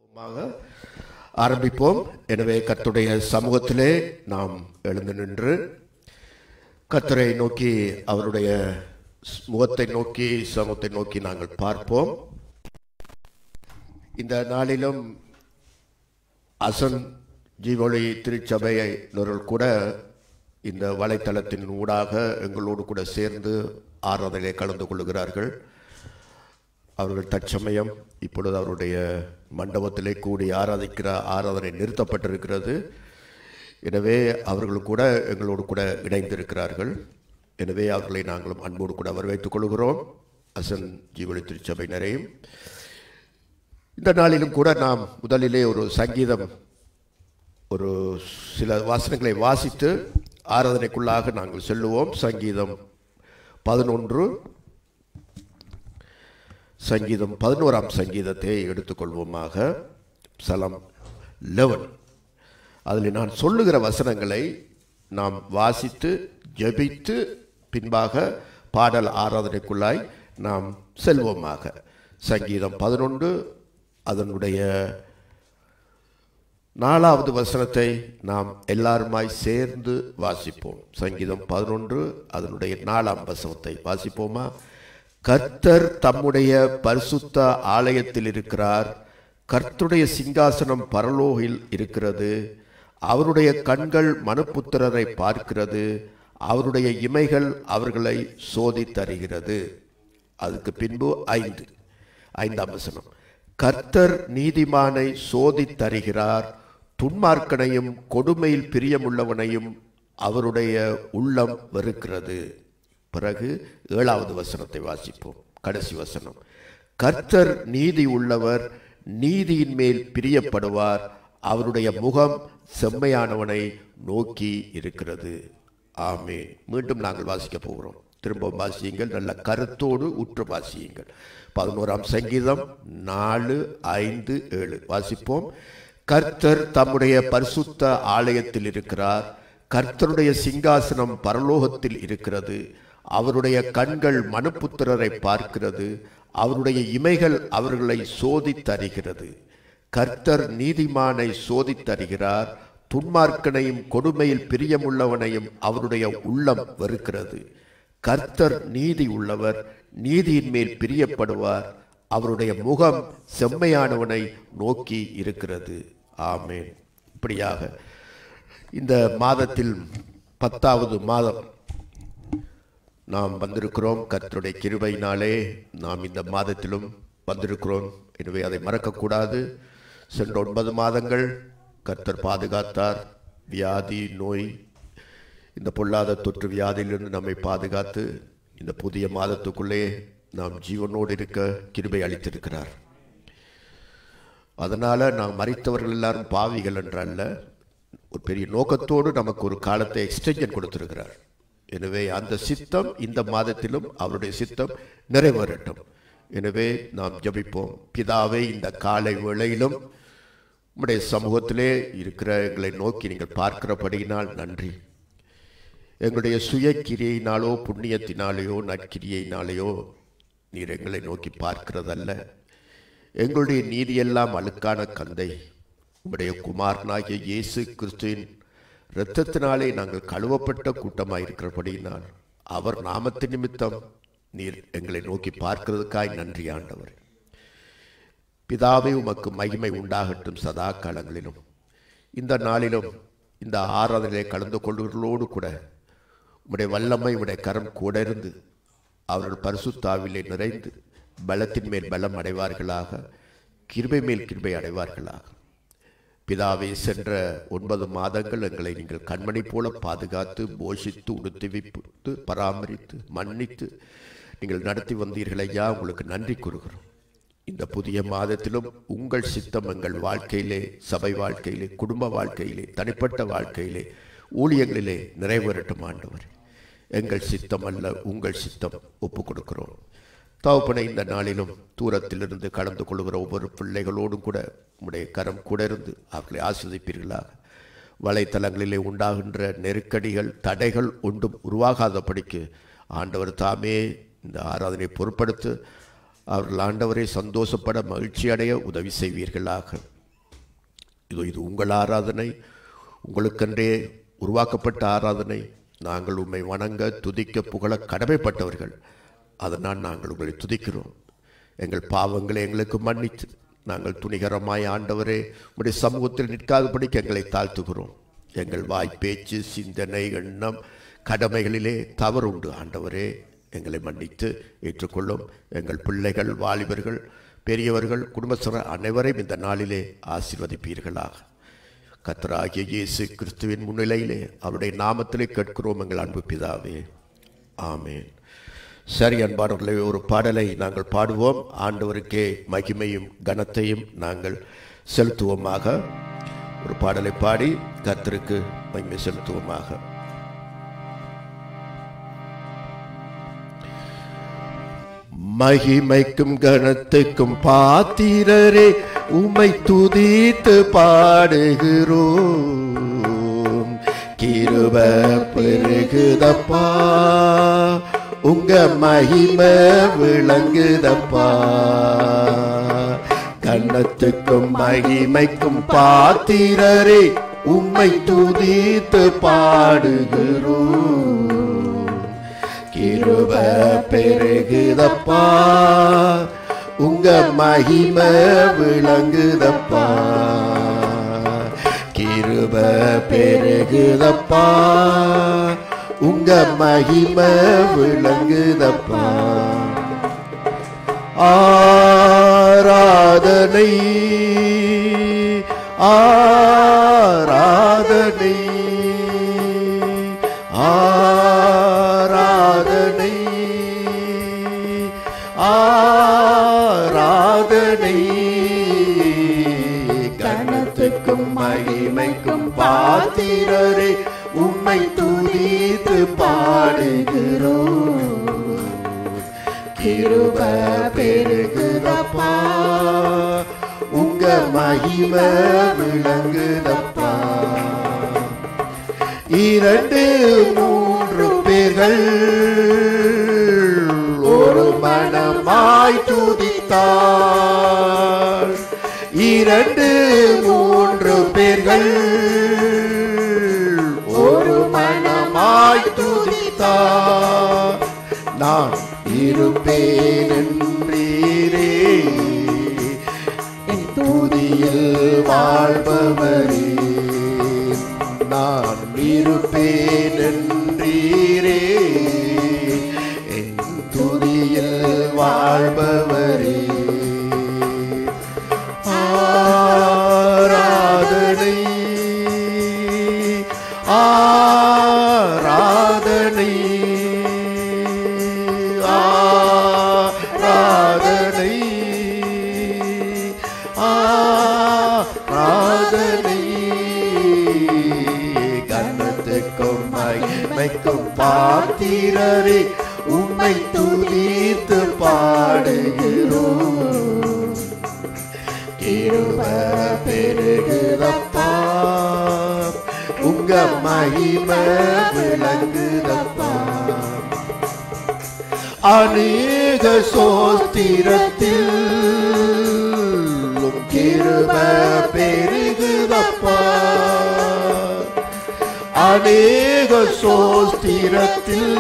மாக ஆரம்பிப்போம் எனவே கர்த்தருடைய சமூகத்திலே நாம் எழுந்து நின்று கர்த்தரை நோக்கி அவருடைய முகத்தை நோக்கி சமூகத்தை நோக்கி நாங்கள் பார்ப்போம் இந்த நாளிலும் அசன் ஜீவொளி திருச்சபையை கூட இந்த வலைத்தளத்தின் ஊடாக எங்களோடு கூட சேர்ந்து ஆராதனை கலந்து கொள்கிறார்கள் அவர்கள் தற்சமயம் இப்பொழுது அவருடைய மண்டபத்திலே கூடி ஆராதிக்கிற ஆராதனை நிறுத்தப்பட்டிருக்கிறது எனவே அவர்கள் கூட எங்களோடு கூட இணைந்திருக்கிறார்கள் எனவே அவர்களை நாங்களும் அன்போடு கூட வரவேற்றுக் கொள்கிறோம் அசன் ஜீவனி திருச்சபையினரையும் இந்த நாளிலும் கூட நாம் முதலிலே ஒரு சங்கீதம் ஒரு சில வாசனங்களை வாசித்து ஆராதனைக்குள்ளாக நாங்கள் செல்லுவோம் சங்கீதம் பதினொன்று சங்கீதம் பதினோராம் சங்கீதத்தை எடுத்துக்கொள்வோமாக சலம் லெவன் அதில் நான் சொல்லுகிற வசனங்களை நாம் வாசித்து ஜெபித்து பின்பாக பாடல் ஆராதனைக்குள்ளாய் நாம் செல்வோமாக சங்கீதம் பதினொன்று அதனுடைய நாலாவது வசனத்தை நாம் எல்லாருமாய் சேர்ந்து வாசிப்போம் சங்கீதம் பதினொன்று அதனுடைய நாலாம் வசனத்தை வாசிப்போமா கர்த்தர் தம்முடைய பரிசுத்த ஆலயத்தில் இருக்கிறார் கர்த்துடைய சிங்காசனம் பரலோகில் இருக்கிறது அவருடைய கண்கள் மனுப்புத்திரரை பார்க்கிறது அவருடைய இமைகள் அவர்களை சோதித்தருகிறது அதுக்கு பின்பு ஐந்து ஐந்தாம் வசனம் கர்த்தர் நீதிமானை சோதித்தருகிறார் துன்மார்க்கனையும் கொடுமையில் பிரியமுள்ளவனையும் அவருடைய உள்ளம் வெறுக்கிறது பிறகு ஏழாவது வசனத்தை வாசிப்போம் கடைசி வசனம் கர்த்தர் நீதி உள்ளவர் நீதியின் மேல் பிரியப்படுவார் அவருடைய முகம் செம்மையானவனை நோக்கி இருக்கிறது ஆமே மீண்டும் நாங்கள் வாசிக்க போகிறோம் திரும்ப வாசியுங்கள் நல்ல கருத்தோடு உற்று வாசியுங்கள் பதினோராம் சங்கீதம் நாலு ஐந்து ஏழு வாசிப்போம் கர்த்தர் தம்முடைய பரிசுத்த ஆலயத்தில் இருக்கிறார் கர்த்தருடைய சிங்காசனம் பரலோகத்தில் இருக்கிறது அவருடைய கண்கள் மனுப்புத்திரரை பார்க்கிறது அவருடைய இமைகள் அவர்களை சோதித்தருகிறது கர்த்தர் நீதிமானை சோதித்தருகிறார் துன்மார்க்கனையும் கொடுமையில் பிரியமுள்ளவனையும் அவருடைய உள்ளம் வெறுக்கிறது கர்த்தர் நீதி உள்ளவர் நீதியின் மேல் பிரியப்படுவார் அவருடைய முகம் செம்மையானவனை நோக்கி இருக்கிறது ஆமேன் இப்படியாக இந்த மாதத்தில் பத்தாவது மாதம் நாம் வந்திருக்கிறோம் கர்த்தருடைய கிருபையினாலே நாம் இந்த மாதத்திலும் வந்திருக்கிறோம் எனவே அதை மறக்கக்கூடாது சென்ற ஒன்பது மாதங்கள் கர்த்தர் பாதுகாத்தார் வியாதி நோய் இந்த பொல்லாத தொற்று வியாதியிலிருந்து நம்மை பாதுகாத்து இந்த புதிய மாதத்துக்குள்ளே நாம் ஜீவனோடு இருக்க கிருபை அளித்திருக்கிறார் அதனால் நாம் மறித்தவர்கள் எல்லாரும் பாவிகள் என்றல்ல ஒரு பெரிய நோக்கத்தோடு நமக்கு ஒரு காலத்தை எக்ஸ்டென்ஷன் கொடுத்திருக்கிறார் எனவே அந்த சித்தம் இந்த மாதத்திலும் அவருடைய சித்தம் நிறைவேறட்டும் எனவே நாம் ஜபிப்போம் பிதாவே இந்த காலை வேளையிலும் உம்முடைய சமூகத்திலே இருக்கிற எங்களை நோக்கி நீங்கள் பார்க்கிறபடியினால் நன்றி எங்களுடைய சுய கிரியையினாலோ புண்ணியத்தினாலேயோ நற்கிரியையினாலேயோ நீர் எங்களை நோக்கி பார்க்கிறதல்ல எங்களுடைய நீதியெல்லாம் அழுக்கான கந்தை உம்முடைய குமாரனாகிய இயேசு கிறிஸ்துவின் இரத்தத்தினாலே நாங்கள் கழுவப்பட்ட கூட்டமாக இருக்கிறபடியினால் அவர் நாமத்தின் நிமித்தம் நீர் எங்களை நோக்கி பார்க்கிறதுக்காய் நன்றி ஆண்டவர் பிதாவே உமக்கு மகிமை உண்டாகட்டும் சதா காலங்களிலும் இந்த நாளிலும் இந்த ஆராதனையை கலந்து கொள்வர்களோடு கூட உடைய வல்லமை உடைய கரம் கூட இருந்து அவர்கள் பரிசுத்தாவிலே நிறைந்து பலத்தின் மேல் பலம் அடைவார்களாக கிருபை மேல் கிருபை அடைவார்களாக பிதாவே சென்ற ஒன்பது மாதங்கள் எங்களை நீங்கள் கண்மணி போல பாதுகாத்து போஷித்து உடுத்துவித்து பராமரித்து மன்னித்து நீங்கள் நடத்தி வந்தீர்கள் ஐயா உங்களுக்கு நன்றி கூறுகிறோம் இந்த புதிய மாதத்திலும் உங்கள் சித்தம் எங்கள் வாழ்க்கையிலே சபை வாழ்க்கையிலே குடும்ப வாழ்க்கையிலே தனிப்பட்ட வாழ்க்கையிலே ஊழியங்களிலே நிறைவேறட்டும் ஆண்டவர் எங்கள் சித்தம் அல்ல உங்கள் சித்தம் ஒப்பு கொடுக்கிறோம் தவப்பனை இந்த நாளிலும் தூரத்திலிருந்து கலந்து கொள்கிற ஒவ்வொரு பிள்ளைகளோடும் கூட உடைய கரம் கூட இருந்து அவர்களை ஆஸ்வதிப்பீர்களாக வலைத்தளங்களிலே உண்டாகின்ற நெருக்கடிகள் தடைகள் ஒன்றும் உருவாகாதபடிக்கு ஆண்டவர் தாமே இந்த ஆராதனை பொருட்படுத்து அவர்கள் ஆண்டவரை சந்தோஷப்பட மகிழ்ச்சி அடைய உதவி செய்வீர்களாக இதோ இது உங்கள் ஆராதனை உங்களுக்கென்றே உருவாக்கப்பட்ட ஆராதனை நாங்கள் உம்மை வணங்க துதிக்க புகழ கடமைப்பட்டவர்கள் அதனால் நாங்கள் உங்களை துதிக்கிறோம் எங்கள் பாவங்களை எங்களுக்கு மன்னித்து நாங்கள் துணிகரமாய் ஆண்டவரே உடைய சமூகத்தில் நிற்காதபடிக்கு எங்களை தாழ்த்துகிறோம் எங்கள் வாய் பேச்சு சிந்தனை எண்ணம் கடமைகளிலே தவறுண்டு ஆண்டவரே எங்களை மன்னித்து ஏற்றுக்கொள்ளும் எங்கள் பிள்ளைகள் வாலிபர்கள் பெரியவர்கள் குடும்பஸ்தர் அனைவரையும் இந்த நாளிலே ஆசீர்வதிப்பீர்களாக கத்தராகிய இயேசு கிறிஸ்துவின் முன்னிலையிலே அவருடைய நாமத்திலே கேட்கிறோம் எங்கள் அன்பு பிதாவே ஆமேன் சரி அன்பானவர்களே ஒரு பாடலை நாங்கள் பாடுவோம் ஆண்டவருக்கே மகிமையும் கனத்தையும் நாங்கள் செலுத்துவோமாக ஒரு பாடலை பாடி கர்த்தருக்கு மகிமை செலுத்துவோமாக மகிமைக்கும் கனத்துக்கும் பாத்திரரே உமை துதித்து பாடுகிறோம் கிருப பெருகுதப்பா உங்க மகிமை விளங்குதப்பா கண்ணத்துக்கும் மகிமைக்கும் பாத்திரரே உம்மை துதித்து பாடுகிறோம் கிருப பெருகுதப்பா உங்க மகிமை விளங்குதப்பா கிருப பெருகுதப்பா உங்க மகிமை விளங்குதப்பா ஆராதனை ஆராதனை ஆராதனை ஆராதனை கனத்துக்கும் மகிமைக்கும் பாத்திரரே உம்மை துதித்து பாடுகிறோம் கிருப பெருகுதப்பா உங்க மகிமை விளங்குதப்பா இரண்டு மூன்று பேர்கள் ஒரு மனமாய் துதித்தார் இரண்டு மூன்று பேர்கள் ஒரு மனமாய் துதித்தார் நான் இருப்பேன் என்றீரே என் துதியில் வாழ்பவரே நான் இருப்பேன் என்றீரே என் துதியில் வாழ்பவரே ஆராதனை ஆராதனை ஆராதனை ஆராதனை கண்ணத்துக்கும் மகிமைக்கும் பாத்திரரே உம்மை துதித்து பாடுகிறோம் கிருப பெருகுதப்பா உங்க மகிமை விளங்குதப்பா அநேக சோஸ்திரத்தில் உம் கிருப பெருகுதப்பா அநேக சோஸ்திரத்தில்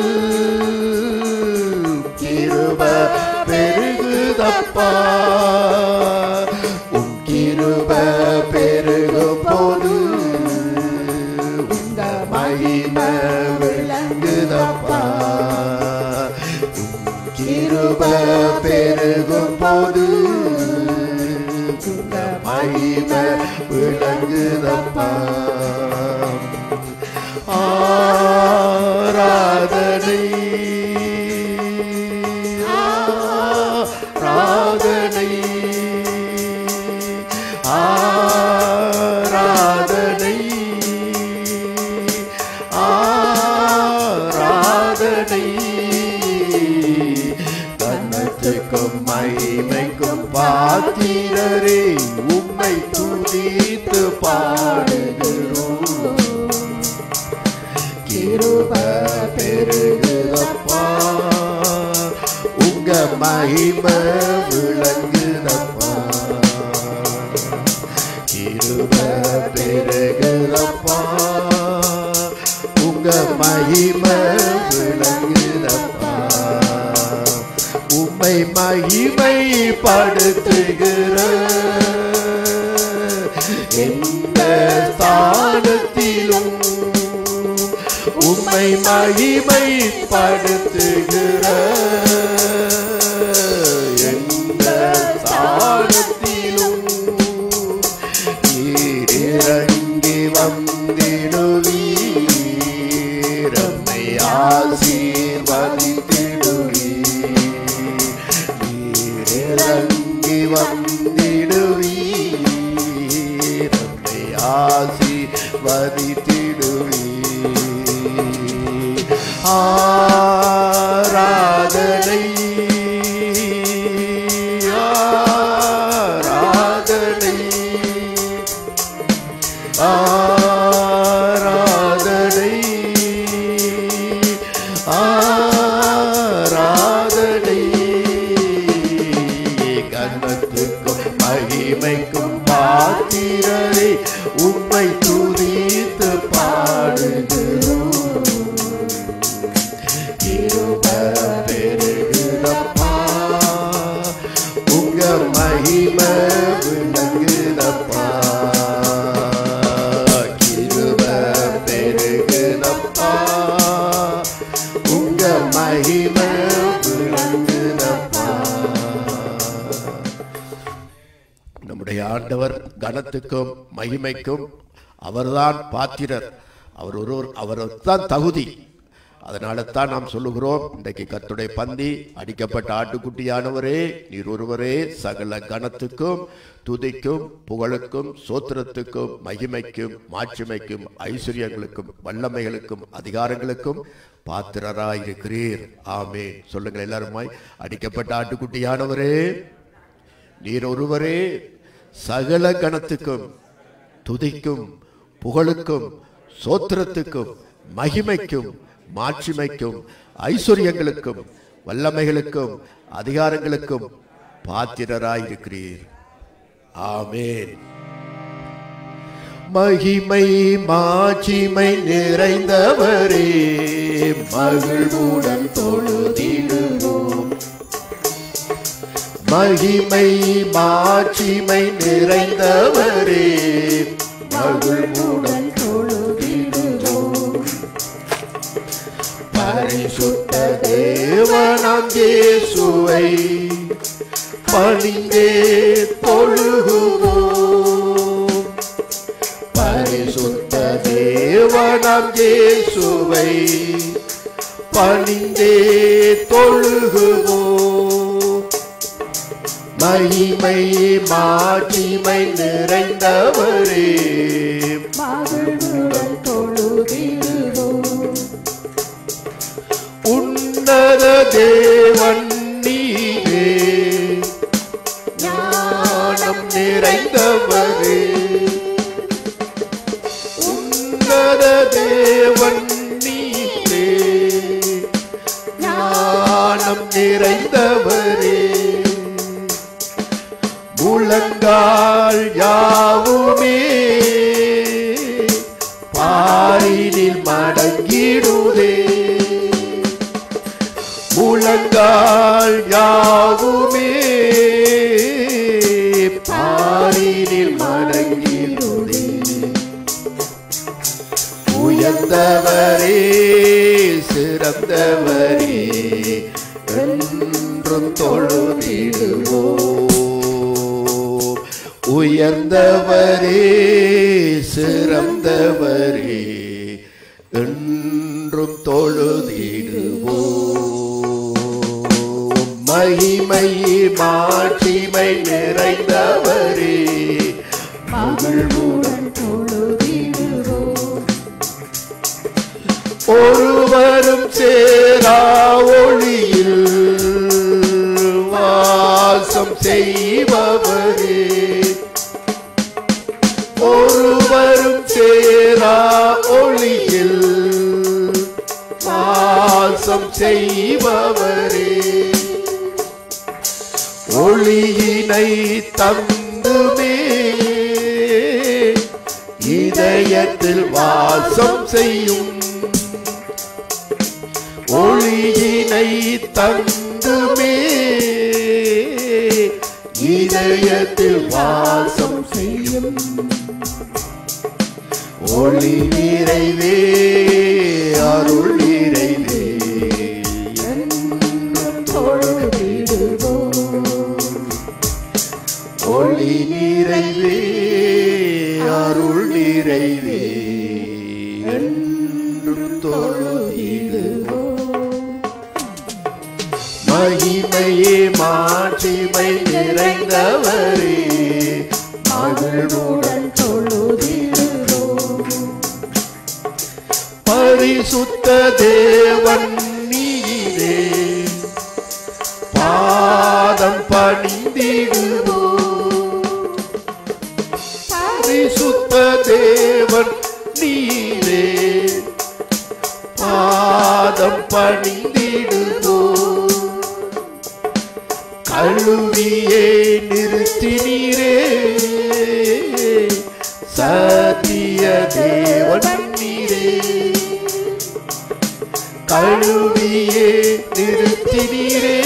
கிருப பெருகுதப்பா உம் கிருப பெருகும் போது உங்க மகிமை விளங்குதப்பா உம் கிருப பெருகும் போது உங்க மகிமை விளங்குதப்பா ஆராதனை ஆராதனை ஆராதனை ஆராதனை கண்ணத்துக்கும் மகிமைக்கும் பாத்திரரே உம்மை துதித்து பாடுகிறோம் கிருப பெருகுதப்பா உங்க மகிமை விளங்குதப்பா கிருப மகிமை விளங்குதப்பா உம்மை மகிமை படுத்துகிற எந்த ஸ்தானத்திலும் உம்மை மகிமை படுத்துகிற எந்த ஸ்தானத்திலும் நீர் இறங்கி வந்திடுவீர் நம்மை ஆசீர்வதித்திடுவீர் நீர் இறங்கி வந்திடுவீர் நம்மை ஆசீர்வதித்திடுவீர் ஆராதனை ஆராதனை ஆராதனை ஆராதனை கண்மத்துக்கும் மகிமைக்கும் பாத்திரரை உம்மை துதித்து பாடுகிறோம் கிருப பெருகுதப்பா உங்க மகிமை விளங்குதப்பா கிருப பெருகுதப்பா உங்க மகிமை விளங்குதப்பா நம்முடைய ஆண்டவர் கனத்துக்கும் மகிமைக்கும் அவர்தான் பாத்திரர் அவர் ஒருவர் அவர் தான் தகுதி அதனால தான் நாம் சொல்லுகிறோம் இன்றைக்கு கர்த்தருடைய பந்தி அடிக்கப்பட்ட ஆட்டுக்குட்டியானவரே நீர் ஒருவரே சகல கனத்துக்கும் துதிக்கும் புகழுக்கும் சோத்திரத்துக்கும் மகிமைக்கும் மாட்சிமைக்கும் ஐஸ்வர்யங்களுக்கும் வல்லமைகளுக்கும் அதிகாரங்களுக்கும் பாத்திரராயிருக்கிறீர் ஆமே சொல்லுங்கள் எல்லாருமாய் அடிக்கப்பட்ட ஆட்டுக்குட்டியானவரே நீர் ஒருவரே சகல கணத்துக்கும் துதிக்கும் புகழுக்கும் சோத்திரத்துக்கும் மகிமைக்கும் மாட்சிமைக்கும் ஐஸ்வர்யங்களுக்கும் வல்லமைகளுக்கும் அதிகாரங்களுக்கும் பாத்திரராயிருக்கிறீர் ஆமேன் மகிமை மாட்சிமை நிறைந்தவரே மகிழ்வுடன் தொழுதிடுவோம் மகிமை மாட்சிமை நிறைந்தவரே மகிழ்வுடன் தொழுதிடுவோம் பரிசுத்த தேவனாம் இயேசுவை பணிந்தே தொழுகுவோம் பரிசுத்த தேவனாம் இயேசுவை பணிந்தே தொழுகுவோம் மகிமை மாட்சிமை நிறைந்தவரே மகிழ்வுடன் தொழுதிடுவோம் உன்னத தேவன் நீரே ஞானம் நிறைந்தவரே உன்னத தேவன் நீரே ஞானம் நிறைந்தவரே முழங்கால் யாவுமே பாரினில் மடங்கிடுதே முழங்கால் யாவுமே பாரினில் மடங்கிடுதே உயர்ந்தவரே சிறந்தவரே என்றும் தொழுதிடுவோம் உயர்ந்தவரே சிறந்தவரே என்றும் தொழுதிடுவோம் மகிமை மாட்சிமை நிறைந்தவரே மகிழ்வுடன் தொழுதிடுவோம் ஒருவரும் சேரா ஒளியில் வாசம் செய்பவரே ஒருவரும் சேரா ஒளியில் வாசம் செய்பவரே ஒளியினை தந்துமே இதயத்தில் வாசம் செய்யும் ஒளியினை தந்துமே இதயத்தில் வாசம் செய்யும் ஒளி நிறைவே அருள் நிறைவே என்றும் தொழுதிடுவோம் ஒளி நிறைவே அருள் நிறைவே என்றும் தொழுதிடுவோம் மகிமையே மாட்சிமை நிறைந்தவரே மகிழ்வுடன் மகிழ்வுடன் தொழுதிடுவோம் பரிசுத்த தேவன் நீரே பாதம் பணிந்திடுவோம் பரிசுத்த தேவன் நீரே பாதம் பணிந்திடுவோம் கழுவியே நிறுத்தினீரே சத்திய தேவன் நீரே கழுவியே நிறுத்தினீரே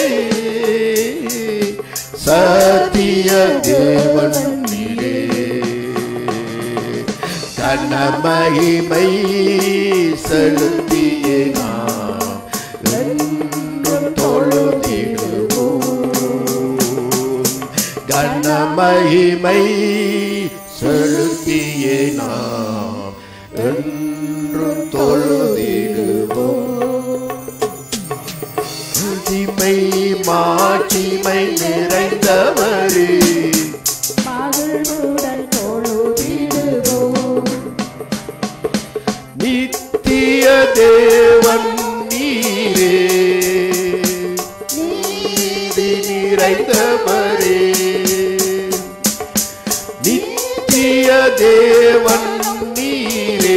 சத்திய தேவன் நீரே கனமகிமை செலுத்தியே நாம் என்றும் தொழுதிடுவோம் கனமகிமை செலுத்தியே நாம் என்றும் தொழுதிடுவோம் மகிமை மாட்சிமை நிறைந்தவரே மகிழ்வுடன் தொழுதிடுவோம் நித்திய தேவன் நீரே நீதி நிறைந்தவரே நித்திய தேவன் நீரே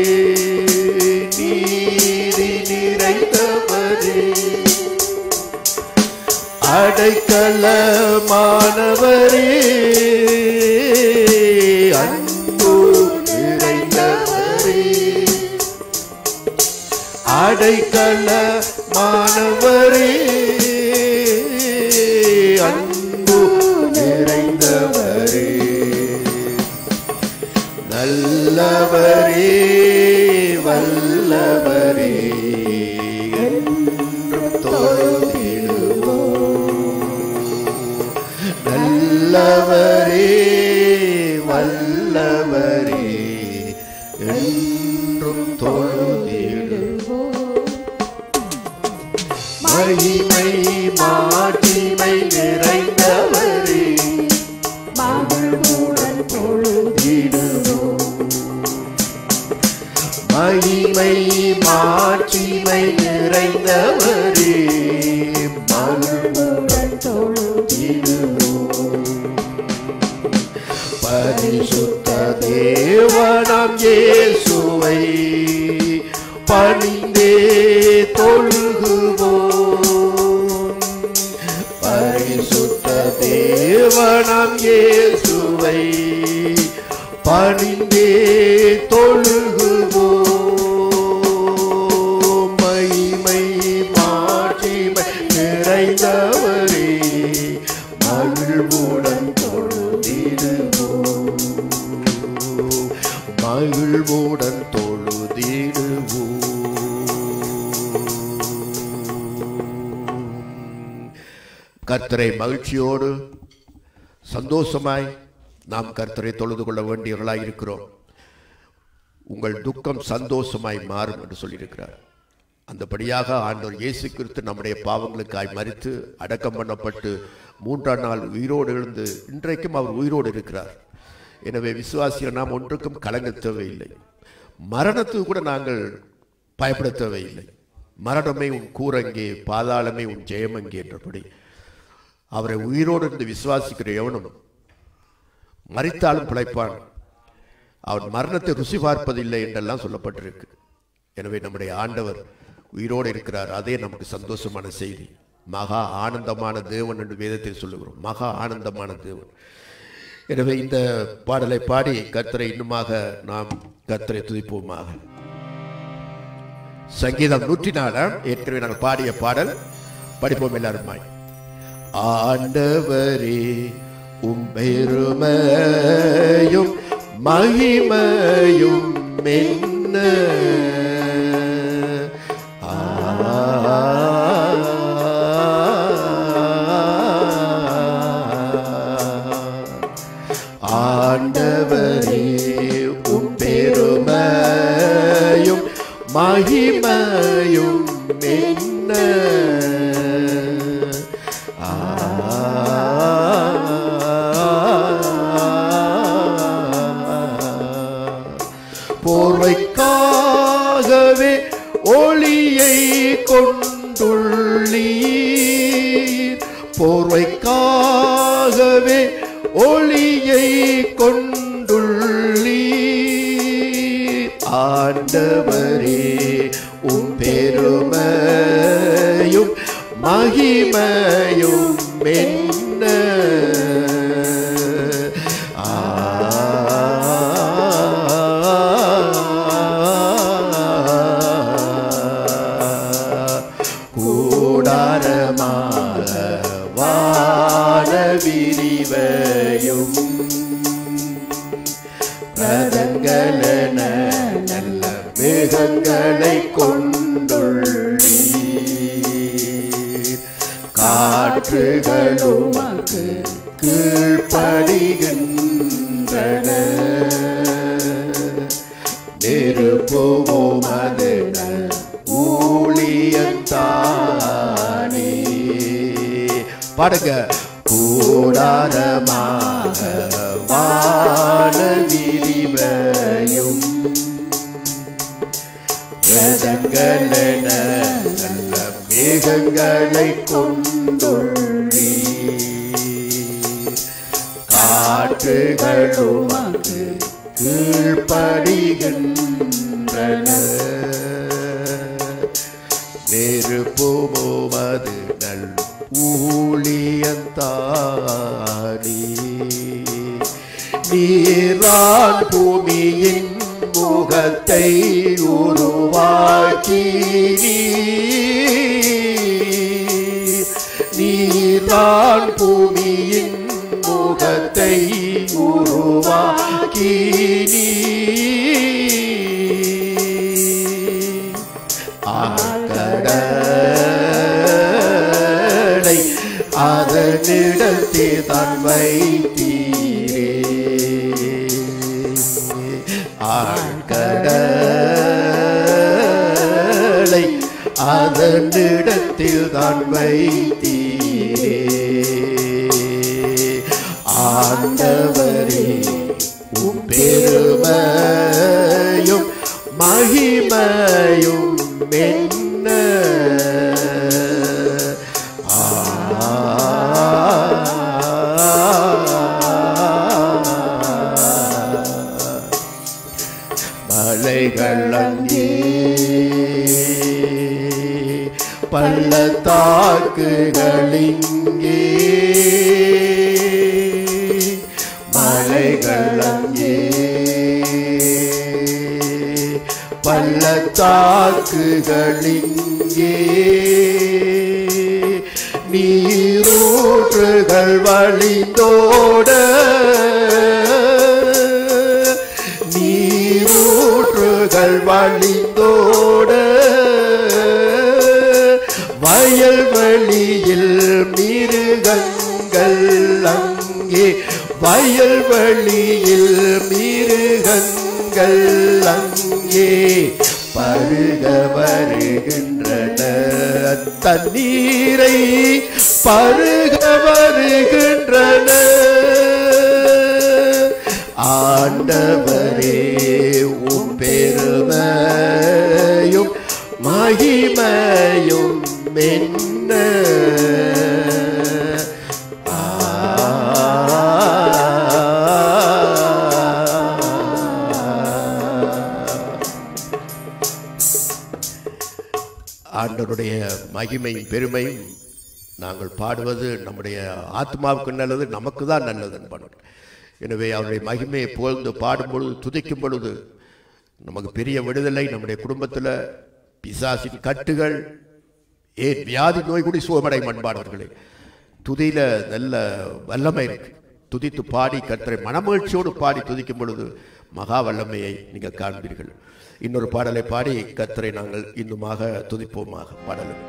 நீதி நிறைந்தவரே அடைக்கலமானவரே அன்பு நிறைந்தவரே அடைக்கல மாணவரே அன்பு நிறைந்தவரே நல்லவரே வல்லவரே என்றும் தொழுதிடுவோம் நல்லவரே வல்லவரே என்றும் தொழுதிடுவோம் மகிமை மாட்சிமை நிறைந்தவரே மகிழ்வுடன் தொழுதிடுவோம் மகிமை மாட்சிமை நிறைந்தவரே மகிழ்வுடன் தொழுதிடுவோம் பரிசுத்த தேவனம் இயேசுவை பணிந்தே தொழுகுவோம் பரிசுத்த தேவனம் இயேசுவை பணிந்தே தொழுகுவோம் மகிமை மாட்சிமை நிறைந்தவரே மகிழ்வுடன் தொழுதிடுவோம் மகிழ்வுடன் தொழுதிடுவோம் கர்த்தரை மகிழ்ச்சியோடு சந்தோஷமாய் நாம் கர்த்தரை தொழுது கொள்ள வேண்டியவர்களாய் இருக்கிறோம் உங்கள் துக்கம் சந்தோஷமாய் மாறும் என்று சொல்லியிருக்கிறார் அந்தபடியாக ஆண்டவர் இயேசு கிறிஸ்து நம்முடைய பாவங்களுக்காய் மறித்து அடக்கம் பண்ணப்பட்டு மூன்றாம் நாள் உயிரோடு எழுந்து இன்றைக்கும் அவர் உயிரோடு இருக்கிறார் எனவே விசுவாசிகள் நாம் ஒன்றுக்கும் கலங்க தேவையில்லை மரணத்துக்கு கூட நாங்கள் பயப்பட தேவையில்லை மரணமே உன் கூரங்கே பாதாளமே உன் ஜெயமங்கே என்றபடி அவரை உயிரோடு இருந்து விசுவாசிக்கிற எவனும் மறித்தாலும் பிழைப்பான் அவன் மரணத்தை ருசி பார்ப்பதில்லை என்றெல்லாம் சொல்லப்பட்டிருக்கு எனவே நம்முடைய ஆண்டவர் உயிரோடு இருக்கிறார் அதே நமக்கு சந்தோஷமான செய்தி மகா ஆனந்தமான தேவன் என்று வேதத்தில் சொல்லுகிறோம் மகா ஆனந்தமான தேவன் எனவே இந்த பாடலை பாடி கர்த்தரை இன்னுமாக நாம் கர்த்தரை துதிப்போமாக சங்கீதம் நூற்றி நாலாம் ஏற்கனவே நாங்கள் பாடிய பாடல் படிப்போம் எல்லாருமாய் ஆண்டவரே உம் பெருமையும் மகிமையும் என்ன ஆண்டவரே உம் பெருமையும் மகிமையும் என்ன போர்வைக்காகவே ஒளியை கொண்டுள்ளீர் போர்வைக்காகவே ஒளியை கொண்டுள்ளீர் ஆண்டவரே உம் பெருமையும் மகிமையும் என்ன கூடாரமாக வாழ விரிவையும் ரதங்களென நல்ல மேகங்களை கொண்டுள்ளீர் காற்றுகளும் அங்கு கீழ்ப்படுகின்றன நெருப்புவோம் அது ஊழியந்தானே பாடுங்க கூடாரமாக வாழ விரிவையும் வேதங்களென நல்ல மேகங்களை கொண்டுள்ளீர் காற்றுகளும் அங்கு கீழ்ப்படுகின்றன நெருப்புவோவது நல் ஊழியந்தானே நீரான் பூமியின் முகத்தை உருவாக்கி நீரான் பூமியின் முகத்தை உருவாக்கி ஆக்கடலை அதனிடத்தில் தான் வைத்தீரே ஆழ்கடலை அதனிடத்தில் தான் வைத்தீரே ஆண்டவரே உம் பெருமையும் மகிமையும் என்ன மலைகள் அங்கே பள்ளத்தாக்குகள் இங்கே மலைகள் அங்கே பள்ளத்தாக்குகள் இங்கே நீரூற்றுகள் வழிந்தோட நீரூற்றுகள் வழிந்தோட வயல்வெளியில் மிருகங்கள் அங்கே வயல்வெளியில் மிருகங்கள் அங்கே பருக வருகின்றன தண்ணீரை பருக வருகின்றன ஆண்டவரே உம் பெருமையும் மகிமையும் என்ன ஆண்டவருடைய மகிமையும் பெருமையும் நாங்கள் பாடுவது நம்முடைய ஆத்மாவுக்கு நல்லது நமக்கு தான் நல்லது என்பார்கள் எனவே அவருடைய மகிமையை புகழ்ந்து பாடும் பொழுது துதிக்கும் பொழுது நமக்கு பெரிய விடுதலை நம்முடைய குடும்பத்தில் பிசாசின் கட்டுகள் ஏன் வியாதி நோய் கூடி சுகமடை மண்பானவர்களே துதியில நல்ல வல்லமை இருக்கு துதித்து பாடி கர்த்தரை மனமகிழ்ச்சியோடு பாடி துதிக்கும் பொழுது மகா வல்லமையை நீங்கள் காண்பீர்கள் இன்னொரு பாடலை பாடி கர்த்தரை நாங்கள் இன்னுமாக துதிப்போமாக பாடலும்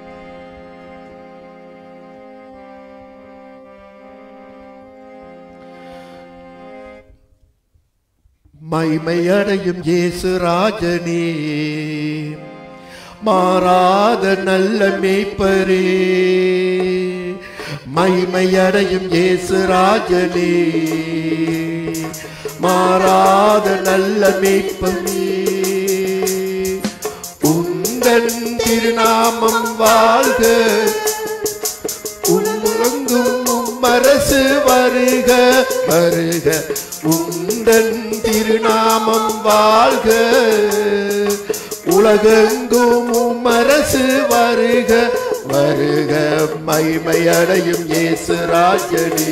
மைமையடையும் இயேசு ராஜனே மாறாத நல்ல மேய்ப்பரே மைமையடையும் இயேசு ராஜனே மாறாத நல்ல மேய்ப்பரே உந்தன் திருநாமம் வாழ்க உம்முழங்கும் உம்மரசு வருக வருக உந்தன் திருநாமம் வாழ்க உலகெங்கும் உம்மரசு வருக வருக மைமையடையும் இயேசு ராஜனே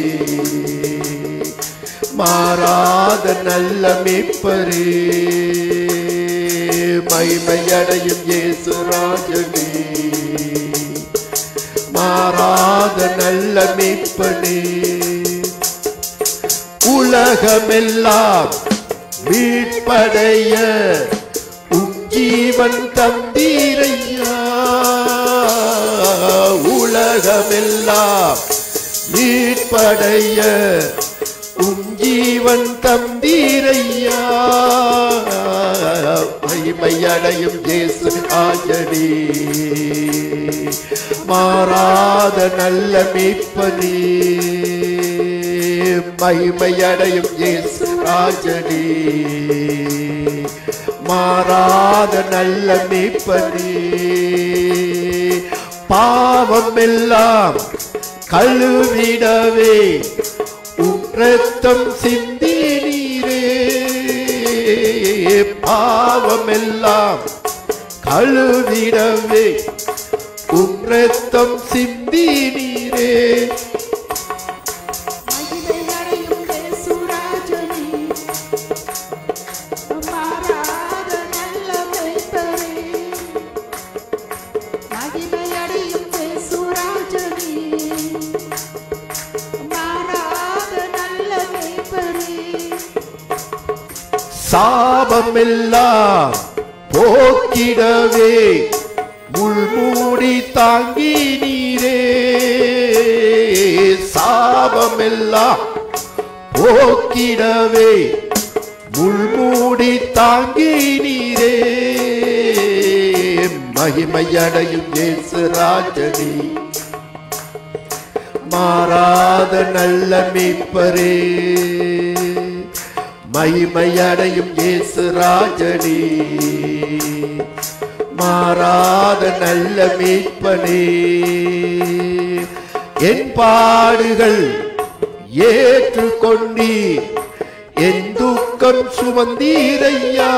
மாறாத நல்ல மீட்பரே மைமையடையும் இயேசு ராஜனே மாறாத நல்ல மீட்பனே உலகமெல்லாம் மீட்படைய உம் ஜீவன் தந்தீரையா உலகமெல்லாம் மீட்படைய உம் ஜீவன் தந்தீரையா மகிமையடையும் ஜேசு ஆஜனே மாறாத நல்ல மீட்பனே மகிமையடையும் இயேசு ராஜனே மாறாத நல்ல மீட்பனே பாவம் எல்லாம் கழுவிடவே உம் ரத்தம் சிந்தி நீரே பாவம் எல்லாம் கழுவிடவே உம் ரத்தம் சிந்தி நீரே மகிமையடையும் இயேசுராஜனே, மாறாத நல்ல மேய்ப்பரே. மகிமையடையும் இயேசுராஜனே, மாறாத நல்ல மேய்ப்பரே. சாபமெல்லாம் போக்கிடவே முள்மூடி தாங்கி நீரே சாபமெல்லாம் போக்கிடவே முள்மூடி தாங்கி நீரே மகிமையடையும் இயேசு ராஜனே மாறாத நல்ல மீட்பரே மகிமையடையும் இயேசு ராஜனே மாறாத நல்ல மீட்பனே என் பாடுகள் ஏற்றுக்கொண்டீர் என் துக்கம் சுமந்தீரையா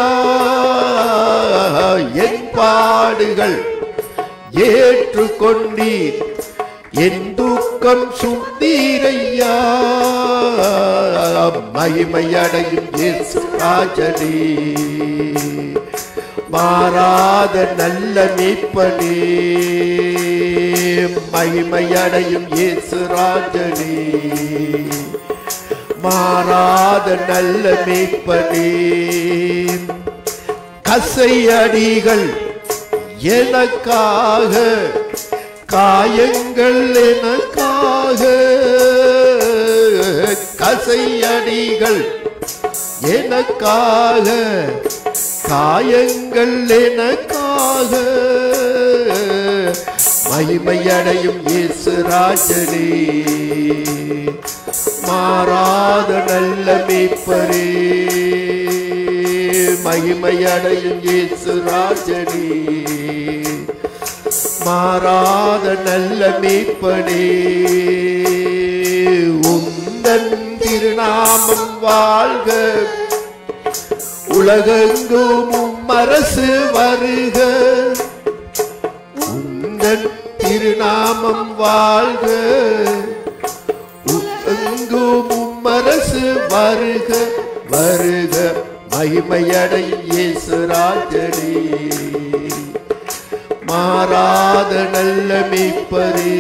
என் பாடுகள் ஏற்றுக்கொண்டீர் என் துக்கம் சுந்தீரையா மகிமையடையும் இயேசு ராஜனே மாறாத நல்ல மீட்பனே மகிமையடையும் இயேசு ராஜனே மாறாத நல்ல மீட்பனே கசையடிகள் எனக்காக காயங்கள் எனக்காக கசையடிகள் எனக்காக காயங்கள் எனக்காக மகிமையடையும் இயேசு ராஜனே மாறாத நல்ல மீட்பரே மகிமையடையும் இயேசு ராஜனே மாறாத நல்ல மீட்பனே உந்தன் திருநாமம் வாழ்க உலகெங்கும் உம் அரசு வருக உந்தன் திருநாமம் வாழ்க உலகெங்கும் உம் அரசு வருக வருக மகிமையடையும் இயேசு ராஜனே மாறாத நல்ல மேய்ப்பரே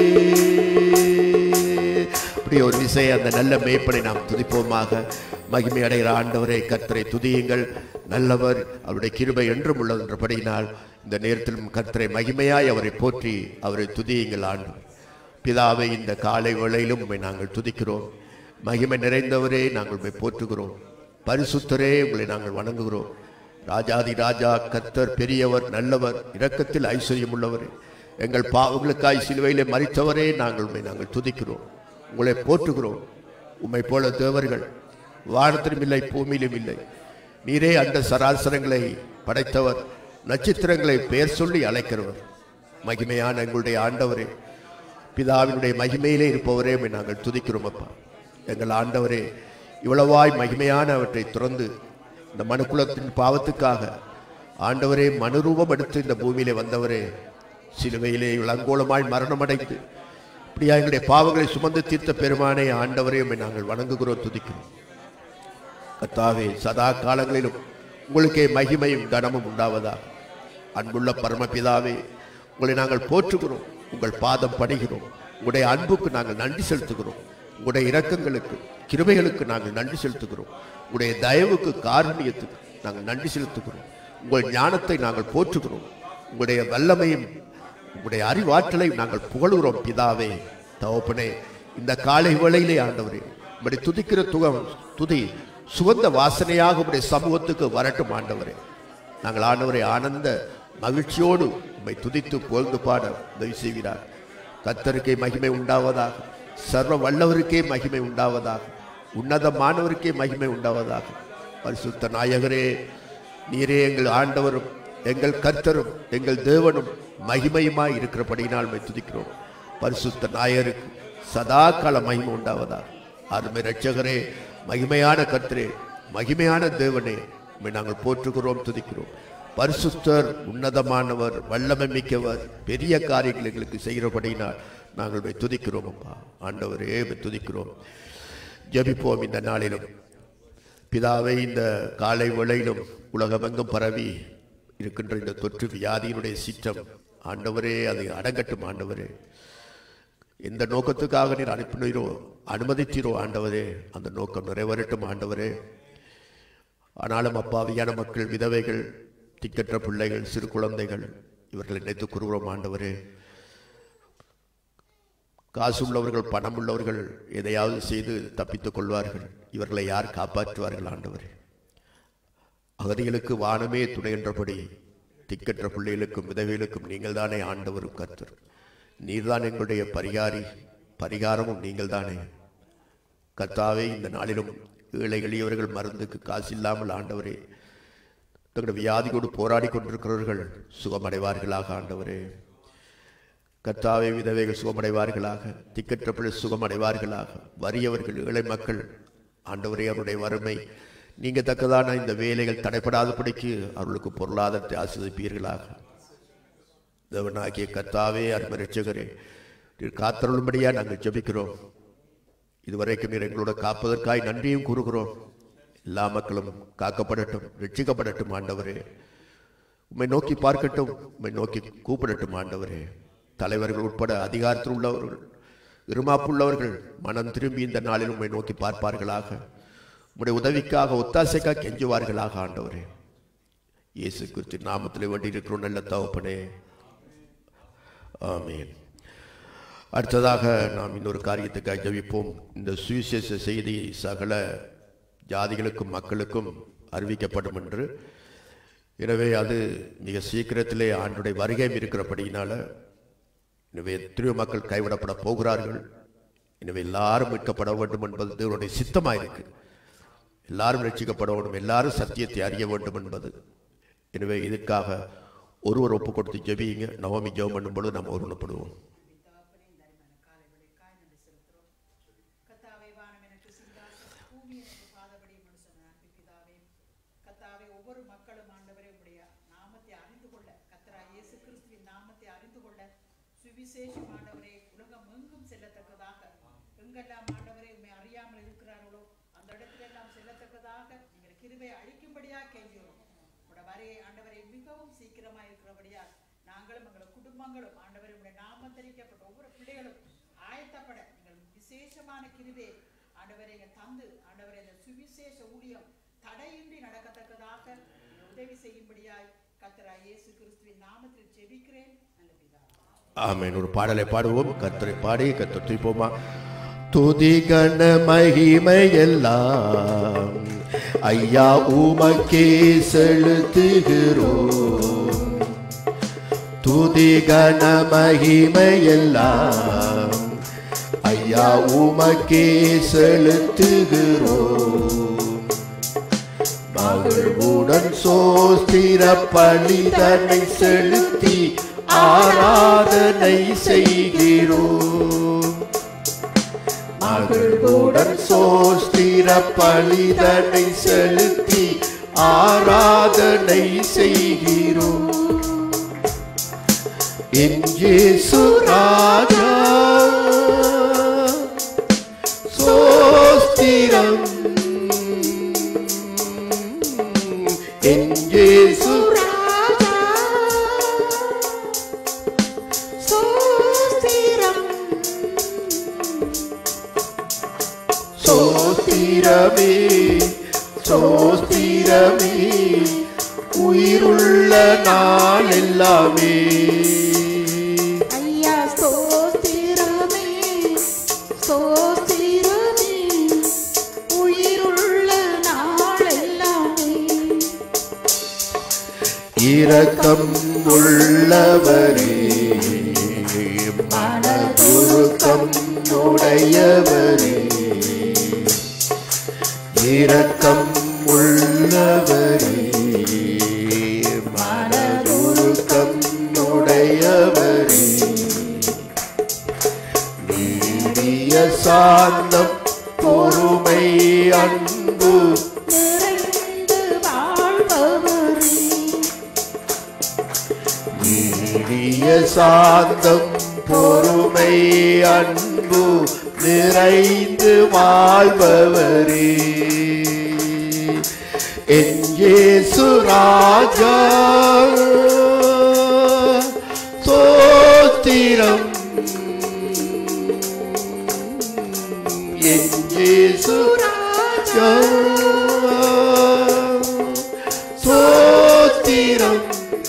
இப்படி ஒரு விசை அந்த நல்ல மேய்ப்பனை நாம் துதிப்போமாக மகிமை அடைகிற ஆண்டவரை கர்த்தரை துதியுங்கள் நல்லவர் அவருடைய கிருபை என்றும் உள்ளது என்றபடியினால் இந்த நேரத்திலும் கர்த்தரை மகிமையாய் அவரை போற்றி அவரை துதியுங்கள் ஆண்டு பிதாவை இந்த காலை வேளையிலும் உம்மை நாங்கள் துதிக்கிறோம் மகிமை நிறைந்தவரே நாங்கள் உம்மை போற்றுகிறோம் பரிசுத்தரே உங்களை நாங்கள் வணங்குகிறோம் ராஜாதி ராஜா கர்த்தர் பெரியவர் நல்லவர் இரக்கத்தில் ஐஸ்வர்யம் உள்ளவர் எங்கள் பாவங்களுக்காய் சிலுவையிலே மறித்தவரே நாங்கள் உண்மை நாங்கள் துதிக்கிறோம் உங்களை போற்றுகிறோம் உம்மை போல தேவர்கள் வானத்திலும் இல்லை பூமியிலும் இல்லை நீரே அந்த சராசரங்களை படைத்தவர் நட்சத்திரங்களை பெயர் சொல்லி அழைக்கிறவர் மகிமையான எங்களுடைய ஆண்டவரே பிதாவினுடைய மகிமையிலே இருப்பவரே உம்மை நாங்கள் துதிக்கிறோம் அப்பா எங்கள் ஆண்டவரே இவ்வளவாய் மகிமையானவற்றை துறந்து இந்த மனுக்குலத்தின் பாவத்துக்காக ஆண்டவரே மனுரூபம் எடுத்து இந்த பூமியிலே வந்தவரே சிலுவையிலே இளங்கோலமாய் மரணமடைந்து இப்படியா எங்களுடைய பாவங்களை சுமந்து தீர்த்த பெருமானே ஆண்டவரே உம்மை நாங்கள் வணங்குகிறோம் துதிக்கிறோம் கத்தாவே சதா காலங்களிலும் உங்களுக்கே மகிமையும் கனமும் உண்டாவதாக அன்புள்ள பரமபிதாவே உங்களை நாங்கள் போற்றுகிறோம் உங்கள் பாதம் பணிகிறோம் உங்களுடைய அன்புக்கு நாங்கள் நன்றி செலுத்துகிறோம் உங்களுடைய இரக்கங்களுக்கு கிருபைகளுக்கு நாங்கள் நன்றி செலுத்துகிறோம் உங்களுடைய தயவுக்கு காரணியத்துக்கு நாங்கள் நன்றி செலுத்துகிறோம் உங்கள் ஞானத்தை நாங்கள் போற்றுகிறோம் உங்களுடைய வல்லமையும் உங்களுடைய அறிவாற்றலையும் நாங்கள் புகழுகிறோம் பிதாவே தகப்பனே இந்த காலை வேளையிலே ஆண்டவரே இப்படி துதிக்கிற துகம் துதி சுகந்த வாசனையாக உடைய சமூகத்துக்கு வரட்டும் ஆண்டவரே நாங்கள் ஆண்டவரை ஆனந்த மகிழ்ச்சியோடு உம்மை துதித்து புகழ்ந்து பாட உதவி செய்கிறார் கத்தருக்கே மகிமை உண்டாவதாக சர்வ வல்லவருக்கே மகிமை உண்டாவதாக உன்னதமானவருக்கே மகிமை உண்டாவதாக பரிசுத்த நாயகரே நீரே எங்கள் ஆண்டவரும் எங்கள் கர்த்தரும் எங்கள் தேவனும் மகிமையுமாய் இருக்கிறபடியினால் உம்மை துதிக்கிறோம் பரிசுத்த நாயருக்கு சதா கால மகிமை உண்டாவதாக அருமை ரட்சகரே மகிமையான கர்த்தரே மகிமையான தேவனே உம்மை நாங்கள் போற்றுகிறோம் துதிக்கிறோம் பரிசுத்தர் உன்னதமானவர் வல்லமை மிக்கவர் பெரிய காரியங்கள் எங்களுக்கு செய்கிறபடினால் நாங்கள் உம்மை துதிக்கிறோம் அப்பா ஆண்டவரே உம்மை துதிக்கிறோம் ஜெபிப்போம் இந்த நாளிலும் பிதாவை இந்த காலை வேளையிலும் உலகமெங்கும் பரவி இருக்கின்ற இந்த தொற்று வியாதியினுடைய சீற்றம் ஆண்டவரே அதை அடங்கட்டும் ஆண்டவரே எந்த நோக்கத்துக்காக நீர் அனுப்பினீரோ அனுமதித்தீரோ ஆண்டவரே அந்த நோக்கம் நிறைவேறட்டும் ஆண்டவரே ஆனாலும் அப்பாவியான மக்கள் விதவைகள் திக்கற்ற பிள்ளைகள் சிறு குழந்தைகள் இவர்களை நினைத்து கூறுகிறோம் ஆண்டவரே காசு உள்ளவர்கள் பணம் உள்ளவர்கள் எதையாவது செய்து தப்பித்துக் கொள்வார்கள் இவர்களை யார் காப்பாற்றுவார்கள் ஆண்டவரே அகதிகளுக்கு வானமே துணை என்றபடி திக்கற்ற பிள்ளைகளுக்கும் விதவைகளுக்கும் நீங்கள் தானே ஆண்டவரும் கர்த்தர் நீர்தான் எங்களுடைய பரிகாரி பரிகாரமும் நீங்கள் தானே கர்த்தாவே இந்த நாளிலும் ஏழை எளியவர்கள் மருந்துக்கு காசு இல்லாமல் ஆண்டவரே தங்களுடைய வியாதியோடு போராடி கொண்டிருக்கிறவர்கள் சுகமடைவார்களாக ஆண்டவரே கர்த்தாவே விதவைகள் சுகமடைவார்களாக திக்கற்ற பிள்ளை சுகமடைவார்களாக வறியவர்கள் ஏழை மக்கள் ஆண்டவரே அவருடைய வறுமை நீங்க தக்கதான இந்த வேலைகள் தடைப்படாதபடிக்கு அவர்களுக்கு பொருளாதாரத்தை ஆசிரியப்பீர்களாக தேவனாகிய கர்த்தாவே அருமை ரட்சகரே நீர் காத்தருளும்படியா நாங்கள் ஜெபிக்கிறோம் இதுவரைக்கும் நீர் எங்களோட காப்பதற்காய் நன்றியும் கூறுகிறோம் எல்லா மக்களும் காக்கப்படட்டும் ரட்சிக்கப்படட்டும் ஆண்டவரே உம்மை நோக்கி பார்க்கட்டும் உம்மை நோக்கி கூப்பிடட்டும் ஆண்டவரே தலைவர்கள் உட்பட அதிகாரத்தில் உள்ளவர்கள் இருமாப்புள்ளவர்கள் மனம் திரும்பி இந்த நாளில் உம்மை நோக்கி பார்ப்பார்களாக உம்முடைய உதவிக்காக ஒத்தாசைக்காக கெஞ்சுவார்களாக ஆண்டவரே இயேசு கிறிஸ்து நாமத்தில் வேண்டி இருக்கிறோம் நல்ல தகப்பனே ஆமென் அடுத்ததாக நாம் இன்னொரு காரியத்துக்காக ஜெபிப்போம் இந்த சுவிசேஷ செய்தி சகல ஜாதிகளுக்கும் மக்களுக்கும் அறிவிக்கப்படும் என்று எனவே அது மிக சீக்கிரத்திலே ஆண்டுடைய வருகையும் இருக்கிறபடியினால எனவே எத்தனையோ மக்கள் கைவிடப்பட போகிறார்கள் எனவே எல்லாரும் மீட்கப்பட வேண்டும் என்பது தேவனுடைய சித்தமாயிருக்கு எல்லாரும் ரட்சிக்கப்பட வேண்டும் எல்லாரும் சத்தியத்தை அறிய வேண்டும் என்பது எனவே இதற்காக ஒருவர் ஒப்பு கொடுத்து ஜெபியுங்க நவமி ஜெபம் பண்ணும் பொழுது நாம் ஒருவனப்படுவோம் கத்தாவே வானம் எனக்கு சிங்காசனம் பூமி எனக்கு பாதபடி மனுஷன் அன்பு பிதாவே கத்தாவே ஒவ்வொரு மக்களும் ஆண்டவரே உடைய நாமத்தை அறிந்து கொள்ள கத்தரா இயேசு கிறிஸ்துவின் நாமத்தை அறிந்து கொள்ள சுவிசேஷம் ஆண்டவரே உலகம் எங்கும் செல்லத்தக்கதாக எங்கெல்லாம் ஆண்டவரே உண்மை அறியாமல் இருக்கிறார்களோ அந்த இடத்துல எல்லாம் செல்லத்தக்கதாக நீங்கள் கிருபை அழிக்கும்படியாக கெஞ்சுகிறோம் உங்களோட வரையை ஆண்டவரை மிகவும் சீக்கிரமா இருக்கிறபடியால் நாங்களும் எங்களை குடும்ப குடும்பங்களும் ஆண்டவரே உடைய நாமத்தரிக்கப்பட்ட ஒவ்வொரு பிள்ளைகளும் ஆயத்தப்பட நீங்கள் விசேஷமான கிருபை ஆண்டவரை இங்க தந்து ஆண்டவரை இந்த சுவிசேஷ ஊழியம் தடையின்றி நடக்கத்தக்கதாக நீர் உதவி செய்யும்படியாய் கர்த்தராய் இயேசு கிறிஸ்துவின் நாமத்தில் ஜெபிக்கிறேன் நல்ல பிதாவே ஆமென் ஒரு பாடலை பாடுவோம் கர்த்தரை பாடி கர்த்தர் துதிப்போமா துதி கன மகிமை எல்லாம் ஐயா உமக்கே செலுத்துகிறோம் துதி கன மகிமை எல்லாம் ஐயா உமக்கே செலுத்துகிறோம் மகிழ்வுடன் சோஸ்திர பலிதனை செலுத்தி ஆராதனை செய்கிறோம் மகிழ்வுடன் சோஸ்திர பலிதனை செலுத்தி ஆராதனை செய்கிறோம் என் இயேசு ராஜா சோஸ்திரம் என் இயேசு ராஜா சோஸ்திரம் சோஸ்திரமே சோஸ்திரமே உயிருள்ள நாள் எல்லாமே ஐயா சோஸ்திரமே சோஸ்திரமே உயிருள்ள நாளெல்லாமே இரக்கம் உள்ளவரே மனதுருக்கம் உடையவரே இரக்கம் உள்ளவரே மனதுருக்கம் உடையவரே நீடிய சாந்தம் பொறுமை அன்பு நிறைந்து வாழ்பவரே நீடிய சாந்தம் பொறுமை அன்பு நிறைந்து வாழ்பவரே என் இயேசு ராஜா சோத்திரம் என் இயேசு ராஜா சோத்திரம்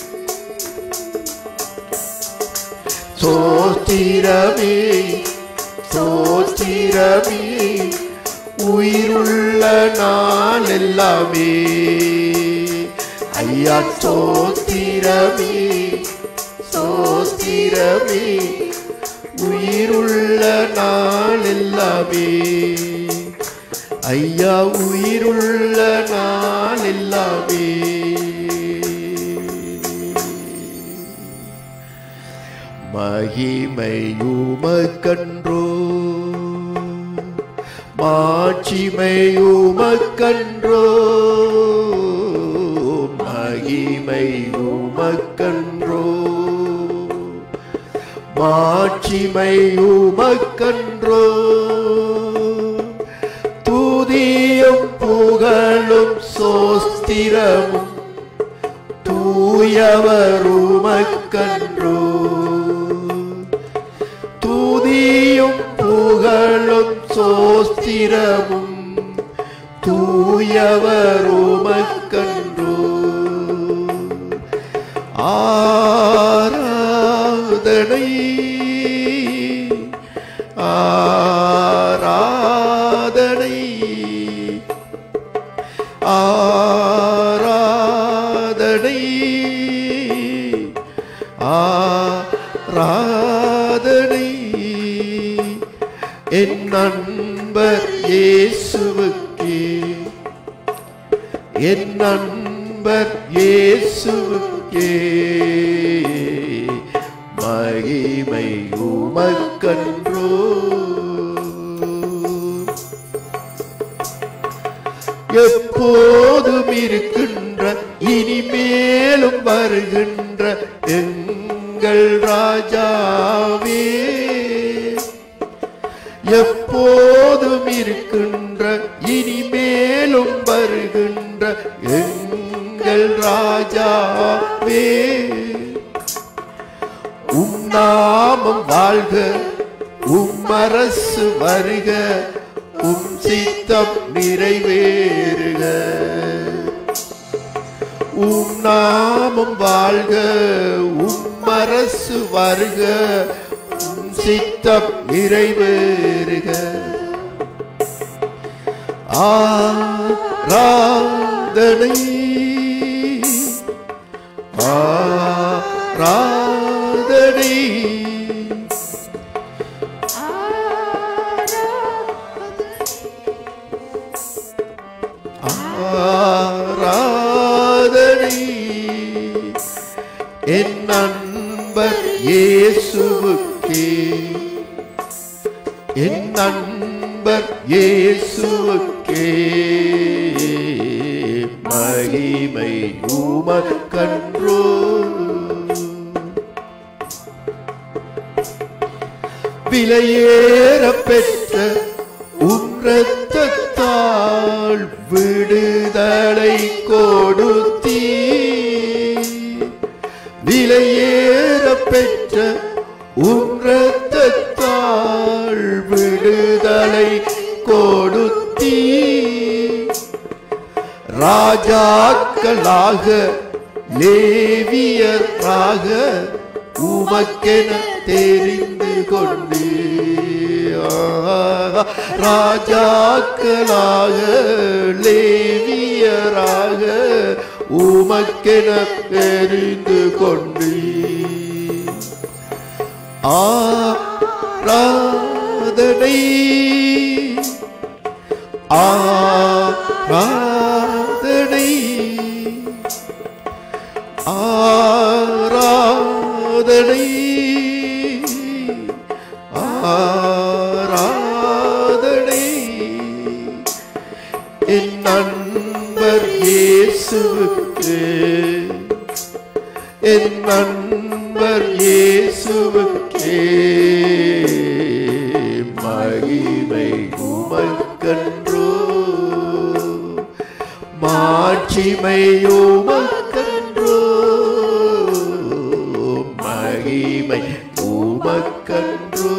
சோத்திரமே சோத்திரமே உயிருள்ள நாள் எல்லாமே ஐயா சோத்திரமே சோத்திரமே உயிருள்ள நாள் எல்லாமே ஐயா உயிருள்ள நாள் எல்லாமே மகிமையுமக்கன்றோ மாட்சிமையுமக்கன்றோ மகிமையுமக்கன்றோ மாட்சிமையுமக்கன்றோ துதியும் புகழும் சோஸ்திரமும் தூயவருமக்கன்றோ துதியும் புகழும் சோஸ்திரமும் தூயவருமக்கன்றோ ஆராதனை ஆராதனை ஆராதனை ஆராதனை என் நண்பர் இயேசுவுக்கே என் நண்பர் இயேசுவுக்கே மகிமை உமக்கன்றோ எப்போதும் இருக்கின்ற இனிமேலும் வருகின்ற எங்கள் ராஜாவே எப்போதும் இருக்கின்ற இனிமேலும் வருகின்ற எங்கள் ராஜாவே நாமம் வாழ்க உம் அரசு வருக உம் சித்தம் நிறைவேறுக உம் நாமம் வாழ்க உம் அரசு வருக உம் சித்தம் நிறைவேறுக ஆராதனை ஆராதனை ஆராதனை என் நண்பர் இயேசுவுக்கே என் நண்பர் இயேசுவுக்கே மகிமை உமக்கன்றோ விலையேற பெற்ற உம் இரத்தத்தால் விடுதலை கொடுத்தீ விலையேற பெற்ற உம் இரத்தத்தால் விடுதலை கொடுத்தீ ராஜாக்களாக லேவியராக உமக்கென தெரிந்து கொண்டு ராஜாக்களாக லேவியராக உமக்கென தெரிந்து கொண்டு ஆராதனை ஆராதனை ஆராதனை ஆராதனை என் நண்பர் இயேசுவுக்கு என் நண்பர் இயேசுவுக்கே மகிமை உமக்கன்றோ மாட்சிமை உமக்கன்றோ மகிமை உமக்கன்றோ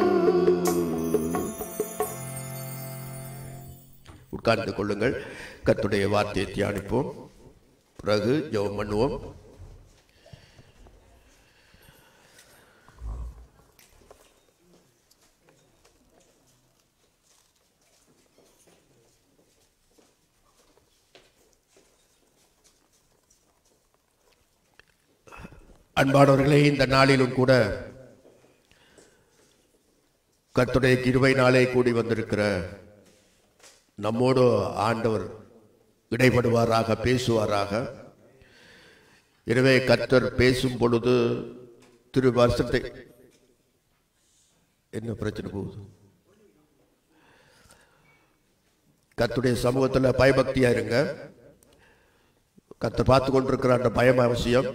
உட்கார்ந்து கொள்ளுங்கள் கர்த்தருடைய வார்த்தையை தியானிப்போம் பிறகு ஜெபம் பண்ணுவோம் அன்பானவர்களே இந்த நாளிலும் கூட கர்த்தருடைய கிருபை நாளே கூடி வந்திருக்கிற நம்மோடு ஆண்டவர் இடைபடுவாராக பேசுவாராக எனவே கர்த்தர் பேசும் பொழுது திரு வருஷத்தை என்ன பிரச்சனை போகுது கர்த்தருடைய சமூகத்தில் பயபக்தியா இருங்க கர்த்தர் பார்த்து கொண்டிருக்கிற அந்த பயம் அவசியம்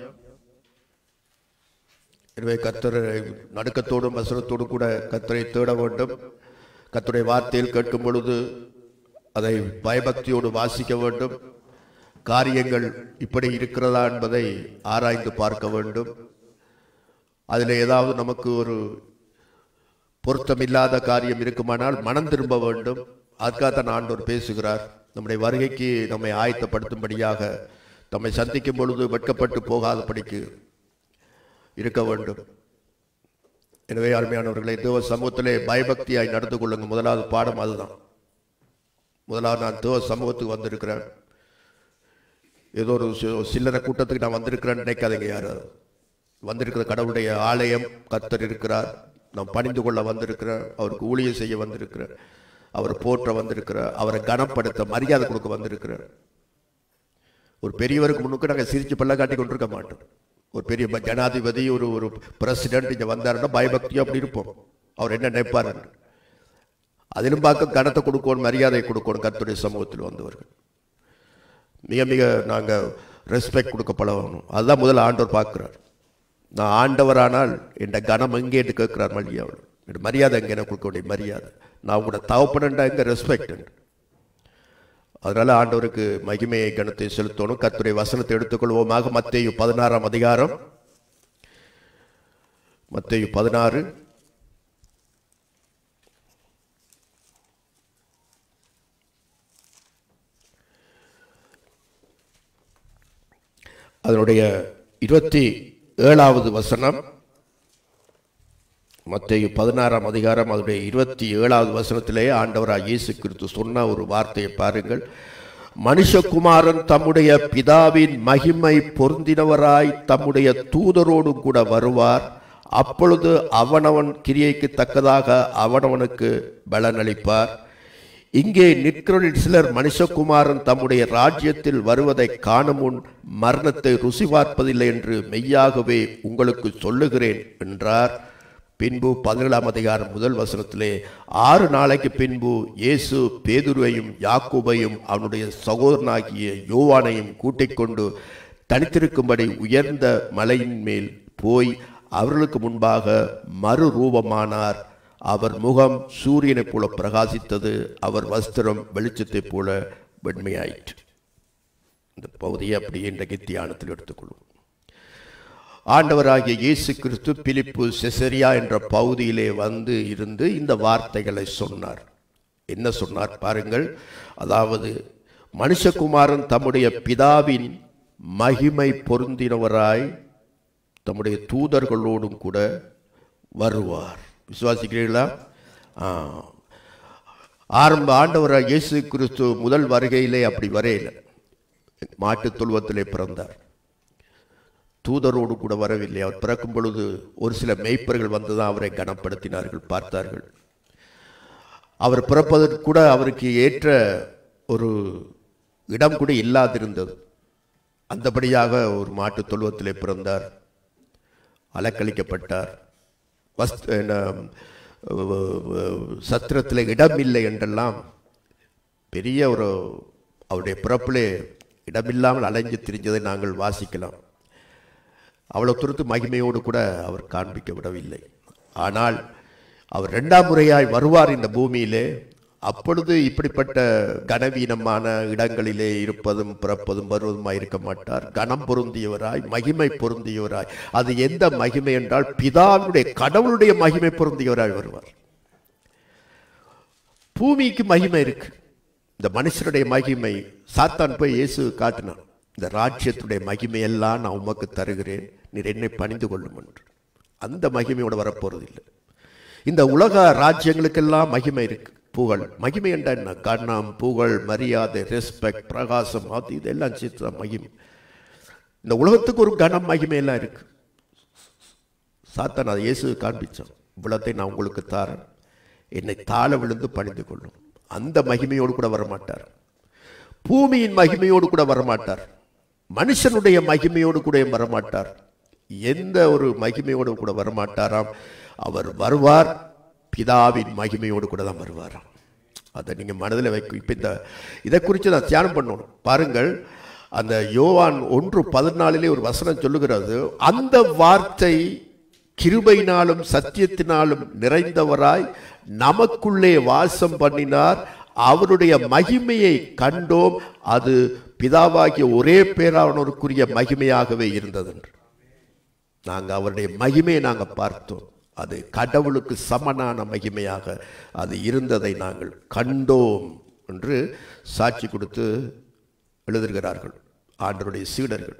எனவே கர்த்தரை நடுக்கத்தோடும் வசனத்தோடும் கூட கர்த்தரை தேட வேண்டும் கர்த்தருடைய வார்த்தையில் கேட்கும் பொழுது அதை பயபக்தியோடு வாசிக்க வேண்டும் காரியங்கள் இப்படி இருக்கிறதா என்பதை ஆராய்ந்து பார்க்க வேண்டும் அதில் ஏதாவது நமக்கு ஒரு பொருத்தமில்லாத காரியம் இருக்குமானால் மனம் திரும்ப வேண்டும் அதுக்காகத்தான் ஆண்டவர் பேசுகிறார் நம்முடைய வருகைக்கு நம்மை ஆயத்தப்படுத்தும்படியாக நம்மை சந்திக்கும் பொழுது வெட்கப்பட்டு போகாதபடிக்கு இருக்க வேண்டும் எனவே அருமையானவர்களை தேவ சமூகத்திலே பயபக்தியாய் நடந்து கொள்ளுங்க முதலாவது பாடம் அதுதான் முதலாவது நான் தேவ சமூகத்துக்கு வந்திருக்கிறேன் ஏதோ ஒரு சி- சில்லறை கூட்டத்துக்கு நான் வந்திருக்கிறேன்னு நினைக்காதீங்க யாரும் வந்திருக்கிற கடவுளுடைய ஆலயம் கர்த்தர் இருக்கிறார் நான் பணிந்து கொள்ள வந்திருக்கிறேன் அவருக்கு ஊழியம் செய்ய வந்திருக்கிறேன் அவரை போற்ற வந்திருக்கிறேன் அவரை கனப்படுத்த மரியாதை கொடுக்க வந்திருக்கிறேன் ஒரு பெரியவருக்கு முன்னுக்கு நாங்கள் சிரிச்சு பல்ல காட்டி கொண்டிருக்க மாட்டோம் ஒரு பெரிய ப- ஜனாதிபதி ஒரு ஒரு பிரசிடென்ட் இங்கே வந்தாருன்னா பயபக்தியும் அப்படி இருப்போம் அவர் என்ன நினைப்பார் அதிலும் பார்க்க கனத்தை கொடுக்கணும் மரியாதை கொடுக்கணும் கர்த்தருடைய சமூகத்தில் வந்தவர்கள் மிக மிக நாங்கள் ரெஸ்பெக்ட் கொடுக்க பழகணும் அதுதான் முதல்ல ஆண்டவர் பார்க்குறார் நான் ஆண்டவரானால் என் கனம் எங்கே என்று கேட்கிறார் மல்லியாவில் என் மரியாதை எங்கே எனக்கு கொடுக்க வேண்டிய மரியாதை நான் உங்களோட தவப்பனண்டா எங்கே ரெஸ்பெக்ட் அதனால ஆண்டவருக்கு மகிமையை கணத்தை செலுத்தணும் கர்த்தருடைய வசனத்தை எடுத்துக்கொள்வோமாக மத்தேயு பதினாறாம் அதிகாரம் மத்தேயு பதினாறு அதனுடைய இருபத்தி ஏழாவது வசனம் மத்தேயு பதினாறாம் அதிகாரம் அதனுடைய இருபத்தி ஏழாவது வசனத்திலே ஆண்டவராக இயேசு கிறிஸ்து சொன்ன ஒரு வார்த்தையை பாருங்கள் மனுஷகுமாரன் தம்முடைய பிதாவின் மகிமை பொருந்தினவராய் தம்முடைய தூதரோடு கூட வருவார் அப்பொழுது அவனவன் கிரியைக்கு தக்கதாக அவனவனுக்கு பலனளிப்பார் இங்கே நிற்கிறவரில் சிலர் மனுஷகுமாரன் தம்முடைய ராஜ்யத்தில் வருவதை காணும் முன் மரணத்தை ருசி பார்ப்பதில்லை என்று மெய்யாகவே உங்களுக்கு சொல்லுகிறேன் என்றார் பின்பு பதினேழாம் அதிகாரம் முதல் வசனத்திலே ஆறு நாளைக்கு பின்பு இயேசு பேதுருவையும் யாக்கோபையும் அவனுடைய சகோதரனாகிய யோவானையும் கூட்டிக் கொண்டு தனித்திருக்கும்படி உயர்ந்த மலையின் மேல் போய் அவர்களுக்கு முன்பாக மறுரூபமானார் அவர் முகம் சூரியனைப் போல பிரகாசித்தது அவர் வஸ்திரம் வெளிச்சத்தைப் போல வெண்மையாயிற்று இந்த பகுதியை அப்படியே இன்றைக்கு தியானத்தில் எடுத்துக்கொள்வோம் ஆண்டவராகிய இயேசு கிறிஸ்து பிலிப்பு செசரியா என்ற பகுதியிலே வந்து இருந்து இந்த வார்த்தைகளை சொன்னார் என்ன சொன்னார் பாருங்கள் அதாவது மனுஷகுமாரன் தம்முடைய பிதாவின் மகிமை பொருந்தினவராய் தம்முடைய தூதர்களோடும் கூட வருவார் விசுவாசிக்கிறீர்களா ஆ. ஆரம்ப ஆண்டவராக இயேசு கிறிஸ்து முதல் வருகையிலே அப்படி வரையில மாட்டுத் தொழுவத்திலே பிறந்தார் தூதரோடு கூட வரவில்லை அவர் பிறக்கும் பொழுது ஒரு சில மெய்ப்பர்கள் வந்துதான் அவரை கனப்படுத்தினார்கள் பார்த்தார்கள் அவர் பிறப்பதற்கு கூட அவருக்கு ஏற்ற ஒரு இடம் கூட இல்லாதிருந்தது அந்தபடியாக ஒரு மாட்டுத் தொழுவத்திலே பிறந்தார் அலக்களிக்கப்பட்டார் வஸ் என்ன, சத்திரத்தில் இடம் இல்லை என்றெல்லாம் பெரிய ஒரு அவருடைய பிறப்பிலே இடமில்லாமல் அலைஞ்சு திரிஞ்சதை நாங்கள் வாசிக்கலாம் அவ்வளவு துருத்து மகிமையோடு கூட அவர் காண்பிக்க விடவில்லை ஆனால் அவர் இரண்டாம் முறையாய் வருவார் இந்த பூமியிலே அப்பொழுது இப்படிப்பட்ட கனவீனமான இடங்களிலே இருப்பதும் பிறப்பதும் வருவதுமாய் இருக்க மாட்டார் கனம் பொருந்தியவராய் மகிமை பொருந்தியவராய் அது எந்த மகிமை என்றால் பிதாவுடைய கடவுளுடைய மகிமை பொருந்தியவராய் வருவார் பூமிக்கு மகிமை இருக்கு இந்த மனுஷனுடைய மகிமை சாத்தான் போய் இயேசு காட்டினான் இந்த ராஜ்யத்துடைய மகிமையெல்லாம் நான் உமக்கு தருகிறேன் நீர் என்னை பணிந்து கொள்ளும் என்று அந்த மகிமையோட வரப்போறது இல்லை இந்த உலக ராஜ்யங்களுக்கெல்லாம் மகிமை இருக்கு புகழ் மகிமை என்ற என்ன கண்ணம் புகழ் மரியாதை ரெஸ்பெக்ட் பிரகாசம் அது இதெல்லாம் சேர்த்து தான் மகிமை இந்த உலகத்துக்கு ஒரு கனம் மகிமை எல்லாம் இருக்கு சாத்தான் அதை இயேசு காண்பிச்சான் இவ்வளத்தை நான் உங்களுக்கு தாரேன் என்னை தாழ விழுந்து பணிந்து கொள்ளும் அந்த மகிமையோடு கூட வரமாட்டார் பூமியின் மகிமையோடு கூட வரமாட்டார் மனுஷனுடைய மகிமையோடு கூட வரமாட்டார் எந்த ஒரு மகிமையோடு கூட வரமாட்டாராம் அவர் வருவார் பிதாவின் மகிமையோடு கூட தான் வருவாராம் அதை நீங்கள் மனதில் வைக்கும் இப்போ இந்த இதை குறித்து நான் தியானம் பண்ணணும் பாருங்கள் அந்த யோவான் ஒன்று பதினாலிலே ஒரு வசனம் சொல்லுகிறது அந்த வார்த்தை கிருபையினாலும் சத்தியத்தினாலும் நிறைந்தவராய் நமக்குள்ளே வாசம் பண்ணினார் அவருடைய மகிமையை கண்டோம் அது பிதாவாகிய ஒரே பேரானோருக்குரிய மகிமையாகவே இருந்தது என்று நாங்கள் அவருடைய மகிமையை நாங்கள் பார்த்தோம் அது கடவுளுக்கு சமனான மகிமையாக அது இருந்ததை நாங்கள் கண்டோம் என்று சாட்சி கொடுத்து எழுதுகிறார்கள் ஆண்டவருடைய சீடர்கள்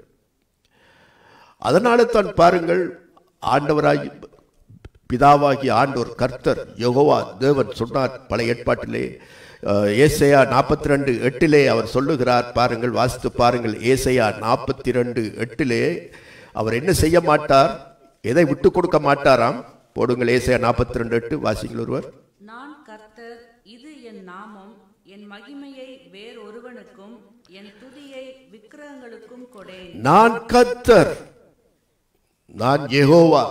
அதனால தான் பாருங்கள் ஆண்டவராகி பிதாவாகிய ஆண்டவர் கர்த்தர் யெகோவா தேவன் சொன்னார் பழைய ஏற்பாட்டிலே அஹ், ஏசையா நாற்பத்தி ரெண்டு எட்டிலே அவர் சொல்லுகிறார் பாருங்கள் வாசித்து பாருங்கள் ஏசையா நாற்பத்தி ரெண்டு எட்டிலே அவர் என்ன செய்ய மாட்டார் எதை விட்டு கொடுக்க மாட்டாராம் போடுங்கள் ஏசையா நாற்பத்தி ரெண்டு எட்டு வாசிங்கள் ஒருவர் நான் கர்த்தர் இது என் நாமம் என் மகிமையை வேறொருவனுக்கும் என் துதியை விக்கிரகங்களுக்கும் கொடேன் நான் கர்த்தர் நான் யெகோவா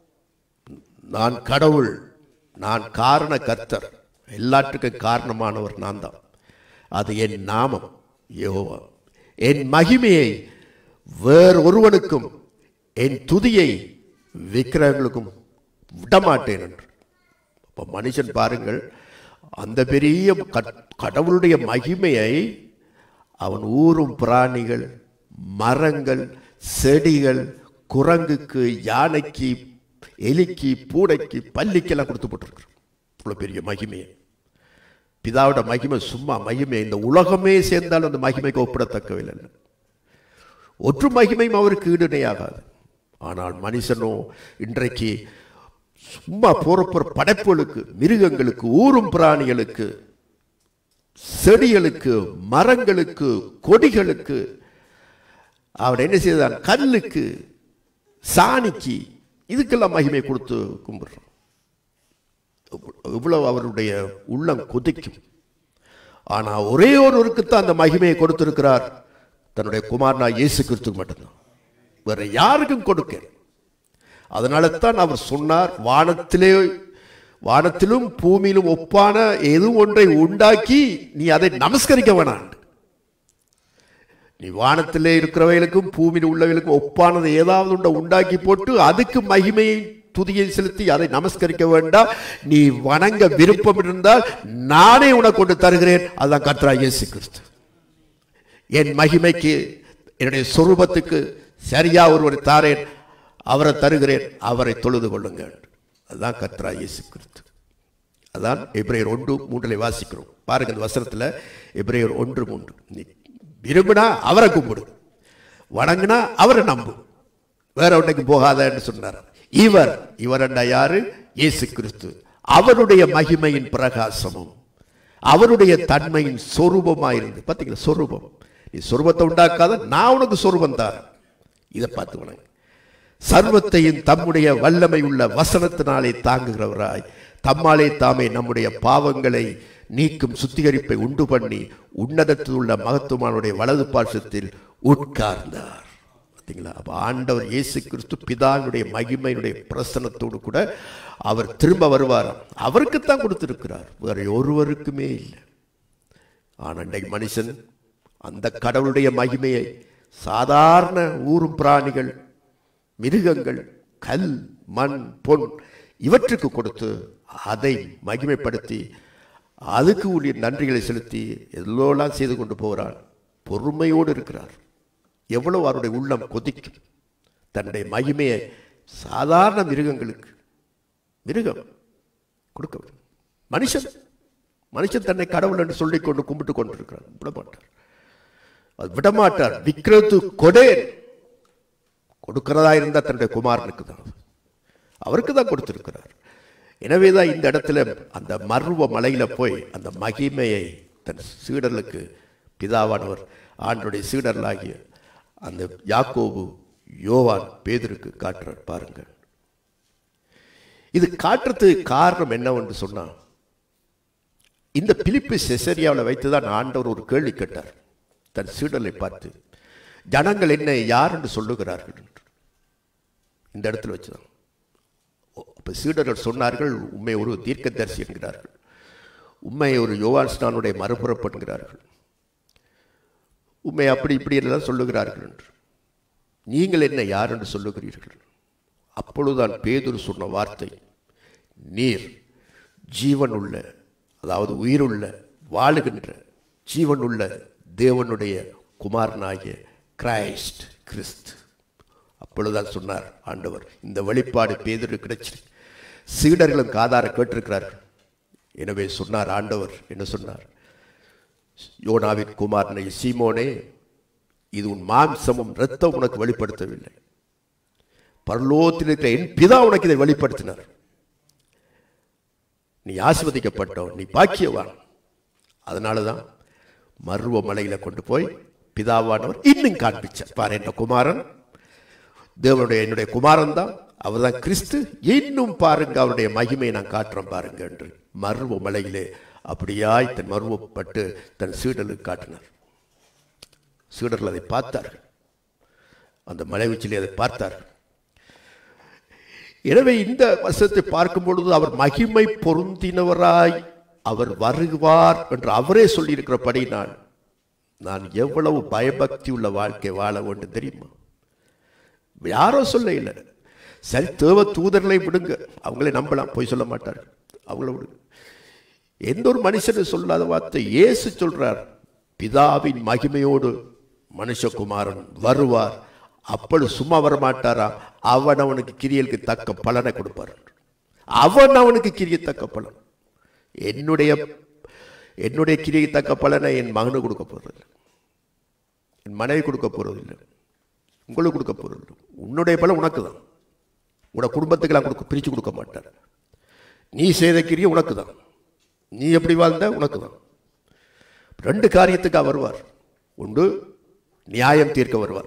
நான் கடவுள் நான் காரண கர்த்தர் எல்லாத்துக்கும் காரணமானவர் நான் தான் அது என் நாமம் யெகோவா என் மகிமையை வேறு ஒருவனுக்கும் என் துதியை விக்கிரகங்களுக்கும் விடமாட்டேன் என்று அப்போ மனுஷன் பாருங்கள் அந்த பெரிய கட்- கடவுளுடைய மகிமையை அவன் ஊரும் பிராணிகள் மரங்கள் செடிகள் குரங்குக்கு யானைக்கு எலிக்கு பூனைக்கு பல்லிக்கெல்லாம் கொடுத்து போட்டிருக்கிறோம் இவ்வளோ பெரிய மகிமையை பிதாவோட மகிமை சும்மா மகிமை இந்த உலகமே சேர்ந்தாலும் அந்த மகிமைக்கு ஒப்பிடத்தக்கவில்லை ஒற்று மகிமையும் அவருக்கு ஈடுணையாகாது ஆனால் மனுஷனோ இன்றைக்கு சும்மா போற போற படைப்புகளுக்கு மிருகங்களுக்கு ஊரும் பிராணிகளுக்கு செடிகளுக்கு மரங்களுக்கு கொடிகளுக்கு அவர் என்ன செய்தான் கல்லுக்கு சாணிக்கு இதுக்கெல்லாம் மகிமை கொடுத்து கும்பிடுறோம் இவ்வளவு அவருடைய உள்ளம் கொதிக்கும் ஆனா ஒரே ஒருவருக்கு தான் அந்த மகிமையை கொடுத்திருக்கிறார் தன்னுடைய குமாரனா இயேசு கிறிஸ்துக்கு மட்டும்தான் வேற யாருக்கும் கொடுக்க அதனால தான் அவர் சொன்னார் வானத்திலே வானத்திலும் பூமியிலும் ஒப்பான எது ஒன்றை உண்டாக்கி நீ அதை நமஸ்கரிக்க வேணாம் நீ வானத்திலே இருக்கிறவைகளுக்கும் பூமியில் உள்ளவைகளுக்கும் ஒப்பானது ஏதாவது உண்ட உண்டாக்கி போட்டு அதுக்கு மகிமையை துதியை செலுத்தி அதை நமஸ்கரிக்க வேண்டாம் நீ வணங்க விருப்பம் இருந்தால் நானே உனக்கு கொண்டு தருகிறேன் அதுதான் கர்த்தரா இயேசு கிறிஸ்து என் மகிமைக்கு என்னுடைய சொரூபத்துக்கு சரியா ஒருவரை தாரேன் அவரை தருகிறேன் அவரை தொழுது கொள்ளுங்கள் அதுதான் கர்த்தரா இயேசு கிறிஸ்து அதான் எப்ரேயர் ஒன்று மூன்றில் வாசிக்கிறோம் பாருங்க இந்த வசனத்தில் எப்ரேயர் ஒன்று மூன்று நீ விரும்பினா அவரை கும்பிடு வணங்கினா அவரை நம்பு வேற ஒன்றைக்கு போகாதன்னு சொன்னார் இவர் இவர் என்ன யாரு இயேசு கிறிஸ்து அவருடைய மகிமையின் பிரகாசமும் அவருடைய தன்மையின் சொரூபமாயிருந்து பார்த்தீங்களா சொரூபம் நீ சொரூபத்தை உண்டாக்காத நான் உனக்கு சொரூபம் தாரேன் இதை பார்த்து வணங்க சர்வத்தையும் தம்முடைய வல்லமை உள்ள வசனத்தினாலே தாங்குகிறவராய் தம்மாலே தாமே நம்முடைய பாவங்களை நீக்கும் சுத்திகரிப்பை உண்டு பண்ணி உன்னதத்தில் உள்ள மகத்துவமானுடைய வலது பாசத்தில் உட்கார்ந்தார் பார்த்தீங்களா அப்போ ஆண்டவர் இயேசு கிறிஸ்து பிதாவினுடைய மகிமையினுடைய பிரசனத்தோடு கூட அவர் திரும்ப வருவார் அவருக்குத்தான் கொடுத்திருக்கிறார் வேற ஒருவருக்குமே இல்லை ஆனால் இன்றைக்கு மனுஷன் அந்த கடவுளுடைய மகிமையை சாதாரண ஊரும் பிராணிகள் மிருகங்கள் கல் மண் பொன் இவற்றுக்கு கொடுத்து அதை மகிமைப்படுத்தி அதுக்கு உரிய நன்றிகளை செலுத்தி எல்லோலாம் செய்து கொண்டு போகிறார் பொறுமையோடு இருக்கிறார் எவ்வளவு அவருடைய உள்ளம் கொதிக்கும் தன்னுடைய மகிமையை சாதாரண மிருகங்களுக்கு மிருகம் கொடுக்க வேண்டும். மனுஷன் மனுஷன் தன்னை கடவுள் என்று சொல்லிக் கொண்டு கும்பிட்டு கொண்டிருக்கிறார் விடமாட்டார் அது விடமாட்டார் விக்ரத்து கொடேன் கொடுக்கிறதா இருந்தால் தன்னுடைய குமாரனுக்கு தான் அவருக்கு தான் கொடுத்திருக்கிறார் எனவே தான் இந்த இடத்துல அந்த மர்வ மலையில போய் அந்த மகிமையை தன் சீடர்களுக்கு பிதாவானவர் ஆண்டுடைய சீடர்களாகிய அந்த யாக்கோபு யோவான் பேதருக்கு காட்டுறார் பாருங்கள் இது காட்டுறதுக்கு காரணம் என்னவென்று சொன்னா இந்த பிலிப்பு செசரியாவில் வைத்துதான் ஆண்டவர் ஒரு கேள்வி கேட்டார் தன் சீடலை பார்த்து ஜனங்கள் என்ன யார் என்று சொல்லுகிறார்கள் என்று. இந்த இடத்துல வச்சுதான் அப்ப சீடர்கள் சொன்னார்கள் உண்மை ஒரு தீர்க்கதரிசி என்கிறார்கள் உண்மை ஒரு யோவான்ஸ்டானுடைய மறுபுறப்படுகிறார்கள் உண்மை அப்படி இப்படி எல்லாம் சொல்லுகிறார்கள் என்று நீங்கள் என்ன யார் என்று சொல்லுகிறீர்கள் அப்பொழுதுதான் பேதுரு சொன்ன வார்த்தை நீர் ஜீவனுள்ள அதாவது உயிருள்ள வாழுகின்ற ஜீவனுள்ள தேவனுடைய குமாரனாகிய கிரைஸ்ட் கிறிஸ்து அப்பொழுதுதான் சொன்னார் ஆண்டவர் இந்த வெளிப்பாடு பேதுரு கிடைச்சு சீடர்களும் காதார கேட்டிருக்கிறார்கள் எனவே சொன்னார் ஆண்டவர் என்ன சொன்னார் யோனாவின் குமாரனை சீமோனே இது உன் மாம்சமும் இரத்தம் உனக்கு வெளிப்படுத்தவில்லை பரலோகத்தில் இருக்கிற என் பிதா உனக்கு இதை வெளிப்படுத்தினார் நீ ஆசிர்வதிக்கப்பட்டவன் நீ பாக்கியவான் அதனால தான் மருவ மலையில கொண்டு போய் பிதாவானவர் இன்னும் காண்பிச்சார் பாரு என்ன குமாரன் தேவனுடைய என்னுடைய குமாரன் தான் அவர் தான் கிறிஸ்து இன்னும் பாருங்க அவருடைய மகிமையை நான் காட்டுறேன் பாருங்க என்று மருவ மலையிலே அப்படியாய் தன் மருவப்பட்டு தன் சீடலுக்கு காட்டினார் சீடர்கள் அதை பார்த்தார்கள் அந்த மலை உச்சிலே அதை பார்த்தார்கள் எனவே இந்த வசனத்தை பார்க்கும் பொழுது அவர் மகிமை பொருந்தினவராய் அவர் வருவார் என்று அவரே சொல்லியிருக்கிறபடி நான் நான் எவ்வளவு பயபக்தி உள்ள வாழ்க்கை வாழ வேண்டும் தெரியுமா யாரோ சொல்ல இல்லை சரி தேவ தூதர்களை விடுங்க அவங்களே நம்பலாம் போய் சொல்ல மாட்டார்கள் அவங்கள விடுங்க எந்த ஒரு மனுஷனும் சொல்லாத வார்த்தை இயேசு சொல்றார் பிதாவின் மகிமையோடு மனுஷகுமாரன் வருவார் அப்பொழுது சும்மா வர மாட்டாராம் அவன் அவனுக்கு கிரியலுக்கு தக்க பலனை கொடுப்பார் அவன் அவனுக்கு கிரிய தக்க பலன் என்னுடைய என்னுடைய கிரியை தக்க பலனை என் மகனுக்கு கொடுக்க போறதில்லை என் மனைவி கொடுக்க போறதில்லை உங்களுக்கு கொடுக்க போறதில்லை உன்னுடைய பலன் உனக்கு தான் உன்னோட குடும்பத்துக்கெல்லாம் கொடுக்க பிரித்து கொடுக்க மாட்டார் நீ செய்த கிரியை உனக்கு தான் நீ எப்படி வாழ்ந்த உனக்கு தான் ரெண்டு காரியத்துக்காக வருவார் ஒன்று நியாயம் தீர்க்க வருவார்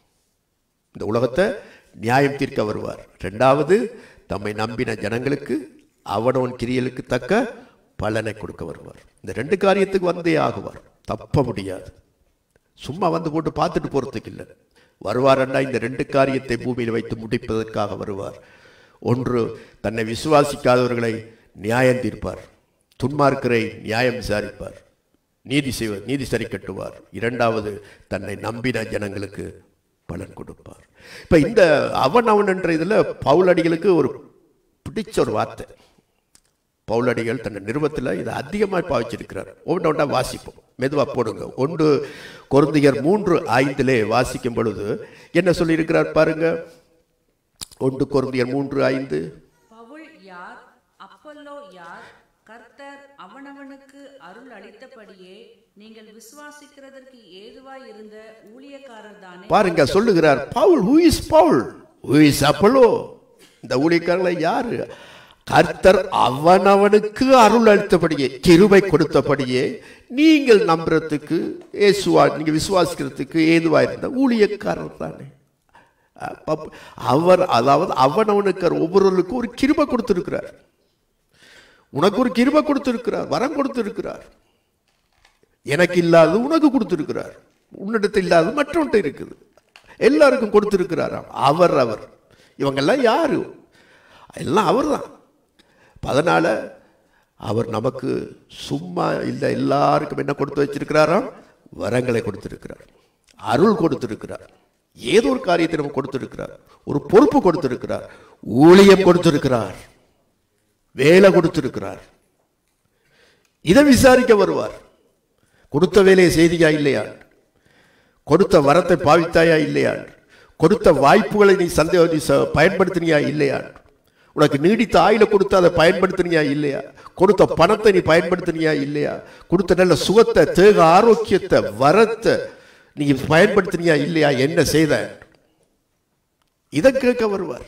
இந்த உலகத்தை நியாயம் தீர்க்க வருவார் ரெண்டாவது தம்மை நம்பின ஜனங்களுக்கு அவனவன் கிரியலுக்கு தக்க பலனை கொடுக்க வருவார் இந்த ரெண்டு காரியத்துக்கு வந்தே ஆகுவார் தப்ப முடியாது சும்மா வந்து போட்டு பார்த்துட்டு போறதுக்கு இல்லை வருவாரண்டா இந்த ரெண்டு காரியத்தை பூமியில் வைத்து முடிப்பதற்காக வருவார் ஒன்று தன்னை விசுவாசிக்காதவர்களை நியாயம் தீர்ப்பார் துன்மார்க்கரை நியாயம் விசாரிப்பார் நீதி செய்வார் நீதி சரி கட்டுவார் இரண்டாவது தன்னை நம்பின ஜனங்களுக்கு பலன் கொடுப்பார் இப்ப இந்த அவன் அவன் என்ற இதுல பவுலடிகளுக்கு ஒரு பிடிச்ச ஒரு வார்த்தை பவுலடிகள் தன் நிறுவத்தில் இதை அதிகமாக பாவிச்சிருக்கிறார் ஒன்று ஒன்றா வாசிப்போம் மெதுவாக போடுங்க ஒன்று கொருந்தியர் மூன்று ஐந்திலே வாசிக்கும் பொழுது என்ன சொல்லியிருக்கிறார் பாருங்க ஒன்று கொருந்தியர் மூன்று ஐந்து பவுல் யார் அப்பல்லோ யார் கர்த்தர் அவனவனுக்கு அருள் அளித்தபடியே நீங்கள் விசுவாசிக்கிறதற்கு ஏதுவாய் இருந்த ஊழியக்காரர் தானே பாருங்க சொல்லுகிறார் Paul who is Paul who is Apollo இந்த ஊழியக்காரங்களை யாரு கர்த்தர் அவனவனுக்கு அருள் அளித்தபடியே கிருபை கொடுத்தபடியே நீங்கள் நம்புறதுக்கு இயேசுவா நீங்க விசுவாசிக்கிறதுக்கு ஏதுவா இருந்த ஊழியக்காரர் தானே அப்ப அவர் அதாவது அவனவனுக்கு ஒவ்வொருவருக்கும் ஒரு கிருபை கொடுத்திருக்கிறார் உனக்கு ஒரு கிருபை கொடுத்திருக்கிறார் வரம் கொடுத்திருக்கிறார் எனக்கு இல்லாதது உனக்கு கொடுத்திருக்கிறார் உன்னிடத்தில் இல்லாதது மற்றவன்ட்ட இருக்குது எல்லாருக்கும் கொடுத்திருக்கிறாராம் அவர் அவர் இவங்கெல்லாம் யாரு எல்லாம் அவர்தான் அதனால அவர் நமக்கு சும்மா இல்லை எல்லாருக்கும் என்ன கொடுத்து வச்சிருக்கிறாராம் வரங்களை கொடுத்திருக்கிறார் அருள் கொடுத்திருக்கிறார் ஏதோ ஒரு காரியத்தை நமக்கு கொடுத்திருக்கிறார் ஒரு பொறுப்பு கொடுத்திருக்கிறார் ஊழியம் கொடுத்திருக்கிறார் வேலை கொடுத்திருக்கிறார் இதை விசாரிக்க வருவார் கொடுத்த வேலையை செய்தியா இல்லையா கொடுத்த வரத்தை பாவித்தாயா இல்லையா கொடுத்த வாய்ப்புகளை நீ சந்தேக நீ ச- பயன்படுத்தினியா இல்லையா உனக்கு நீடித்த ஆயில கொடுத்து அதை பயன்படுத்தினியா இல்லையா கொடுத்த பணத்தை நீ பயன்படுத்தினியா இல்லையா கொடுத்த நல்ல சுகத்தை தேக ஆரோக்கியத்தை வரத்தை நீ பயன்படுத்தினியா இல்லையா என்ன செய்த இதை கேட்க வருவார்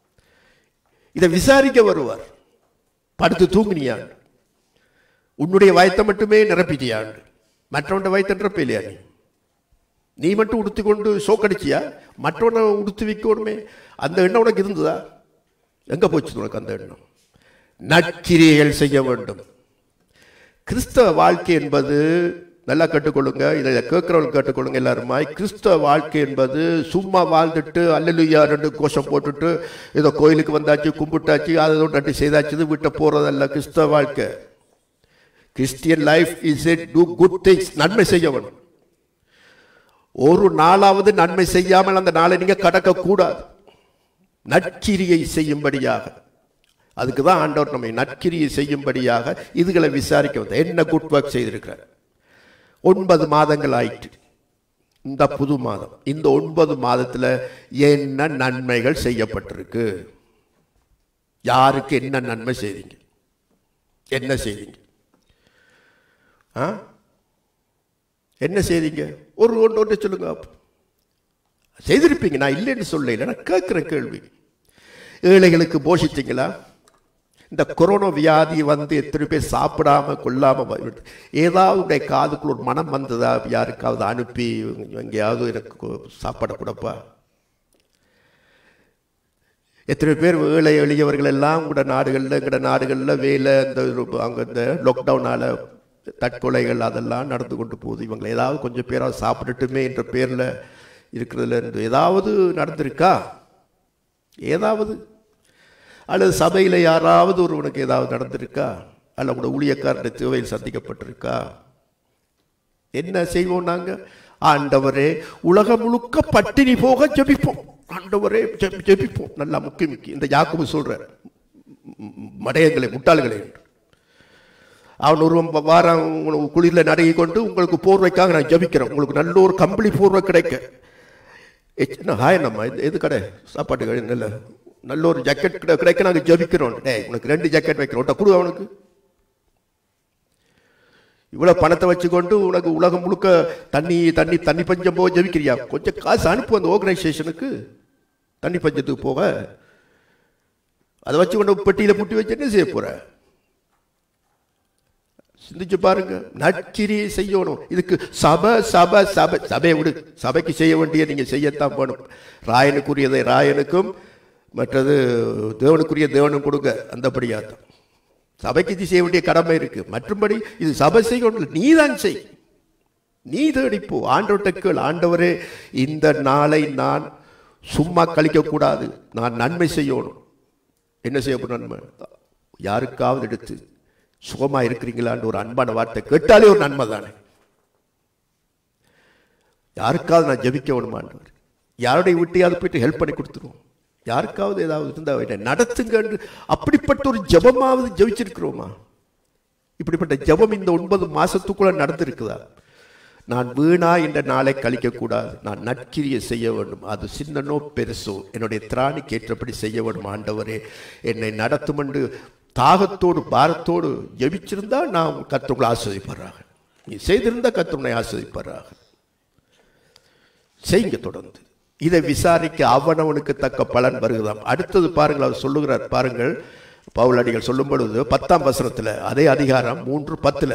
இதை விசாரிக்க வருவார் படுத்து தூங்குனியான் உன்னுடைய வயத்தை மட்டுமே நிரப்பிட்டியான் மற்றவன்ட வயத்தை நிரப்பலையா நீ நீ மட்டும் உடுத்தி கொண்டு சோக்கடிச்சியா மற்றவனை உடுத்தி வைக்கணுமே அந்த எண்ணம் உனக்கு இருந்ததா எங்க போச்சு உனக்கு அந்த எண்ணம் நற்கிரியைகள் செய்ய வேண்டும் கிறிஸ்தவ வாழ்க்கை என்பது நல்லா கேட்டுக்கொள்ளுங்க இதை கேட்கிறவங்க கேட்டுக்கொள்ளுங்க எல்லாருமாய் கிறிஸ்தவ வாழ்க்கை என்பது சும்மா வாழ்ந்துட்டு அல்லலுயா ரெண்டு கோஷம் போட்டுட்டு ஏதோ கோயிலுக்கு வந்தாச்சு கும்பிட்டாச்சு அதை ரெண்டு செய்தாச்சு விட்ட போறதல்ல கிறிஸ்தவ வாழ்க்கை Christian life is it to good things நன்மை செய்ய வேண்டும் ஒரு நாளாவது நன்மை செய்யாமல் அந்த நாளை நீங்க கடக்க கூடாது நற்கிரியை செய்யும்படியாக அதுக்கு தான் ஆண்டவர் நம்மை நற்கிரியை செய்யும்படியாக இதுகளை விசாரிக்க வந்த என்ன குட் ஒர்க் செய்திருக்கிறார் ஒன்பது மாதங்கள் ஆயிற்று இந்த புது மாதம் இந்த ஒன்பது மாதத்துல என்ன நன்மைகள் செய்யப்பட்டிருக்கு யாருக்கு என்ன நன்மை செய்தீங்க என்ன செய்தீங்க ஆ என்ன செய்தீங்க ஒரு ஒன்று ஒன்று சொல்லுங்க அப்ப. செய்திருப்பீங்க நான் இல்லைன்னு சொல்லல நான் கேட்குற கேள்வி ஏழைகளுக்கு போஷித்தீங்களா இந்த கொரோனா வியாதி வந்து எத்தனை பேர் சாப்பிடாம கொள்ளாம வ- ஏதாவது உடைய காதுக்குள்ள ஒரு மனம் வந்ததா யாருக்காவது அனுப்பி எங்கேயாவது எனக்கு கொ- சாப்பாடு கொடுப்பா எத்தனை பேர் ஏழை எளியவர்கள் எல்லாம் உங்களோட நாடுகளில் எங்கட நாடுகளில் வேலை இந்த ஒரு- அங்க இந்த லாக்டவுனால தற்கொலைகள் அதெல்லாம் நடந்து கொண்டு போகுது இவங்களை ஏதாவது கொஞ்சம் பேராவது சாப்பிடட்டுமே என்ற பேரில் இருக்கிறதுல இருந்து ஏதாவது நடந்திருக்கா ஏதாவது அல்லது சபையில் யாராவது ஒருவனுக்கு ஏதாவது நடந்திருக்கா அல்ல உங்களோட ஊழியக்காரருடைய தேவையில் சந்திக்கப்பட்டிருக்கா என்ன செய்வோம் நாங்க ஆண்டவரே உலகம் முழுக்க பட்டினி போக ஜெபிப்போம் ஆண்டவரே ஜெபி- ஜெபிப்போம் நல்லா முக்கி முக்கி இந்த யாக்குபு சொல்ற மடையங்களை முட்டாள்களை என்று அவன் ஒரு வாரம் உங்களுக்கு குளிரில் நடுங்கி கொண்டு உங்களுக்கு போர்வைக்காக நான் ஜெபிக்கிறேன் உங்களுக்கு நல்ல ஒரு கம்பளி போர்வை கிடைக்க எச்- என்ன ஹாய் நம்ம இது எது கடை சாப்பாட்டு கடை நல்ல நல்ல ஒரு ஜாக்கெட் கிடை கிடைக்க நாங்கள் ஜபிக்கிறோம் டேய் உனக்கு ரெண்டு ஜாக்கெட் வைக்கிறோம் ஒட்ட கொடு அவனுக்கு இவ்வளோ பணத்தை வச்சுக்கொண்டு உனக்கு உலகம் முழுக்க தண்ணி தண்ணி தண்ணி பஞ்சம் போக ஜபிக்கிறியா கொஞ்சம் காசு அனுப்பு அந்த ஆர்கனைசேஷனுக்கு தண்ணி பஞ்சத்துக்கு போக அதை வச்சு கொண்டு பெட்டியில் புட்டி வச்சு என்ன செய்ய போற சிந்திச்சு பாருங்க நற்கிரியை செய்யணும் இதுக்கு சபை சபை சபை சபையை விடு சபைக்கு செய்ய வேண்டிய நீங்க செய்யத்தான் போகணும் ராயனுக்குரியதை ராயனுக்கும் மற்றது தேவனுக்குரிய தேவனும் கொடுங்க அந்தபடியாத்தான் சபைக்கு இது செய்ய வேண்டிய கடமை இருக்கு மற்றும்படி இது சபை செய்யணும் நீ தான் செய் நீ தேடிப்போ ஆண்டவர்கிட்ட கேள் ஆண்டவரே இந்த நாளை நான் சும்மா கழிக்க கூடாது நான் நன்மை செய்யணும் என்ன செய்யப்படும் நன்மை யாருக்காவது எடுத்து சுகமா இருக்கிறீங்களான்னு ஒரு அன்பான வார்த்தை கேட்டாலே ஒரு நன்மை தானே யாருக்காவது நான் ஜெபிக்க வேணுமாண்டவர் யாருடைய வீட்டையாவது போயிட்டு ஹெல்ப் பண்ணி கொடுத்துருவோம் யாருக்காவது ஏதாவது இருந்தா என்னை நடத்துங்க என்று அப்படிப்பட்ட ஒரு ஜெபமாவது ஜெபிச்சிருக்கிறோமா இப்படிப்பட்ட ஜெபம் இந்த ஒன்பது மாசத்துக்குள்ள நடந்திருக்குதா நான் வீணா இந்த நாளை கழிக்க கூடாது நான் நற்கிரியை செய்ய வேண்டும் அது சின்னனோ பெருசோ என்னுடைய திராணிக்கு ஏற்றபடி செய்ய வேண்டும் ஆண்டவரே என்னை நடத்தும் என்று தாகத்தோடு பாரத்தோடு ஜெபிச்சிருந்தா நான் கத்தவங்களை ஆஸ்வதிப்படுறாங்க நீ செய்திருந்தா கத்தவனை ஆஸ்வதிப்படுறாங்க செய்யுங்க தொடர்ந்து இதை விசாரிக்க அவனவனுக்கு தக்க பலன் வருகிறதாம் அடுத்தது பாருங்கள் அவர் சொல்லுகிறார் பாருங்கள் பவுலடிகள் சொல்லும் பொழுது பத்தாம் வசனத்துல அதே அதிகாரம் மூன்று பத்துல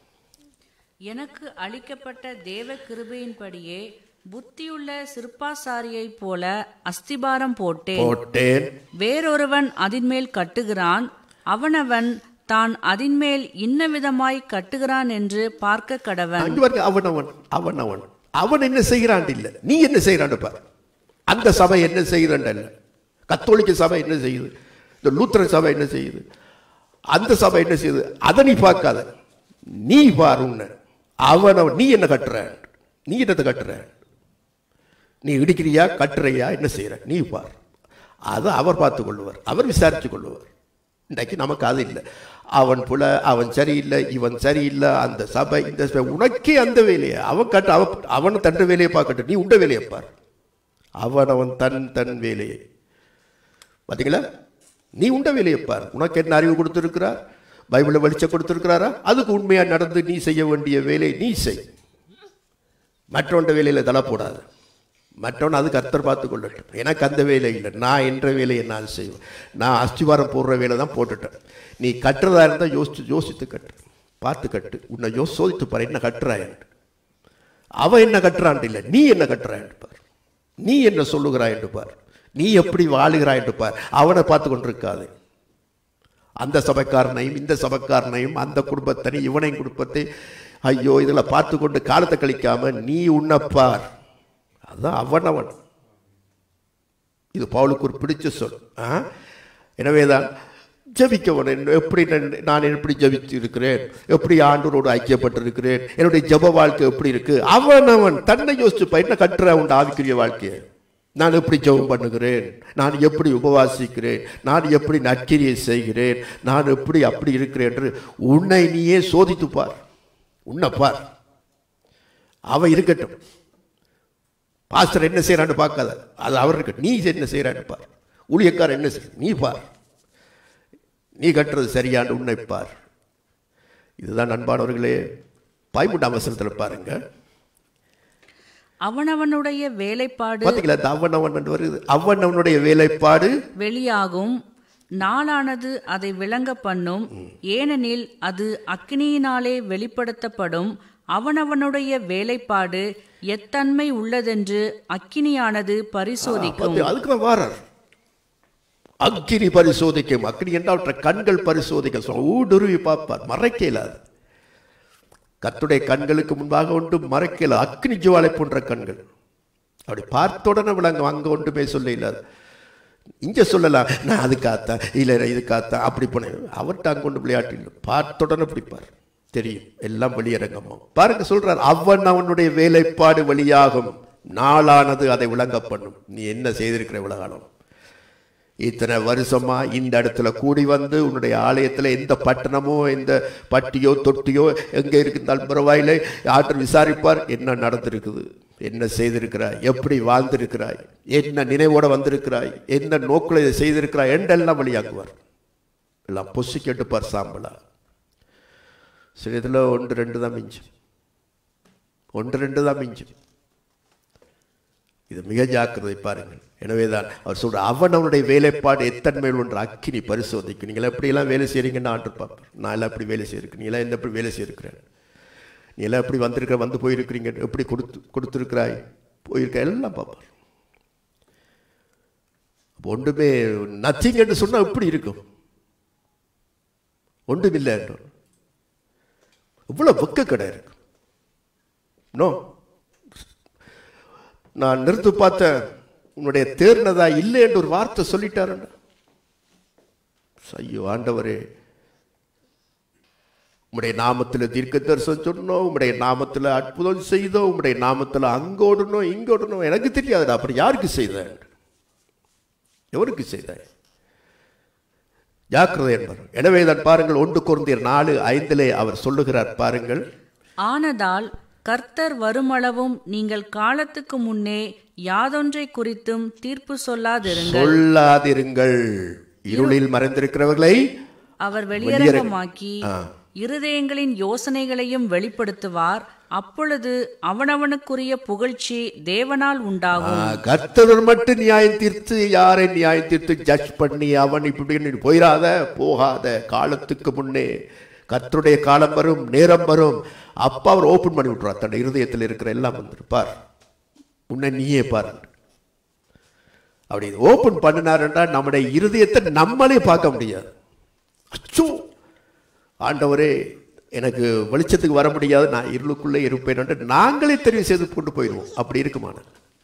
எனக்கு அளிக்கப்பட்ட தேவ கிருபையின்படியே புத்தியுள்ள சிற்பாசாரியைப் போல அஸ்திபாரம் போட்டேன் போட்டேன் வேறொருவன் அதின்மேல் கட்டுகிறான் அவனவன் தான் அதின்மேல் இன்னவிதமாய் கட்டுகிறான் என்று பார்க்க கடவன் அங்கு பாருங்க அவன் அவன் அவன் அவன் அவன் என்ன செய்கிறான் இல்ல நீ என்ன செய்கிறான் பாரு அந்த சபை என்ன செய்கிறான் இல்ல கத்தோலிக்க சபை என்ன செய்யுது இந்த லூத்திரன் சபை என்ன செய்யுது அந்த சபை என்ன செய்யுது அதை நீ பார்க்காத நீ பாரு உன்னை அவன் அவன் நீ என்ன கட்டுற நீ என்னத்தை கட்டுற நீ இடிக்கிறியா கட்டுறியா என்ன செய்யற நீ பார் அதை அவர் பார்த்து கொள்ளுவார் அவர் விசாரித்து கொள்ளுவார் இன்றைக்கு நமக்கு அது இல்லை அவன் புல அவன் சரியில்லை இவன் சரியில்லை அந்த சபை இந்த சபை உனக்கே அந்த வேலையை அவன் கட்டு அவன் அவன் தன் வேலையை பார்க்கட்டும் நீ உண்ட வேலையை பார் அவன் அவன் தன் தன் வேலையை பார்த்தீங்களா நீ உண்ட வேலையை பார் உனக்கு என்ன அறிவு கொடுத்திருக்கிறார் பைபிளை வெளிச்சம் கொடுத்திருக்கிறாரா அதுக்கு உண்மையா நடந்து நீ செய்ய வேண்டிய வேலையை நீ செய் மற்றவன்ட வேலையில தலை போடாது மற்றவன் அது கர்த்தர் பார்த்து கொள்ளட்டும் எனக்கு அந்த வேலை இல்லை நான் என்ற வேலையை நான் செய்வேன் நான் அஸ்திவாரம் போடுற வேலை தான் போட்டுட்டேன் நீ கட்டுறதா இருந்தால் யோசிச்சு யோசித்து கட்டு பார்த்து கட்டு உன்னை யோ சோதித்து பாரு என்ன கட்டுறாயன்ட்டு அவன் என்ன கட்டுறான் இல்லை நீ என்ன கட்டுறாயன்ட்டு பார் நீ என்ன சொல்லுகிறாய் என்று பார் நீ எப்படி வாழுகிறாய் என்று பார் அவனை பார்த்து கொண்டிருக்காதே அந்த சபைக்காரனையும் இந்த சபைக்காரனையும் அந்த குடும்பத்தனையும் இவனையும் குடும்பத்தை ஐயோ இதில் பார்த்து கொண்டு காலத்தை கழிக்காம நீ உன்னப்பார் அதுதான் அவன் அவன் இது பவுலுக்கு ஒரு பிடிச்ச சொல் ஆ? எனவேதான் ஜபிக்கவன் எப்படி நான் நான் எப்படி ஜபித்து இருக்கிறேன் எப்படி ஆண்டவரோடு ஐக்கியப்பட்டிருக்கிறேன் என்னுடைய ஜப வாழ்க்கை எப்படி இருக்கு அவன் அவன் தன்னை யோசிச்சு என்ன கட்டுற உன் ஆவிக்குரிய வாழ்க்கையை நான் எப்படி ஜெபம் பண்ணுகிறேன் நான் எப்படி உபவாசிக்கிறேன் நான் எப்படி நற்கிரியை செய்கிறேன் நான் எப்படி அப்படி இருக்கிறேன் என்று உன்னை நீயே சோதித்து பார் உன்னை பார் அவன் இருக்கட்டும் பாஸ்டர் என்ன செய்யறான்னு பார்க்காத அது அவர் இருக்கு நீ என்ன செய்யறான்னு பார் ஊழியக்காரன் என்ன செய்ய நீ பார் நீ கட்டுறது சரியான்னு உன்னை பார் இதுதான் அன்பானவர்களே பயமுண்ட அவசரத்தில் பாருங்க அவனவனுடைய வேலைப்பாடு பார்த்தீங்களா இந்த அவன் அவன் வருது அவன் அவனுடைய வேலைப்பாடு வெளியாகும் நாளானது அதை விளங்க பண்ணும் ஏனெனில் அது அக்கினியினாலே வெளிப்படுத்தப்படும் அவனவனுடைய வேலைப்பாடு எத்தன்மை உள்ளதென்று அக்கினியானது பரிசோதிக்கும் பார்த்து, அதுக்கு தான் வாரார் அக்கினி பரிசோதிக்கும் அக்கினி என்றால் அவற்றை கண்கள் பரிசோதிக்க சொல்ல ஊடுருவி பார்ப்பார் மறைக்க இயலாது கத்துடைய கண்களுக்கு முன்பாக ஒன்று மறைக்கல அக்னி ஜுவாலை போன்ற கண்கள் அப்படி பார்த்த உடனே விளங்க அங்க ஒன்றுமே சொல்ல இல்லாது இங்க சொல்லலாம் நான் அது காத்தேன் இல்லை இது காத்தேன் அப்படி போனேன் அவர்கிட்ட அங்க கொண்டு விளையாட்டு இல்லை பார்த்த உடனே பிடிப்பார் தெரியும் எல்லாம் வெளியரங்கமா பாருங்க சொல்றார் அவன் அவனுடைய வேலைப்பாடு வெளியாகும் நாளானது அதை விளங்க பண்ணும் நீ என்ன செய்திருக்கிற விலகாலம் இத்தனை வருஷமா இந்த இடத்துல கூடி வந்து உன்னுடைய ஆலயத்துல எந்த பட்டணமோ எந்த பட்டியோ தொட்டியோ எங்க இருந்தாலும் பரவாயில்லை யார்கிட்ட விசாரிப்பார் என்ன நடந்திருக்குது என்ன செய்திருக்கிறாய் எப்படி வாழ்ந்திருக்கிறாய் என்ன நினைவோட வந்திருக்கிறாய் என்ன நோக்கில் இதை செய்திருக்கிறாய் என்றெல்லாம் வழியாக்குவார் எல்லாம் பொசு கேட்டுப்பார் சாம்பலா சில இதில் ஒன்று ரெண்டு தான் மிஞ்சும் ஒன்று ரெண்டு தான் மிஞ்சும் இது மிக ஜாக்கிரதை பாருங்கள் எனவேதான் அவர் சொல்ற அவன் அவனுடைய வேலைப்பாடு எத்தன்மையில் ஒன்று அக்கினி பரிசோதிக்கும் நீங்களா எப்படியெல்லாம் வேலை செய்றீங்கன்னு ஆண்டு பார்ப்பார் நான் எல்லாம் எப்படி வேலை செய்யிருக்கேன் நீ எல்லாம் என்ன எப்படி வேலை செய்யிருக்கிறேன் நீ எல்லாம் எப்படி வந்திருக்க வந்து போயிருக்கிறீங்க எப்படி கொடுத்து கொடுத்துருக்கிறாய் போயிருக்க எல்லாம் பார்ப்பார் அப்போ ஒன்றுமே நத்திங் என்று சொன்னால் எப்படி இருக்கும் ஒன்றுமில்லை என்று இவ்வளோ வெக்க கடை இருக்கு நோ நான் நிறுத்து பார்த்தேன் உன்னுடைய தேர்னதா இல்லை என்று ஒரு வார்த்தை சொல்லிட்டாருன்னா ஐயோ ஆண்டவரே உம்முடைய நாமத்தில் தீர்க்க தரிசனம் சொன்னோம் உம்முடைய நாமத்தில் அற்புதம் செய்தோம் உம்முடைய நாமத்தில் அங்கோடணும் இங்கோடணும் எனக்கு தெரியாதுடா அப்படி யாருக்கு செய்த எவருக்கு செய்தாய் ஜாக்கிரதை என்பார் எனவே தான் பாருங்கள் ஒன்று குருந்தியர் நாலு ஐந்திலே அவர் சொல்லுகிறார் பாருங்கள் ஆனதால் கர்த்தர் வருமளவும் நீங்கள் காலத்துக்கு முன்னே யாதொன்றை குறித்தும் தீர்ப்பு சொல்லாதிருங்கள் சொல்லாதிருங்கள் இருளில் மறைந்திருக்கிறவர்களை அவர் வெளியரங்கமாக்கி இருதயங்களின் யோசனைகளையும் வெளிப்படுத்துவார் அப்பொழுது அவனவனுக்குரிய புகழ்ச்சி தேவனால் உண்டாகும் ஆ, கர்த்தர் மட்டும் நியாயம் தீர்த்து யாரை நியாயம் தீர்த்து ஜட்ஜ் பண்ணி அவன் இப்படி நீ போயிடாத போகாத காலத்துக்கு முன்னே கர்த்தருடைய காலம் வரும் நேரம் வரும் அப்பா அவர் ஓப்பன் பண்ணி விட்டுறார் தன் இருதயத்தில் இருக்கிற எல்லாம் வந்திருப்பார் உன்னை நீயே பாரு அப்படி ஓப்பன் பண்ணினாருன்றா நம்முடைய இருதயத்தை நம்மளே பார்க்க முடியாது அச்சோ ஆண்டவரே எனக்கு வெளிச்சத்துக்கு வர முடியாது நான் இருளுக்குள்ளே இருப்பேன் என்று நாங்களே தெரிவு செய்து கொண்டு போயிடுவோம் அப்படி இருக்குமான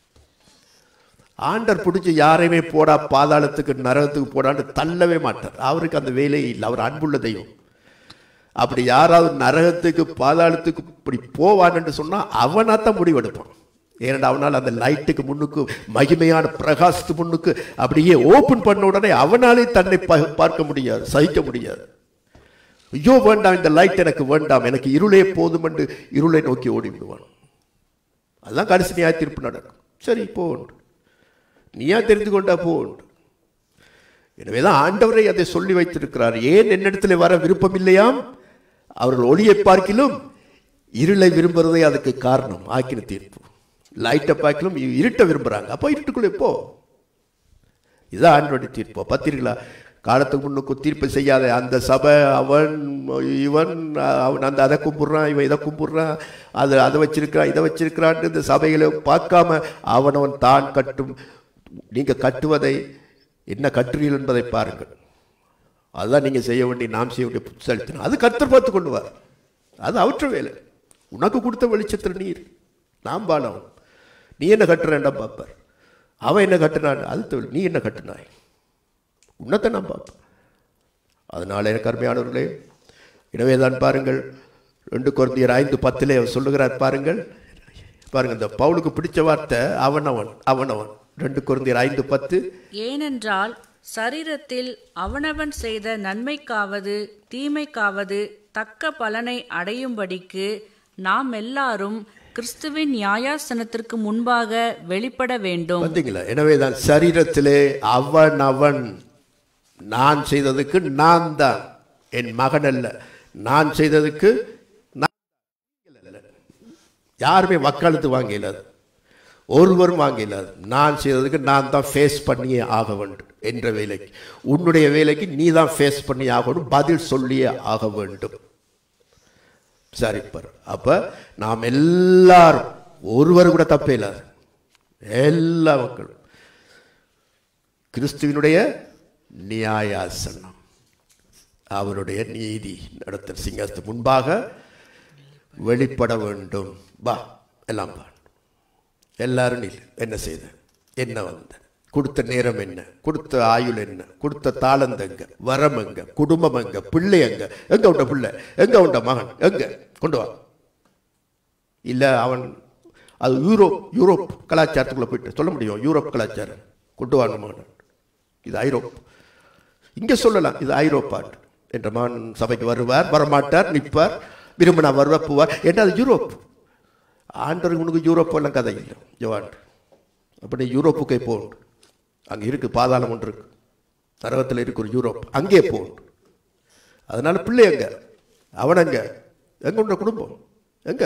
ஆண்டர் பிடிச்சி யாரையுமே போடா பாதாளத்துக்கு நரகத்துக்கு போடான்னு தள்ளவே மாட்டார் அவருக்கு அந்த வேலையே இல்லை அவர் அன்புள்ள தெய்வம் அப்படி யாராவது நரகத்துக்கு பாதாளத்துக்கு இப்படி போவான்னு சொன்னால் அவனாத்தான் முடிவெடுப்பான் ஏனென்றால் அவனால் அந்த லைட்டுக்கு முன்னுக்கு மகிமையான பிரகாசத்து முன்னுக்கு அப்படியே ஓப்பன் பண்ண உடனே அவனாலே தன்னை ப- பார்க்க முடியாது சகிக்க முடியாது ஐயோ வேண்டாம் இந்த லைட் எனக்கு வேண்டாம் எனக்கு இருளே போதும் என்று இருளை நோக்கி ஓடி விடுவான் அதுதான் கடைசி நியாய தீர்ப்பு நடக்கும் சரி போன்று நீயா தெரிந்து கொண்டா போன்று எனவேதான் ஆண்டவரை அதை சொல்லி வைத்திருக்கிறார் ஏன் என்னிடத்தில் வர விருப்பம் இல்லையாம் அவர்கள் ஒளியை பார்க்கிலும் இருளை விரும்புறதே அதுக்கு காரணம் ஆக்கின தீர்ப்பு லைட்டை பார்க்கிலும் இ- இருட்டை விரும்புறாங்க அப்போ இருட்டுக்குள்ளே போ இதான் ஆண்டோடைய தீர்ப்பு பார்த்தீர்களா காலத்துக்கு முன்னுக்கு தீர்ப்பு செய்யாத அந்த சபை அவன் இவன் அவன் அந்த அதை கும்பிட்றான் இவன் இதை கும்பிட்றான் அது அதை வச்சிருக்கிறான் இதை வச்சிருக்கிறான்னு இந்த சபைகளை பார்க்காம அவனவன் தான் கட்டும் நீங்கள் கட்டுவதை என்ன கட்டுறீர்கள் என்பதை பாருங்கள் அதுதான் நீங்கள் செய்ய வேண்டிய நாம் செய்ய வேண்டிய புத்தளித்தனம் அது கர்த்தர் பார்த்து கொண்டு வார் அது அவற்ற வேலை உனக்கு கொடுத்த வெளிச்சத்தில் நீர் நாம் பாலம் நீ என்ன கட்டுறேன்டா பார்ப்பார் அவன் என்ன கட்டுனான் அது தொழில். நீ என்ன கட்டுனாய் உன்னத்தை நான் பார்ப்பேன் அதனால எனக்கு அருமையானவர்களே எனவே தான் பாருங்கள் ரெண்டு குழந்தையர் ஐந்து பத்திலே அவர் சொல்லுகிறார் பாருங்கள் பாருங்கள் இந்த பவுலுக்கு பிடிச்ச வார்த்தை அவனவன் அவனவன் ரெண்டு குழந்தையர் ஐந்து பத்து ஏனென்றால் சரீரத்தில் அவனவன் செய்த நன்மைக்காவது தீமைக்காவது தக்க பலனை அடையும்படிக்கு நாம் எல்லாரும் கிறிஸ்துவின் நியாயாசனத்திற்கு முன்பாக வெளிப்பட வேண்டும் பார்த்தீங்களா எனவே தான் சரீரத்திலே அவன் அவன் நான் செய்ததுக்கு நான் தான் என் மகன் அல்ல நான் செய்ததுக்கு நான் அல்ல. யாருமே வக்காலத்து வாங்க இயலாது ஒருவரும் வாங்க இயலாது நான் செய்ததுக்கு நான் தான் ஃபேஸ் பண்ணியே ஆக வேண்டும் என்ற வேலைக்கு உன்னுடைய வேலைக்கு நீ தான் ஃபேஸ் பண்ணி ஆகணும் பதில் சொல்லியே ஆக வேண்டும் சரிப்பர் அப்ப நாம் எல்லாரும் ஒருவர் கூட தப்பே இல்லாது எல்லா மக்களும் கிறிஸ்துவினுடைய நியாயாசனம் அவருடைய நீதி நடத்த சிங்கத்து முன்பாக வெளிப்பட வேண்டும் வா எல்லாம் வா எல்லாரும் நில் என்ன செய்த என்ன வந்த கொடுத்த நேரம் என்ன கொடுத்த ஆயுள் என்ன கொடுத்த தாளந்து எங்க வரம் எங்க குடும்பம் எங்க பிள்ளை எங்க எங்க உண்ட பிள்ளை எங்க உண்ட மகன் எங்க கொண்டு வா இல்ல அவன் அது யூரோப் யூரோப் கலாச்சாரத்துக்குள்ள போயிட்டு சொல்ல முடியும் யூரோப் கலாச்சாரம் கொண்டு வாங்க மகன் இது ஐரோப் இங்க சொல்லலாம் இது ஐரோப்பாட் என்ற மகன் சபைக்கு வருவார் வரமாட்டார் நிற்பார் விரும்பினா வருவார் போவார் ஏன்னா அது யூரோப் ஆண்டருக்கு உனக்கு யூரோப் எல்லாம் கதை இல்லை ஜவான் அப்போ நீ யூரோப்புக்கே போகணும் அங்கே இருக்கு பாதாளம் ஒன்று இருக்கு நரகத்தில் இருக்கு ஒரு யூரோப் அங்கே போகணும் அதனால பிள்ளை எங்க அவன் எங்க எங்க உன்ற குடும்பம் எங்க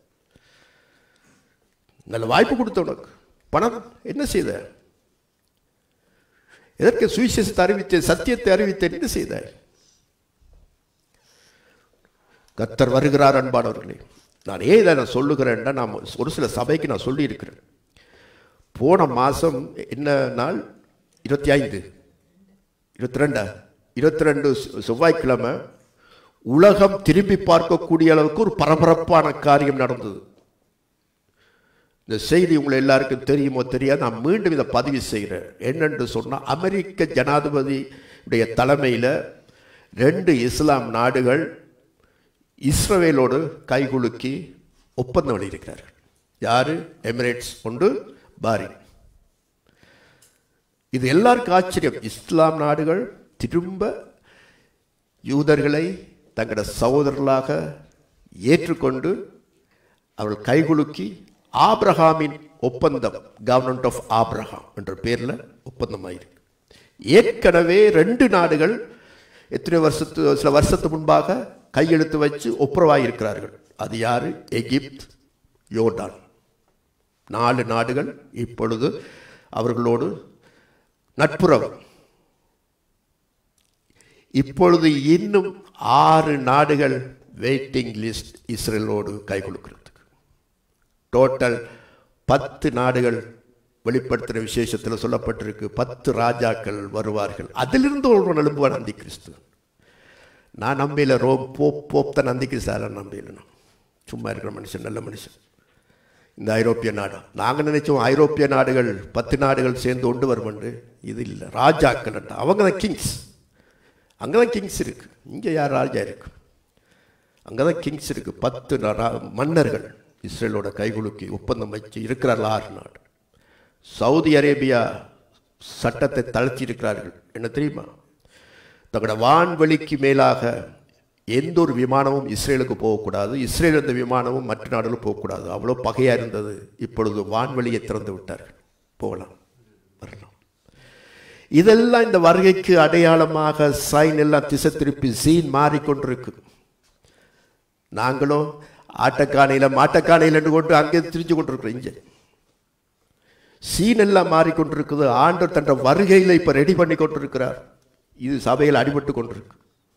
நல்ல வாய்ப்பு கொடுத்த உனக்கு பணம் என்ன செய்த எதற்கு சுவிசேஷத்தை அறிவித்தேன் சத்தியத்தை அறிவித்தேன் என்ன செய்தாய் கத்தர் வருகிறார் அன்பானவர்களே நான் ஏன் இதை நான் சொல்லுகிறேன்னா நான் ஒரு சில சபைக்கு நான் சொல்லியிருக்கிறேன் போன மாதம் என்ன நாள் இருபத்தி ஐந்து இருபத்தி ரெண்டா இருபத்தி ரெண்டு செவ்வாய்க்கிழமை உலகம் திரும்பி பார்க்கக்கூடிய அளவுக்கு ஒரு பரபரப்பான காரியம் நடந்தது இந்த செய்தி உங்களை எல்லாருக்கும் தெரியுமோ தெரியாது நான் மீண்டும் இதை பதிவு செய்கிறேன் என்னென்று சொன்னால் அமெரிக்க ஜனாதிபதியுடைய தலைமையில் ரெண்டு இஸ்லாம் நாடுகள் இஸ்ரவேலோடு கைகுலுக்கி ஒப்பந்தம் எழுதியிருக்கிறார்கள் யாரு எமிரேட்ஸ் ஒன்று பாரி இது எல்லாருக்கும் ஆச்சரியம் இஸ்லாம் நாடுகள் திரும்ப யூதர்களை தங்களோட சகோதரர்களாக ஏற்றுக்கொண்டு அவர்கள் கைகுலுக்கி ஆப்ரஹாமின் ஒப்பந்தம் கவர்மெண்ட் ஆஃப் ஆப்ரஹாம் என்ற பேரில் ஒப்பந்தமாயிருக்கு ஏற்கனவே ரெண்டு நாடுகள் எத்தனை வருஷத்து சில வருஷத்து முன்பாக கையெழுத்து வச்சு ஒப்புரவாயிருக்கிறார்கள் அது யாரு எகிப்த் யோர்டான் நாலு நாடுகள் இப்பொழுது அவர்களோடு நட்புறவு இப்பொழுது இன்னும் ஆறு நாடுகள் வெயிட்டிங் லிஸ்ட் இஸ்ரேலோடு கை கொடுக்கிறதுக்கு டோட்டல் பத்து நாடுகள் வெளிப்படுத்துகிற விசேஷத்தில் சொல்லப்பட்டிருக்கு பத்து ராஜாக்கள் வருவார்கள் அதிலிருந்து ஒரு எழும்புவான் அந்தி கிறிஸ்து நான் நம்பியில ரோம் போப் போப் தான் நந்தி கிறிஸ்து நம்பியில நான் சும்மா இருக்கிற மனுஷன் நல்ல மனுஷன் இந்த ஐரோப்பிய நாடு நாங்கள் நினைச்சோம் ஐரோப்பிய நாடுகள் பத்து நாடுகள் சேர்ந்து கொண்டு வருமென்று இது இல்லை ராஜாக்கள் அவங்க தான் கிங்ஸ் அங்கே தான் கிங்ஸ் இருக்கு இங்கே யார் ராஜா இருக்கு அங்கே தான் கிங்ஸ் இருக்கு பத்து ந- ரா- மன்னர்கள் இஸ்ரேலோட கைகுலுக்கி ஒப்பந்தம் வச்சு இருக்கிறார்கள் ஆறு நாடு சவுதி அரேபியா சட்டத்தை தளர்த்தி இருக்கிறார்கள் என்ன தெரியுமா தங்களோட வான்வெளிக்கு மேலாக எந்த ஒரு விமானமும் இஸ்ரேலுக்கு போகக்கூடாது இஸ்ரேல் எந்த விமானமும் மற்ற நாடுகளும் போகக்கூடாது அவ்வளோ பகையாக இருந்தது இப்பொழுது வான்வெளியை திறந்து விட்டார்கள் போகலாம் வரலாம் இதெல்லாம் இந்த வருகைக்கு அடையாளமாக சைன் எல்லாம் திசை திருப்பி சீன் மாறிக்கொண்டிருக்கு நாங்களும் ஆட்டக்கானையில் மாட்டக்கானையில் கொண்டு அங்கே திரிஞ்சு கொண்டிருக்கிறோம் இங்கே சீன் எல்லாம் மாறிக்கொண்டிருக்குது ஆண்டவர் தன்ற வருகையில் இப்போ ரெடி பண்ணி கொண்டிருக்கிறார் இது சபையில் அடிபட்டு கொண்டிருக்கு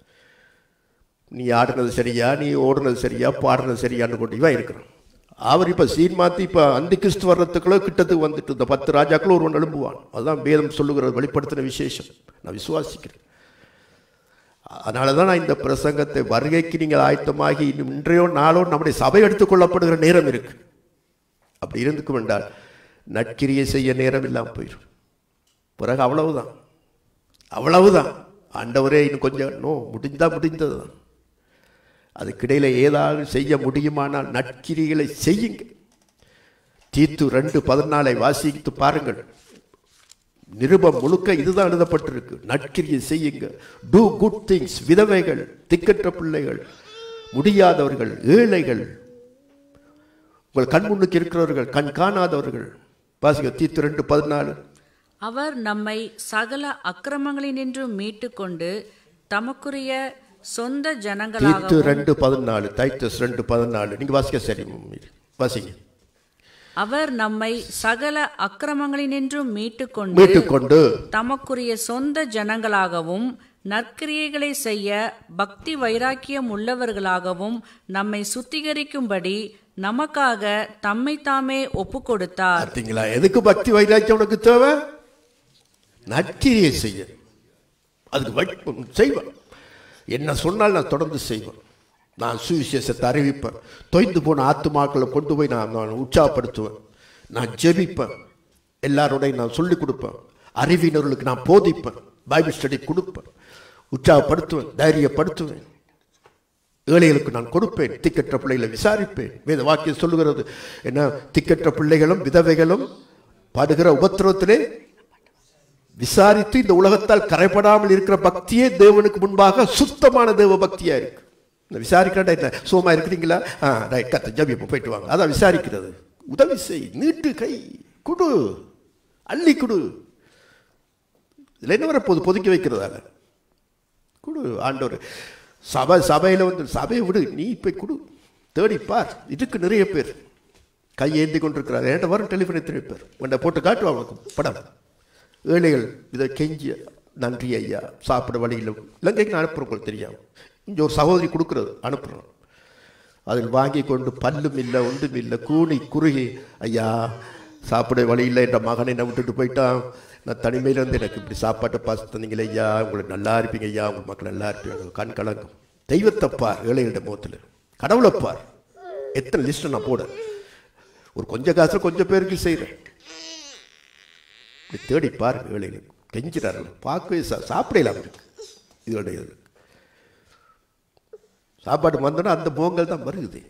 நீ ஆடினது சரியா நீ ஓடுனது சரியா பாடுனது சரியான்னு கொண்டு இவன் இருக்கிறான் அவர் இப்போ சீன் மாற்றி இப்போ அந்த கிறிஸ்து வர்றதுக்குள்ள கிட்டத்துக்கு வந்துட்டு இந்த பத்து ராஜாக்களும் ஒருவன் எழும்புவான் அதுதான் வேதம் சொல்லுகிறது வெளிப்படுத்தின விசேஷம் நான் விசுவாசிக்கிறேன் அதனால தான் நான் இந்த பிரசங்கத்தை வருகைக்கு நீங்கள் ஆயத்தமாகி இன்னும் இன்றையோ நாளோ நம்முடைய சபை எடுத்துக்கொள்ளப்படுகிற நேரம் இருக்கு அப்படி இருந்துக்கும் என்றால் நற்கிரியை செய்ய நேரம் இல்லாமல் போயிடும் பிறகு அவ்வளவுதான் அவ்வளவுதான் ஆண்டவரே இன்னும் கொஞ்சம் நோ முடிந்தா முடிந்தது தான் அதுக்கிடையில் ஏதாவது செய்ய முடியுமானால் நற்கிரிகளை செய்யுங்க தீத்து ரெண்டு பதினாலை வாசித்து பாருங்கள் நிருபம் முழுக்க இதுதான் எழுதப்பட்டிருக்கு நற்கிரியை செய்யுங்க டூ குட் திங்ஸ் விதவைகள் திக்கற்ற பிள்ளைகள் முடியாதவர்கள் ஏழைகள் உங்கள் கண் முன்னுக்கு இருக்கிறவர்கள் கண் காணாதவர்கள் வாசிக்க தீத்து ரெண்டு பதினாலு அவர் நம்மை சகல அக்கிரமங்களினின்று மீட்டுக்கொண்டு தமக்குரிய சொந்த தீத்து ஜனங்களாகவும் ரெண்டு பதினாலு தைத்தஸ் ரெண்டு பதினாலு நீங்க வாசிக்க சரி மம்மி. வாசிங்க அவர் நம்மை சகல அக்கிரமங்களினின்றும் மீட்டுக்கொண்டு மீட்டுக்கொண்டு தமக்குரிய சொந்த ஜனங்களாகவும் நற்கிரியைகளை செய்ய பக்தி வைராக்கியம் உள்ளவர்களாகவும் நம்மை சுத்திகரிக்கும்படி நமக்காக தம்மை தாமே ஒப்பு கொடுத்தார் பார்த்தீங்களா எதுக்கு பக்தி வைராக்கியம் உனக்கு தேவை நற்கிரியை செய்ய அதுக்கு வை- செய்வேன் என்ன சொன்னால் நான் தொடர்ந்து செய்வேன் நான் சுவிசேஷத்தை அறிவிப்பேன் தொய்ந்து போன ஆத்துமாக்களை கொண்டு போய் நான் நான் உற்சாகப்படுத்துவேன் நான் ஜெபிப்பேன் எல்லாரோடையும் நான் சொல்லிக் கொடுப்பேன் அறிவினர்களுக்கு நான் போதிப்பேன் பைபிள் ஸ்டடி கொடுப்பேன் உற்சாகப்படுத்துவேன் தைரியப்படுத்துவேன் ஏழைகளுக்கு நான் கொடுப்பேன் திக்கற்ற பிள்ளைகளை விசாரிப்பேன் வேத வாக்கியம் சொல்லுகிறது என்ன திக்கற்ற பிள்ளைகளும் விதவைகளும் படுகிற உபத்திரவத்திலே விசாரித்து இந்த உலகத்தால் கரைபடாமல் இருக்கிற பக்தியே தேவனுக்கு முன்பாக சுத்தமான தேவ பக்தியா இருக்கு இந்த விசாரிக்கிறா என்ன சுகமாக இருக்கிறீங்களா ஆ ரைட் கத்த ஜபியப்போ போயிட்டு வாங்க அதான் விசாரிக்கிறது உதவி செய் நீட்டு கை குடு அள்ளி குடு இதில் என்ன வரப்போகுது பொதுக்கி வைக்கிறதால குடு ஆண்டவர் சபை சபையில் வந்து சபையை விடு நீ போய் குடு தேடி பார் இதுக்கு நிறைய பேர் கையேந்தி கொண்டிருக்கிறார் என்கிட்ட வரும் டெலிஃபோன் எத்தனை பேர் உன்னை போட்டு காட்டுவாங்க உனக்கு படம் ஏழைகள் இதை கெஞ்சி நன்றி ஐயா சாப்பிட வழியில் இலங்கைக்கு நான் அனுப்புகிறேன் உங்களுக்கு தெரியும் இங்கே ஒரு சகோதரி கொடுக்குறது அனுப்புகிறோம் அதில் வாங்கி கொண்டு பல்லும் இல்லை ஒன்றும் இல்லை கூனி குறுகி ஐயா சாப்பிட வழியில் என்ற மகனை என்னை விட்டுட்டு போயிட்டான் நான் தனிமையில் இருந்து எனக்கு இப்படி சாப்பாட்டை பாசு தந்தீங்களே ஐயா உங்களுக்கு நல்லா இருப்பீங்க ஐயா உங்கள் மக்கள் நல்லா இருப்பீங்க கண் கலங்கும் தெய்வத்தை பார் ஏழைகளிட முகத்தில் கடவுளை பார் எத்தனை லிஸ்ட்டை நான் போட ஒரு கொஞ்சம் காசில் கொஞ்சம் பேருக்கு செய்கிறேன் இப்படி தேடி பாருங்க ஏழைகள் கெஞ்சிறார்கள் பார்க்கவே சா சாப்பிடலாம் இருக்கு இதோடைய இது சாப்பாடு வந்தோன்னா அந்த பொங்கல் தான் வருகுது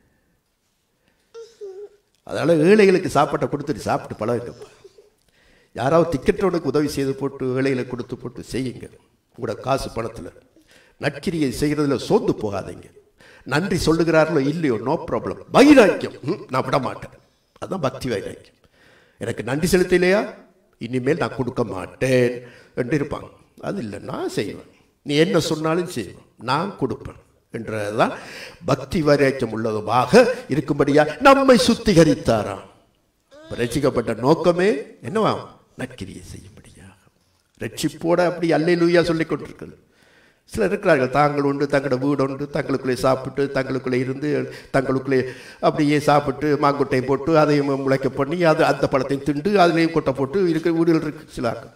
அதனால் ஏழைகளுக்கு சாப்பாட்டை கொடுத்துட்டு சாப்பிட்டு பழகுங்கப்பா யாராவது திக்கற்றவனுக்கு உதவி செய்து போட்டு ஏழைகளை கொடுத்து போட்டு செய்யுங்க உங்களோட காசு பணத்தில் நற்கிரியை செய்கிறதுல சோர்ந்து போகாதீங்க நன்றி சொல்லுகிறார்களோ இல்லையோ நோ ப்ராப்ளம் வைராக்கியம் ம், நான் விட மாட்டேன் அதுதான் பக்தி வைராக்கியம் எனக்கு நன்றி செலுத்தலையா இனிமேல் நான் கொடுக்க மாட்டேன் என்று இருப்பாங்க அது இல்லை நான் செய்வேன் நீ என்ன சொன்னாலும் செய்வேன் நான் கொடுப்பேன் என்றதுதான் பக்தி வைராக்கியம் உள்ளதுமாக இருக்கும்படியா நம்மை சுத்திகரித்தாராம் இப்ப ரட்சிக்கப்பட்ட நோக்கமே என்னவா நற்கிரியை செய்யும்படியாக ரட்சிப்போட அப்படி அல்லையிலூயா சொல்லிக் கொண்டிருக்கிறது சிலர் இருக்கிறார்கள் தாங்கள் உண்டு தங்களோட வீடு உண்டு தங்களுக்குள்ளே சாப்பிட்டு தங்களுக்குள்ளே இருந்து தங்களுக்குள்ளே அப்படியே சாப்பிட்டு மாங்கொட்டை போட்டு அதையும் முளைக்க பண்ணி அது அந்த பழத்தையும் திண்டு அதுலேயும் கொட்டை போட்டு இருக்கிற வீடுகள் இருக்கு சிலாக்கள்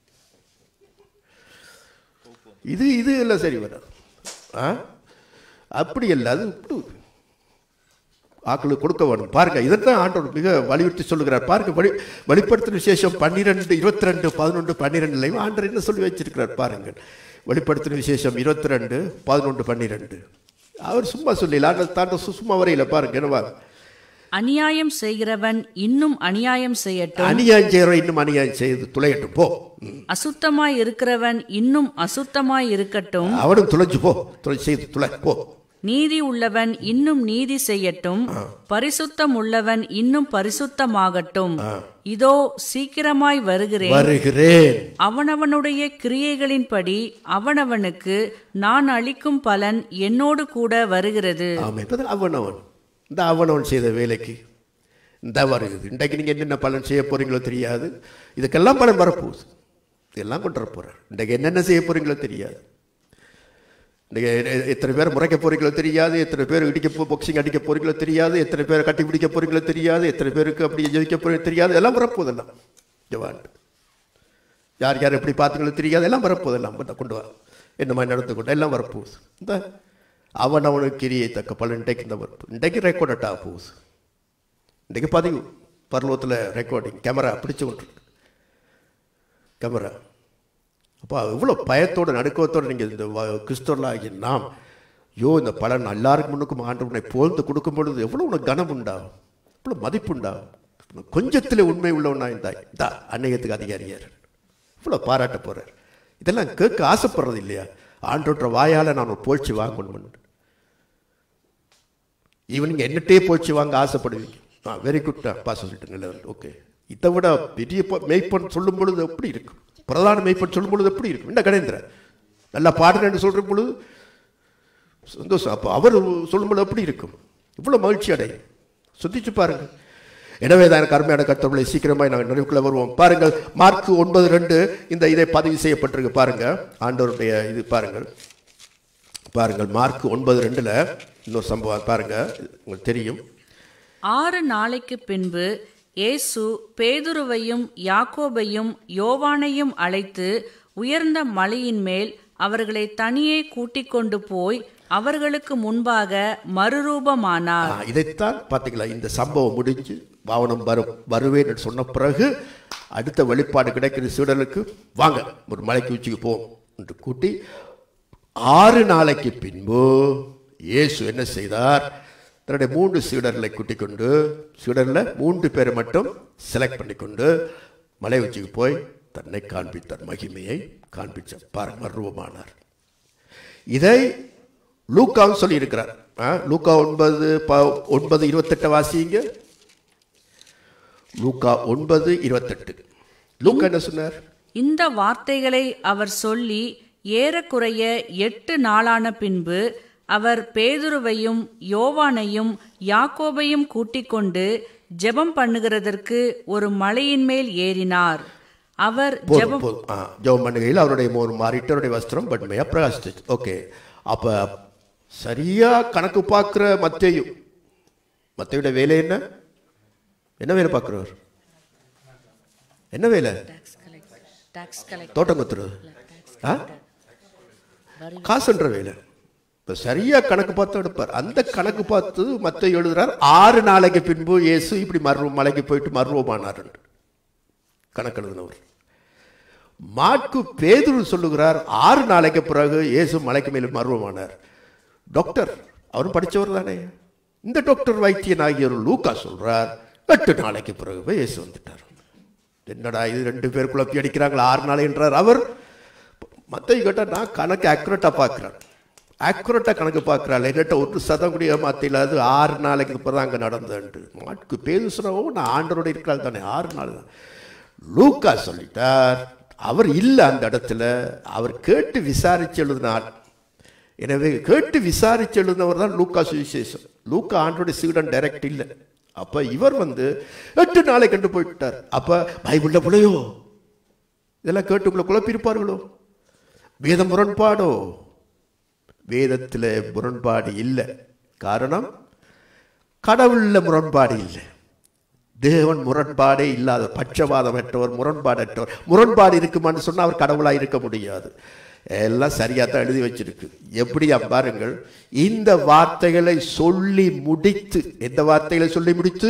இது இது எல்லாம் சரி வராது ஆ அப்படி இல்லை அது இப்படி ஆக்களுக்கு கொடுக்க வேணும் பாருங்க இதைத்தான் ஆண்டவர் மிக வலியுறுத்தி சொல்லுகிறார் பாருங்க வழி வெளிப்படுத்தின விசேஷம் பன்னிரெண்டு இருபத்தி ரெண்டு பதினொன்று பன்னிரெண்டுலையும் ஆண்டவர் என்ன சொல்லி வச்சிருக்கிறார் பாருங்கள் வெளிப்படுத்தின விசேஷம் இருபத்தி ரெண்டு பதினொன்று பன்னிரெண்டு அவர் சும்மா சொல்லல ஆண்டவர் தாண்ட சும்மா வரையில பாருங்க என்னவா அநியாயம் செய்கிறவன் இன்னும் அநியாயம் செய்யட்டும் அநியாயம் செய்கிறவன் இன்னும் அநியாயம் செய்து துளையட்டும் போ ம். அசுத்தமாய் இருக்கிறவன் இன்னும் அசுத்தமாய் இருக்கட்டும் அவனும் துளைஞ்சு போ துளை செய்து துளை போ நீதி உள்ளவன் இன்னும் நீதி செய்யட்டும் பரிசுத்தம் உள்ளவன் இன்னும் பரிசுத்தமாகட்டும் இதோ சீக்கிரமாய் வருகிறேன் வருகிறேன் அவனவனுடைய கிரியைகளின்படி அவனவனுக்கு நான் அளிக்கும் பலன் என்னோடு கூட வருகிறது ஆமாம் இப்போ அவனவன் இந்த அவனவன் செய்த வேலைக்கு இந்த வருகுது இன்றைக்கு நீங்கள் என்னென்ன பலன் செய்ய போறீங்களோ தெரியாது இதுக்கெல்லாம் பலன் வரப்போகுது இதெல்லாம் கொண்டு வர போகிறார் இன்றைக்கு என்னென்ன செய்ய போறீங்களோ தெரியாது இன்றைக்கு எ- எத்தனை பேர் முறைக்க போறீங்களோ தெரியாது எத்தனை பேர் இடிக்க போ பாக்ஸிங் அடிக்க போறீங்களோ தெரியாது எத்தனை பேர் கட்டி பிடிக்க போறீங்களோ தெரியாது எத்தனை பேருக்கு அப்படி ஜெயிக்க போறீங்க தெரியாது எல்லாம் வரப்போதெல்லாம் ஜவான் யார் யார் எப்படி பார்த்துங்களோ தெரியாது எல்லாம் வரப்போதெல்லாம் கொண்டு கொண்டு வா என்ன மாதிரி நடந்து கொண்டு எல்லாம் வரப்போகுது இந்த அவன் அவனுக்கு கிரியை தக்க பல இன்றைக்கு இந்த வரப்பு இன்றைக்கு ரெக்கார்ட் ஆக போகுது இன்றைக்கு பதிவு பர்வத்தில் ரெக்கார்டிங் கேமரா பிடிச்சு கொண்டிருக்கு கேமரா அப்போ எவ்வளோ பயத்தோட நடுக்கத்தோடு நீங்கள் இந்த வ- கிறிஸ்தவர்களாகிய நாம் யோ இந்த பலன் எல்லாருக்கும் முன்னுக்கும் ஆண்டவனை போழ்ந்து கொடுக்கும் பொழுது எவ்வளோ உனக்கு கனம் உண்டாகும் எவ்வளோ மதிப்பு உண்டாகும் கொஞ்சத்தில் உண்மை உள்ளவனா இருந்தாய் இந்தா அன்னையத்துக்கு அதிகாரியார் இவ்வளோ பாராட்ட போகிறார் இதெல்லாம் கேட்க ஆசைப்படுறது இல்லையா ஆண்டோன்ற வாயால் நான் ஒரு போழ்ச்சி வாங்கணும் ஈவன் நீங்கள் என்னட்டே போச்சு வாங்க ஆசைப்படுவீங்க ஆ வெரி குட் பாச சொல்லிட்டு நல்ல ஓகே இதை விட பெரிய ப- மெய்ப்பன் சொல்லும் பொழுது எப்படி இருக்கும் பிரதான மெய்ப்பன் சொல்லும் பொழுது எப்படி இருக்கும் என்ன கணேந்திர நல்லா பாடுறேன்னு சொல்கிற பொழுது சந்தோஷம் அப்போ அவர் சொல்லும் பொழுது எப்படி இருக்கும் இவ்வளோ மகிழ்ச்சி அடையும் சுத்திச்சு பாருங்க எனவே தான் எனக்கு அருமையான கருத்தவர்களை சீக்கிரமாக நாங்கள் நிறைவுக்குள்ள வருவோம் பாருங்கள் மார்க் ஒன்பது ரெண்டு இந்த இதை பதிவு செய்யப்பட்டிருக்கு பாருங்க ஆண்டவருடைய இது பாருங்கள் பாருங்கள் மார்க் ஒன்பது ரெண்டுல இன்னொரு சம்பவம் பாருங்க உங்களுக்கு தெரியும் ஆறு நாளைக்கு பின்பு இயேசு பேதுருவையும் யாக்கோபையும் யோவானையும் அழைத்து உயர்ந்த மலையின் மேல் அவர்களை தனியே கூட்டிக் கொண்டு போய் அவர்களுக்கு முன்பாக மறுரூபமானார் ஆ, இதைத்தான் பார்த்தீங்களா இந்த சம்பவம் முடிஞ்சு பாவனம் வரும் வருவேன் என்று சொன்ன பிறகு அடுத்த வெளிப்பாடு கிடைக்கிற சீடலுக்கு வாங்க ஒரு மலைக்கு உச்சிக்கு போவோம் என்று கூட்டி ஆறு நாளைக்கு பின்பு இயேசு என்ன செய்தார் தன்னுடைய மூன்று சீடர்களை கூட்டிக் கொண்டு சீடரில் மூன்று பேரை மட்டும் செலக்ட் பண்ணிக்கொண்டு மலை உச்சிக்கு போய் தன்னை காண்பித்தார் மகிமையை காண்பிச்சார் பாருங்க மர்வமானார் இதை லூக்காவும் சொல்லியிருக்கிறார் ஆ, லூக்கா ஒன்பது ப- ஒன்பது இருபத்தெட்டு வாசிங்க லூக்கா ஒன்பது இருபத்தெட்டு லூக்கா என்ன சொன்னார் இந்த வார்த்தைகளை அவர் சொல்லி ஏறக்குறைய எட்டு நாளான பின்பு அவர் பேதுருவையும் யோவானையும் யாக்கோபையும் கூட்டிக் கொண்டு ஜெபம் பண்ணுகிறதற்கு ஒரு மலையின் மேல் ஏறினார் அவர் போதும் ஜெபம் போதும் ஆ ஜெபம் பண்ணுகையில் அவருடைய மோர் மாறிட்டு அவருடைய வஸ்திரம் பட்மையா பிரகாசிச்சு ஓகே அப்ப சரியா கணக்கு பார்க்குற மத்தேயும் மத்தையோட வேலை என்ன என்ன வேலை பார்க்குறவர் என்ன வேலை தோட்டம் குத்துறது ஆ காசுன்ற வேலை இப்போ சரியா கணக்கு பார்த்து எடுப்பார் அந்த கணக்கு பார்த்து மத்த எழுதுறார் ஆறு நாளைக்கு பின்பு இயேசு இப்படி மருவம் மலைக்கு போயிட்டு மருவமானார் கணக்கு எழுதினவர் மாற்கு பேதுரு சொல்லுகிறார் ஆறு நாளைக்கு பிறகு இயேசு மலைக்கு மேல் மருவமானார் டாக்டர் அவரும் படிச்சவர் தானே இந்த டாக்டர் வைத்தியன் ஆகியோர் லூக்கா சொல்றார் எட்டு நாளைக்கு பிறகு போய் இயேசு வந்துட்டார் என்னடா இது ரெண்டு பேர் குழப்பி அடிக்கிறாங்களா ஆறு நாள் என்றார் அவர் மற்ற கேட்டால் நான் கணக்கு அக்யூரேட்டாக பார்க்குறேன் அக்யூரேட்டாக கணக்கு பார்க்குறாள் என்கிட்ட ஒரு சதம் கூட ஏமாத்தில அது ஆறு நாளைக்கு இப்போ தான் அங்கே நடந்ததுன்ட்டு மாட்டுக்கு பேசுகிறவும் நான் ஆண்டரோட இருக்கிறாள் தானே ஆறு நாள் தான் லூக்கா சொல்லிட்டார் அவர் இல்லை அந்த இடத்துல அவர் கேட்டு விசாரிச்சு எழுதினார் எனவே கேட்டு விசாரிச்சு எழுதினவர் தான் லூக்கா சுவிசேஷம் லூக்கா ஆண்டோடைய சீடன் டைரக்ட் இல்லை அப்ப இவர் வந்து எட்டு நாளை கண்டு போயிட்டார் அப்ப பைபிள்ல புலையோ இதெல்லாம் கேட்டு உங்களை குழப்பியிருப்பார்களோ வேத முரண்பாடோ வேதத்தில் முரண்பாடு இல்லை காரணம் கடவுள்ல முரண்பாடு இல்லை தேவன் முரண்பாடே இல்லாத பட்சபாதமற்றவர் முரண்பாடற்றவர் முரண்பாடு இருக்குமான்னு சொன்னா அவர் கடவுளா இருக்க முடியாது எல்லாம் சரியா தான் எழுதி வச்சிருக்கு எப்படியா பாருங்கள் இந்த வார்த்தைகளை சொல்லி முடித்து எந்த வார்த்தைகளை சொல்லி முடித்து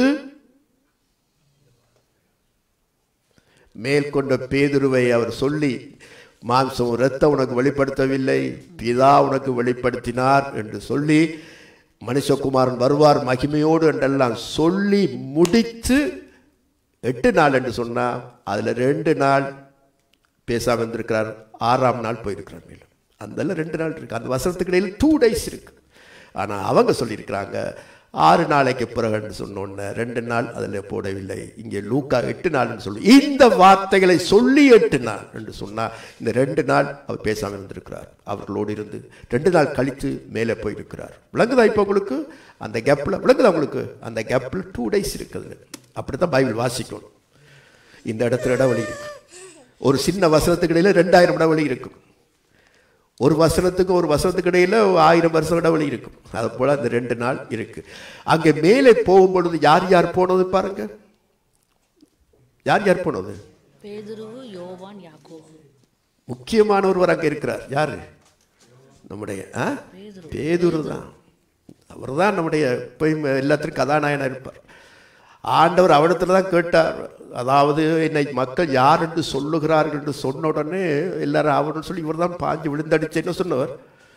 மேற்கொண்ட பேதுருவை அவர் சொல்லி மாம்சம் இரத்தம் உனக்கு வெளிப்படுத்தவில்லை பிதா உனக்கு வெளிப்படுத்தினார் என்று சொல்லி மனுஷகுமாரன் வருவார் மகிமையோடு என்றெல்லாம் சொல்லி முடித்து எட்டு நாள் என்று சொன்னா அதுல ரெண்டு நாள் பேசாம இருந்திருக்கிறார் ஆறாம் நாள் போயிருக்கிறார் மேலும் அந்த ரெண்டு நாள் இருக்கு அந்த வசனத்துக்கு இடையில் டூ டேஸ் இருக்கு ஆனா அவங்க சொல்லியிருக்கிறாங்க ஆறு நாளைக்கு பிறகுன்னு சொன்னோன்ன ரெண்டு நாள் அதில் போடவில்லை இங்கே லூக்கா எட்டு நாள்னு சொல்லி இந்த வார்த்தைகளை சொல்லி எட்டு நாள் என்று சொன்னா இந்த ரெண்டு நாள் அவர் பேசாமல் இருந்திருக்கிறார் அவர்களோடு இருந்து ரெண்டு நாள் கழித்து மேலே போயிருக்கிறார் விளங்குதா இப்போ உங்களுக்கு அந்த கேப்பில் விளங்குதா உங்களுக்கு அந்த கேப்பில் டூ டேஸ் இருக்குது அப்படி தான் பைபிள் வாசிக்கணும் இந்த இடத்துல இடைவெளி இருக்கு ஒரு சின்ன வசனத்துக்கு இடையில ரெண்டாயிரம் இடைவெளி இருக்கும் ஒரு வசனத்துக்கு ஒரு வசனத்துக்கு இடையில ஆயிரம் வருஷம் இடைவெளி இருக்கும் அது போல அந்த ரெண்டு நாள் இருக்கு அங்கே மேலே போகும் பொழுது யார் யார் போனது பாருங்க யார் யார் போனது பேதுருவு யோவான் யாக்கோபு முக்கியமான ஒருவர் அங்கே இருக்கிறார் யாரு நம்முடைய ஆ? பேதுரு தான் அவர் தான் நம்முடைய எப்பயும் எல்லாத்திற்கும் கதாநாயகனாக இருப்பார் ஆண்டவர் அவடத்துல தான் கேட்டார் அதாவது என்னை மக்கள் யார் என்று சொல்லுகிறார்கள் என்று சொன்ன உடனே எல்லாரும் அவர்னு சொல்லி இவர் தான் பாஞ்சு விழுந்தடிச்சேன்னு சொன்னவர்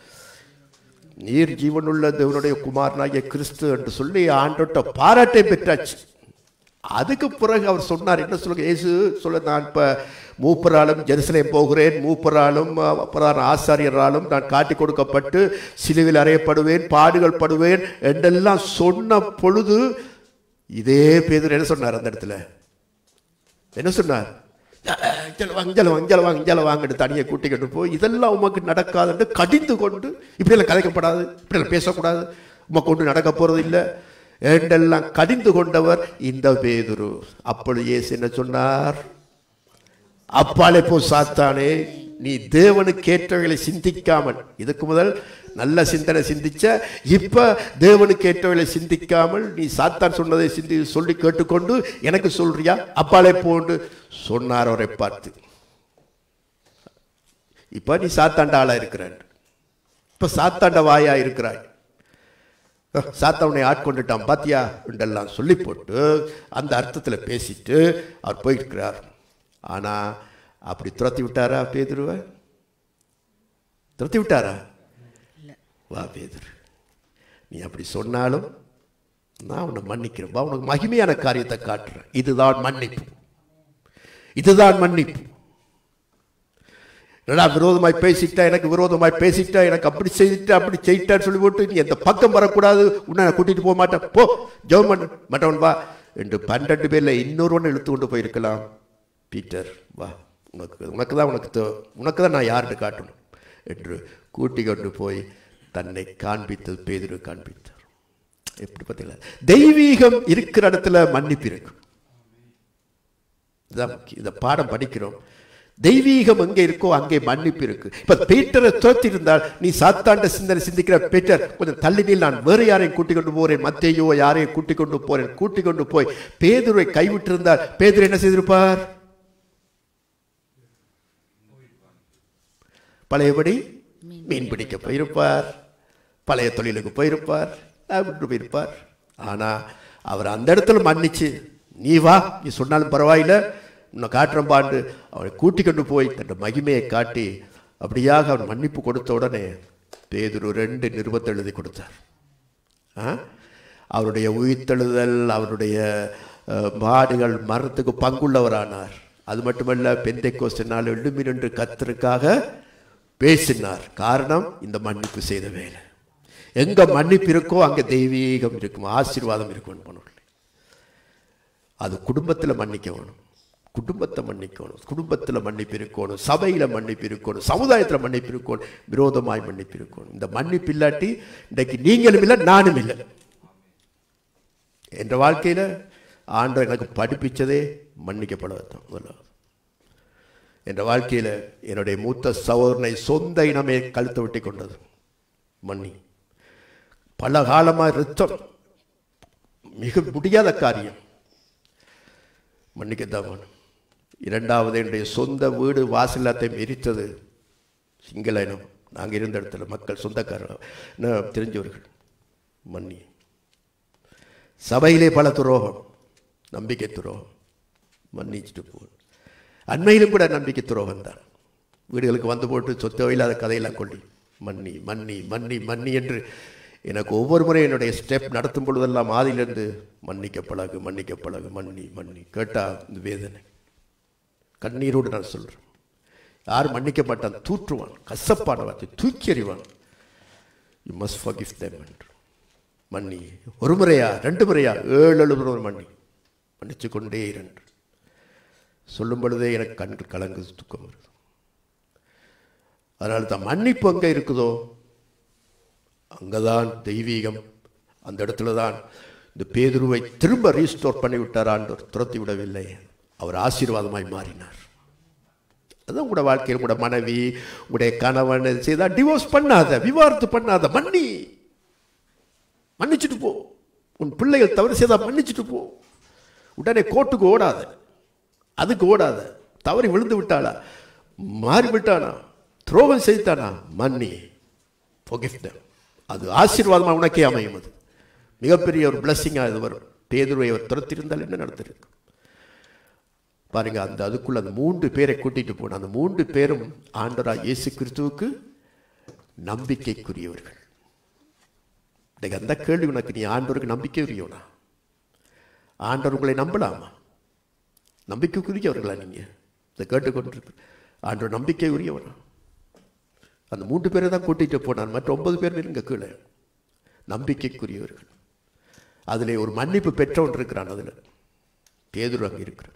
நீர் ஜீவனுள்ள தேவனுடைய குமாரனாகிய கிறிஸ்து என்று சொல்லி ஆண்டோட்ட பாராட்டை பெற்றாச்சு அதுக்கு பிறகு அவர் சொன்னார் என்ன சொல்லுங்க இயேசு சொல்ல நான் இப்போ மூப்பராலும் ஜெருசலேம் போகிறேன் மூப்பராலும் அஹ், பிரதான ஆசாரியராலும் நான் காட்டி கொடுக்கப்பட்டு சிலுவில் அறையப்படுவேன் பாடுகள் படுவேன் என்றெல்லாம் சொன்ன பொழுது இதே பேதர் என்ன சொன்னார் அந்த இடத்துல என்ன சொன்னார் அஞ்சல் வாங்கல வாங்கல வாங்கல வாங்கிட்டு தனியை கூட்டிக்கிட்டு போய் இதெல்லாம் உமக்கு நடக்காதுன்னு கடிந்து கொண்டு இப்படியெல்லாம் கதைக்கப்படாது இப்படியெல்லாம் பேசக்கூடாது உமக்கு ஒன்று நடக்க போறது இல்லை என்றெல்லாம் கடிந்து கொண்டவர் இந்த பேதுரு அப்பொழுது இயேசு என்ன சொன்னார் அப்பாலே போ சாத்தானே நீ தேவனுக்கு ஏற்றவைகளை சிந்திக்காமல் இதுக்கு முதல் நல்ல சிந்தனை சிந்திச்ச இப்ப தேவனுக்கு ஏற்றவைகளை சிந்திக்காமல் நீ சாத்தான் சொன்னதை சிந்தி சொல்லி கேட்டுக்கொண்டு எனக்கு சொல்றியா அப்பாலே போன்று சொன்னார் அவரை பார்த்து இப்ப நீ சாத்தாண்ட ஆளா இருக்கிறாய் இப்ப சாத்தாண்ட வாயா இருக்கிறாய் அஹ், சாத்தானை ஆட்கொண்டுட்டான் பாத்தியா என்றெல்லாம் சொல்லி போட்டு அந்த அர்த்தத்தில் பேசிட்டு அவர் போயிருக்கிறார் ஆனா அப்படி துரத்தி விட்டாரா பேதுருவ துரத்தி விட்டாரா வா பேதுரு நீ அப்படி சொன்னாலும் நான் உன்னை மன்னிக்கிறேன் வா உனக்கு மகிமையான காரியத்தை காட்டுறேன் இதுதான் மன்னிப்பு இதுதான் மன்னிப்பு என்னடா விரோதமாய் பேசிட்டா எனக்கு விரோதமாய் பேசிட்டா எனக்கு அப்படி செய்துட்டா அப்படி செய்யிட்டான்னு சொல்லி போட்டு நீ எந்த பக்கம் வரக்கூடாது உன்னை நான் கூட்டிட்டு போக மாட்டேன் போ ஜெபம் பண்ணு மற்றவன் வா என்று பன்னெண்டு பேர்ல இன்னொருவன் இழுத்து கொண்டு போயிருக்கலாம் பீட்டர் வா உனக்கு உனக்கு தான் உனக்கு தே- உனக்கு தான் நான் யார்கிட்ட காட்டணும் என்று கூட்டி கொண்டு போய் தன்னை காண்பித்தது பேதுரு காண்பித்தார் எப்படி பார்த்தீங்களா தெய்வீகம் இருக்கிற இடத்துல மன்னிப்பு இருக்கும் இதான் முக்கியம். இந்த பாடம் படிக்கிறோம் தெய்வீகம் எங்கே இருக்கோ அங்கே மன்னிப்பு இருக்கு இப்ப பீட்டரை தோத்தி இருந்தால் நீ சாத்தாண்ட சிந்தனை சிந்திக்கிற பீட்டர் கொஞ்சம் தள்ளி நில் நான் வேறு யாரையும் கூட்டிக் கொண்டு போறேன் மத்தேயோ யாரையும் கூட்டிக் கொண்டு போறேன் கூட்டிக் கொண்டு போய் பேதுருவை கைவிட்டு இருந்தால் பேதுரு என்ன செய்திருப்பார் பழையபடி மீன் பிடிக்க போயிருப்பார் பழைய தொழிலுக்கு போயிருப்பார் நான் விட்டு போயிருப்பார் ஆனா அவர் அந்த இடத்துல மன்னிச்சு நீ வா நீ சொன்னாலும் பரவாயில்ல உன்னை காட்டுறேன் பாண்டு அவரை கூட்டி கொண்டு போய் தன் மகிமையை காட்டி அப்படியாக அவன் மன்னிப்பு கொடுத்த உடனே பேதுரு ரெண்டு நிருபத்தை எழுதி கொடுத்தார் ஆ? அவருடைய உயிர்த்தெழுதல் அவருடைய அஹ், பாடுகள் மரணத்துக்கு பங்குள்ளவரானார் அது மட்டுமல்ல பெந்தை கோஸ்டினால் எழும்பி நின்று கத்தருக்காக பேசினார் காரணம் இந்த மன்னிப்பு செய்த வேலை எங்க மன்னிப்பு இருக்கோ அங்க தெய்வீகம் இருக்கும் ஆசீர்வாதம் இருக்கும் பண்ணுவோம் அது குடும்பத்தில் மன்னிக்க வேணும் குடும்பத்தை மன்னிக்கணும் குடும்பத்தில் மன்னிப்பு இருக்கணும் சபையில் மன்னிப்பு இருக்கணும் சமுதாயத்தில் மன்னிப்பு இருக்கணும் விரோதமாய் மன்னிப்பு இருக்கணும் இந்த மன்னிப்பு இல்லாட்டி இன்றைக்கு நீங்களும் இல்லை நானும் இல்லை என்ற வாழ்க்கையில் ஆண்டவர் எனக்கு படிப்பிச்சதே மன்னிக்கப்படுவதுதான் முதலாவது என்ற வாழ்க்கையில் என்னுடைய மூத்த சகோதரனை சொந்த இனமே கழுத்தை வெட்டி கொண்டது மன்னி பல காலமாக ரத்தம் மிக முடியாத காரியம் மன்னிக்கத்தான் வேணும் இரண்டாவது என்னுடைய சொந்த வீடு வாசலாத்தையும் எரித்தது சிங்கள இனம் நாங்கள் இருந்த இடத்துல மக்கள் சொந்தக்காரர் நான் தெரிஞ்சவர்கள் மன்னி சபையிலே பல துரோகம் நம்பிக்கை துரோகம் மன்னிச்சுட்டு போ அண்மையிலும் கூட நம்பிக்கை துரோகம் தான் வீடுகளுக்கு வந்து போட்டு சொத்தோ இல்லாத கதையெல்லாம் கொள்ளி மன்னி மன்னி மன்னி மன்னி என்று எனக்கு ஒவ்வொரு முறை என்னுடைய ஸ்டெப் நடத்தும் பொழுதெல்லாம் ஆதியிலிருந்து மன்னிக்க பழகு மன்னிக்க பழகு மன்னி மன்னி கேட்டா இந்த வேதனை கண்ணீரோடு நான் சொல்றேன் யார் மன்னிக்க மாட்டான் தூற்றுவான் கசப்பான வார்த்தை தூக்கி எறிவான் யூ மஸ்ட் forgive them என்று மன்னி ஒரு முறையா ரெண்டு முறையா ஏழு ஏழு முறை மன்னி மன்னிச்சு கொண்டே இரண்டு சொல்லும் பொழுதே எனக்கு கண்கள் கலங்கு துக்கம் வருது அதனால தான் மன்னிப்பு அங்கே இருக்குதோ அங்கதான் தெய்வீகம் அந்த இடத்துல தான் இந்த பேதுருவை திரும்ப ரீஸ்டோர் பண்ணி விட்டார் ஆண்டவர் துரத்தி விடவில்லை அவர் ஆசீர்வாதமாய் மாறினார் அதான் உங்களோட வாழ்க்கையில் உங்களோட மனைவி உங்களுடைய கணவன் இது செய்தா டிவோர்ஸ் பண்ணாத விவாகரத்து பண்ணாத மன்னி மன்னிச்சுட்டு போ உன் பிள்ளைகள் தவறு செய்தா மன்னிச்சுட்டு போ உடனே கோர்ட்டுக்கு ஓடாத அதுக்கு ஓடாத தவறி விழுந்து விட்டாளா மாறி விட்டானா துரோகம் செய்தானா மன்னி forgive them. அது ஆசீர்வாதமாக உனக்கே அமையும் அது மிகப்பெரிய ஒரு பிளஸ்ஸிங்காக இது வரும் பேதுருவை அவர் துரத்திருந்தால் என்ன நடந்திருக்கு பாருங்க அந்த அதுக்குள்ள அந்த மூன்று பேரை கூட்டிட்டு போன அந்த மூன்று பேரும் ஆண்டரா இயேசு கிறிஸ்துவுக்கு நம்பிக்கைக்குரியவர்கள் இன்னைக்கு அந்த கேள்வி உனக்கு நீ ஆண்டவருக்கு நம்பிக்கை உரியவனா ஆண்டவர் உங்களை நம்பலாமா நம்பிக்கைக்குரியவர்களா நீங்க இதை கேட்டுக்கொண்டிருக்கு ஆண்டவர் நம்பிக்கை உரியவனா அந்த மூன்று பேரை தான் கூட்டிட்டு போனான் மற்ற ஒன்பது பேர் இருங்க கீழே நம்பிக்கைக்குரியவர்கள் அதிலே ஒரு மன்னிப்பு பெற்றவன் இருக்கிறான் அதில் பேதுரு அங்கே இருக்கிறார்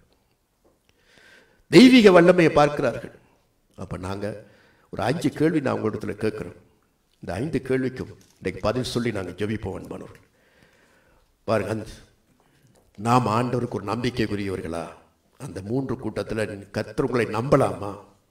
தெய்வீக வல்லமையை பார்க்கிறார்கள் அப்போ நாங்கள் ஒரு அஞ்சு கேள்வி நான் உங்களிடத்துல கேட்குறோம் இந்த ஐந்து கேள்விக்கும் இன்றைக்கு பதில் சொல்லி நாங்கள் ஜெபிப்போம் அன்பானவர்கள் பாருங்க அந்த நாம் ஆண்டவருக்கு ஒரு நம்பிக்கைக்குரியவர்களா அந்த மூன்று கூட்டத்தில் கர்த்தர் உங்களை நம்பலாமா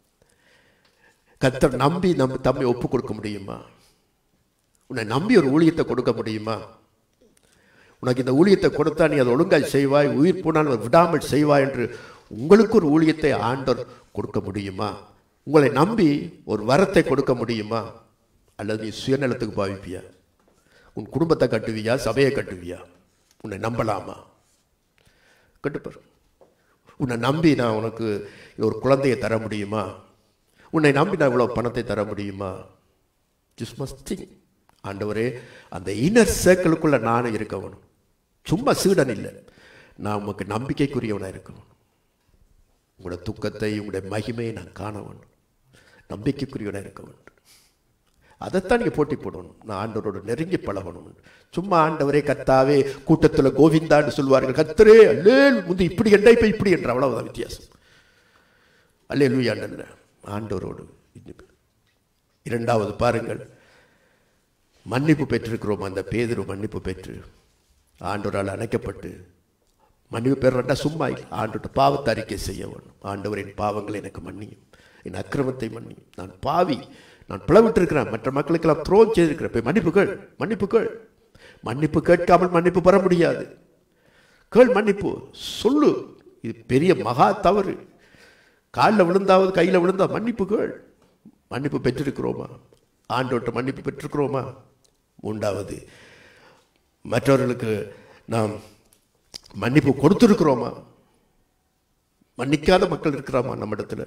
கர்த்தர் நம்பி நம்ம தம்மை ஒப்பு கொடுக்க முடியுமா உன்னை நம்பி ஒரு ஊழியத்தை கொடுக்க முடியுமா உனக்கு இந்த ஊழியத்தை கொடுத்தா நீ அதை ஒழுங்காய் செய்வாய் உயிர் போனால் விடாமல் செய்வாய் என்று உங்களுக்கு ஒரு ஊழியத்தை ஆண்டவர் கொடுக்க முடியுமா உங்களை நம்பி ஒரு வரத்தை கொடுக்க முடியுமா அல்லது நீ சுயநலத்துக்கு பாவிப்பியா உன் குடும்பத்தை கட்டுவியா சபையை கட்டுவியா உன்னை நம்பலாமா கட்டுப்பார் உன்னை நம்பி நான் உனக்கு ஒரு குழந்தையை தர முடியுமா உன்னை நம்பி நான் இவ்வளோ பணத்தை தர முடியுமா ஜஸ்ட் மஸ்ட் திங் ஆண்டவரே அந்த இன்னர் சர்க்கிளுக்குள்ள நானும் இருக்க வேணும் சும்மா சீடன் இல்லை நான் உமக்கு நம்பிக்கைக்குரியவனாக இருக்கணும் உங்களோட துக்கத்தை உங்களுடைய மகிமையை நான் காண வேண்டும் நம்பிக்கைக்குரியவனாக இருக்க வேண்டும் அதைத்தான் நீங்கள் போட்டி போடணும் நான் ஆண்டவரோட நெருங்கி பழகணும் சும்மா ஆண்டவரே கத்தாவே கூட்டத்தில் கோவிந்தான்னு சொல்வார்கள் கத்தரே அல்லே முந்தி இப்படி என்றா இப்போ இப்படி என்ற அவ்வளவுதான் வித்தியாசம் அல்லே லூயாண்டல்ல ஆண்டவரோடு இரண்டாவது பாருங்கள் மன்னிப்பு பெற்றிருக்கிறோம் அந்த பேதுரு மன்னிப்பு பெற்று ஆண்டவரால் அணைக்கப்பட்டு மன்னிப்பு பெறட்டா சும்மா இல்லை ஆண்டோட பாவத்தை அறிக்கை செய்ய வேண்டும் ஆண்டவர் என் பாவங்களை எனக்கு மன்னியும் என் அக்கிரமத்தை மன்னியும் நான் பாவி நான் பிளவிட்டிருக்கிறேன் மற்ற மக்களுக்கெல்லாம் த்ரோன் செய்திருக்கிறேன் போய் மன்னிப்பு கேள் மன்னிப்பு கேள் மன்னிப்பு கேட்காமல் மன்னிப்பு பெற முடியாது கேள் மன்னிப்பு சொல்லு இது பெரிய மகா தவறு காலில் விழுந்தாவது கையில் விழுந்தா மன்னிப்பு கேள் மன்னிப்பு பெற்றிருக்கிறோமா ஆண்டோட்ட மன்னிப்பு பெற்றிருக்கிறோமா மூன்றாவது மற்றவர்களுக்கு நாம் மன்னிப்பு கொடுத்திருக்கிறோமா மன்னிக்காத மக்கள் இருக்கிறாமா நம்ம இடத்துல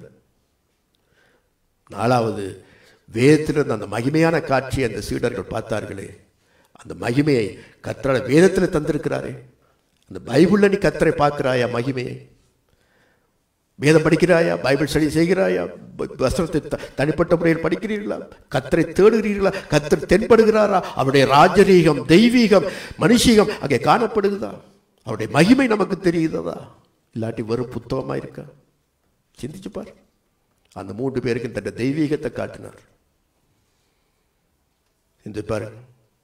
நாலாவது வேதத்தில் இருந்த அந்த மகிமையான காட்சியை அந்த சீடர்கள் பார்த்தார்களே அந்த மகிமையை கத்தரால வேதத்தில் தந்திருக்கிறாரே அந்த பைபிளில் நீ கத்தரை பார்க்கிறாயா மகிமையை வேதம் படிக்கிறாயா பைபிள் ஸ்டடி செய்கிறாயா ப- வசனத்தை த- தனிப்பட்ட முறையில் படிக்கிறீர்களா கத்தரை தேடுகிறீர்களா கத்தர் தென்படுகிறாரா அவருடைய ராஜரீகம் தெய்வீகம் மனுஷீகம் அங்கே காணப்படுகிறதா அவருடைய மகிமை நமக்கு தெரியுதா இல்லாட்டி வெறும் புத்தகமா இருக்கா சிந்திச்சு பார் அந்த மூன்று பேருக்கு தன்னுடைய தெய்வீகத்தை காட்டினார் சிந்திச்சு பாருங்க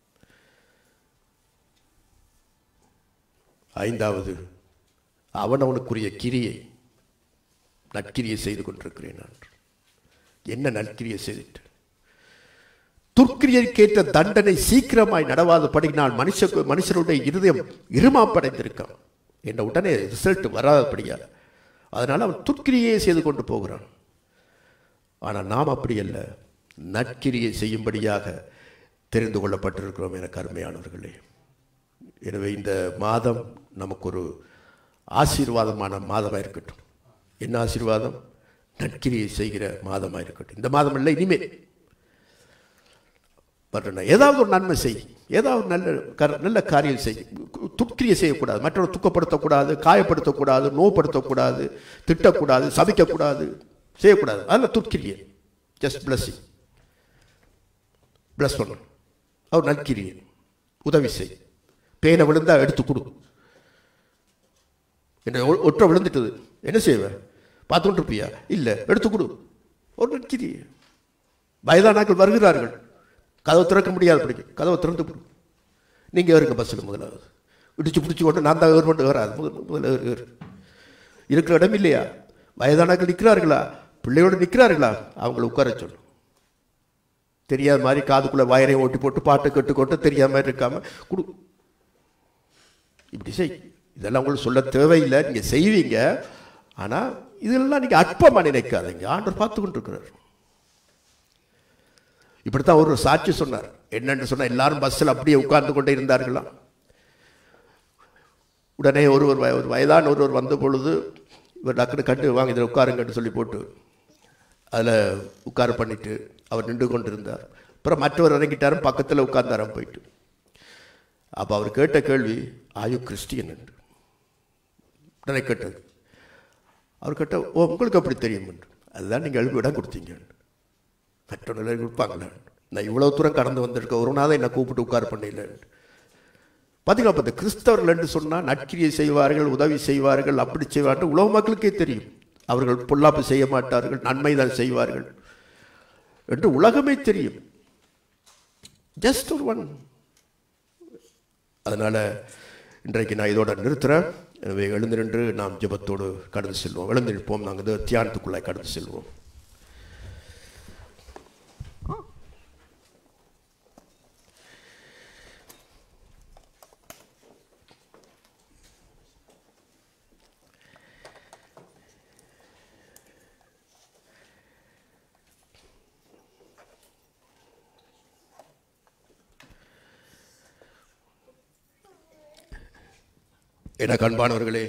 ஐந்தாவது அவன் அவனுக்குரிய கிரியை நற்கிரியை செய்து கொண்டிருக்கிறேன் நான் என்ன நற்கிரியை செய்துட்டு துர்க்கிரியைக்கேற்ற தண்டனை சீக்கிரமாய் நடவாதபடி நான் மனுஷ மனுஷருடைய இருதயம் இருமாப்படைந்திருக்கான் என்ற உடனே ரிசல்ட் வராதபடியா அதனால் அவன் துர்க்கிரியை செய்து கொண்டு போகிறான் ஆனால் நாம் அப்படி அல்ல நற்கிரியை செய்யும்படியாக தெரிந்து கொள்ளப்பட்டிருக்கிறோம் எனக்கு அருமையானவர்களே எனவே இந்த மாதம் நமக்கு ஒரு ஆசீர்வாதமான மாதமாக இருக்கட்டும் என்ன ஆசீர்வாதம் நற்கிரியை செய்கிற மாதமாக இருக்கட்டும் இந்த மாதம் இல்லை இனிமேல் பட் ஏதாவது ஒரு நன்மை செய் ஏதாவது நல்ல கர நல்ல காரியம் செய் துக்கிரியை செய்யக்கூடாது மற்றவரை துக்கப்படுத்தக்கூடாது காயப்படுத்தக்கூடாது நோப்படுத்தக்கூடாது திட்டக்கூடாது சபிக்கக்கூடாது செய்யக்கூடாது அதில் துக்கிரியை ஜஸ்ட் பிளஸ்ஸிங் பிளஸ் பண்ணணும் அவர் நற்கிரியை உதவி செய் பேனை விழுந்தா எடுத்து கொடு என்ன ஒ- ஒற்றை விழுந்துட்டது என்ன செய்வேன் பார்த்துட்டு இருப்பியா இல்லை எடுத்து கொடு ஒரு நற்கிரியை வயதானாக்கள் வருகிறார்கள் கதவை திறக்க முடியாது பிடிக்கும் கதவை திறந்து கொடு நீங்கள் ஏறுங்க பஸ்ஸில் முதலாவது இடிச்சு பிடிச்சி கொண்டு நான் தான் ஏறுமெண்ட் வராது முதல் முதல்ல ஏறு ஏறு இருக்கிற இடம் இல்லையா வயதானாக்கள் நிற்கிறார்களா பிள்ளையோடு நிற்கிறார்களா அவங்கள உட்கார சொல்லணும் தெரியாத மாதிரி காதுக்குள்ளே வயரை ஓட்டி போட்டு பாட்டு கேட்டுக்கொண்டு தெரியாத மாதிரி இருக்காம கொடு இப்படி செய் இதெல்லாம் உங்களுக்கு சொல்ல தேவையில்லை நீங்கள் செய்வீங்க ஆனால் இதெல்லாம் நீங்கள் அற்பமாக நினைக்காதீங்க ஆண்டவர் பார்த்து கொண்டிருக்கிறார் இப்படித்தான் ஒரு சாட்சி சொன்னார் என்னன்னு சொன்னா எல்லாரும் பஸ்ஸில் அப்படியே உட்கார்ந்து கொண்டே இருந்தார்களாம் உடனே ஒருவர் வய- ஒரு வயதான ஒருவர் வந்த பொழுது இவர் டக்குனு கண்டு வாங்க இதில் உட்காருங்கன்னு சொல்லி போட்டு அதில் உட்கார பண்ணிட்டு அவர் நின்று கொண்டிருந்தார் அப்புறம் மற்றவர் இறங்கிட்டாரும் பக்கத்தில் உட்கார்ந்தாராம் போயிட்டு அப்போ அவர் கேட்ட கேள்வி ஆயு கிறிஸ்டியன் என்று உடனே கேட்டது அவர் கேட்ட ஓ உங்களுக்கு அப்படி தெரியும் என்று அதுதான் நீங்கள் எழுப்பி இடம் கொடுத்தீங்க மற்ற நிலையில் கொடுப்பாங்களே நான் இவ்வளோ தூரம் கடந்து வந்திருக்க ஒரு நாள் என்னை கூப்பிட்டு உட்கார பண்ணல பார்த்தீங்களா இப்போ இந்த கிறிஸ்தவர்கள் என்று சொன்னால் நற்கிரியை செய்வார்கள் உதவி செய்வார்கள் அப்படி செய்வார்கள் உலக மக்களுக்கே தெரியும் அவர்கள் பொல்லாப்பு செய்ய மாட்டார்கள் நன்மை தான் செய்வார்கள் என்று உலகமே தெரியும் ஜஸ்ட் ஒரு ஒன் அதனால் இன்றைக்கு நான் இதோட நிறுத்துகிறேன் எனவே எழுந்து நின்று நாம் ஜெபத்தோடு கடந்து செல்வோம் எழுந்து நிற்போம் நாங்கள் இந்த தியானத்துக்குள்ளாய் கடந்து செல்வோம் என கண்பானவர்களே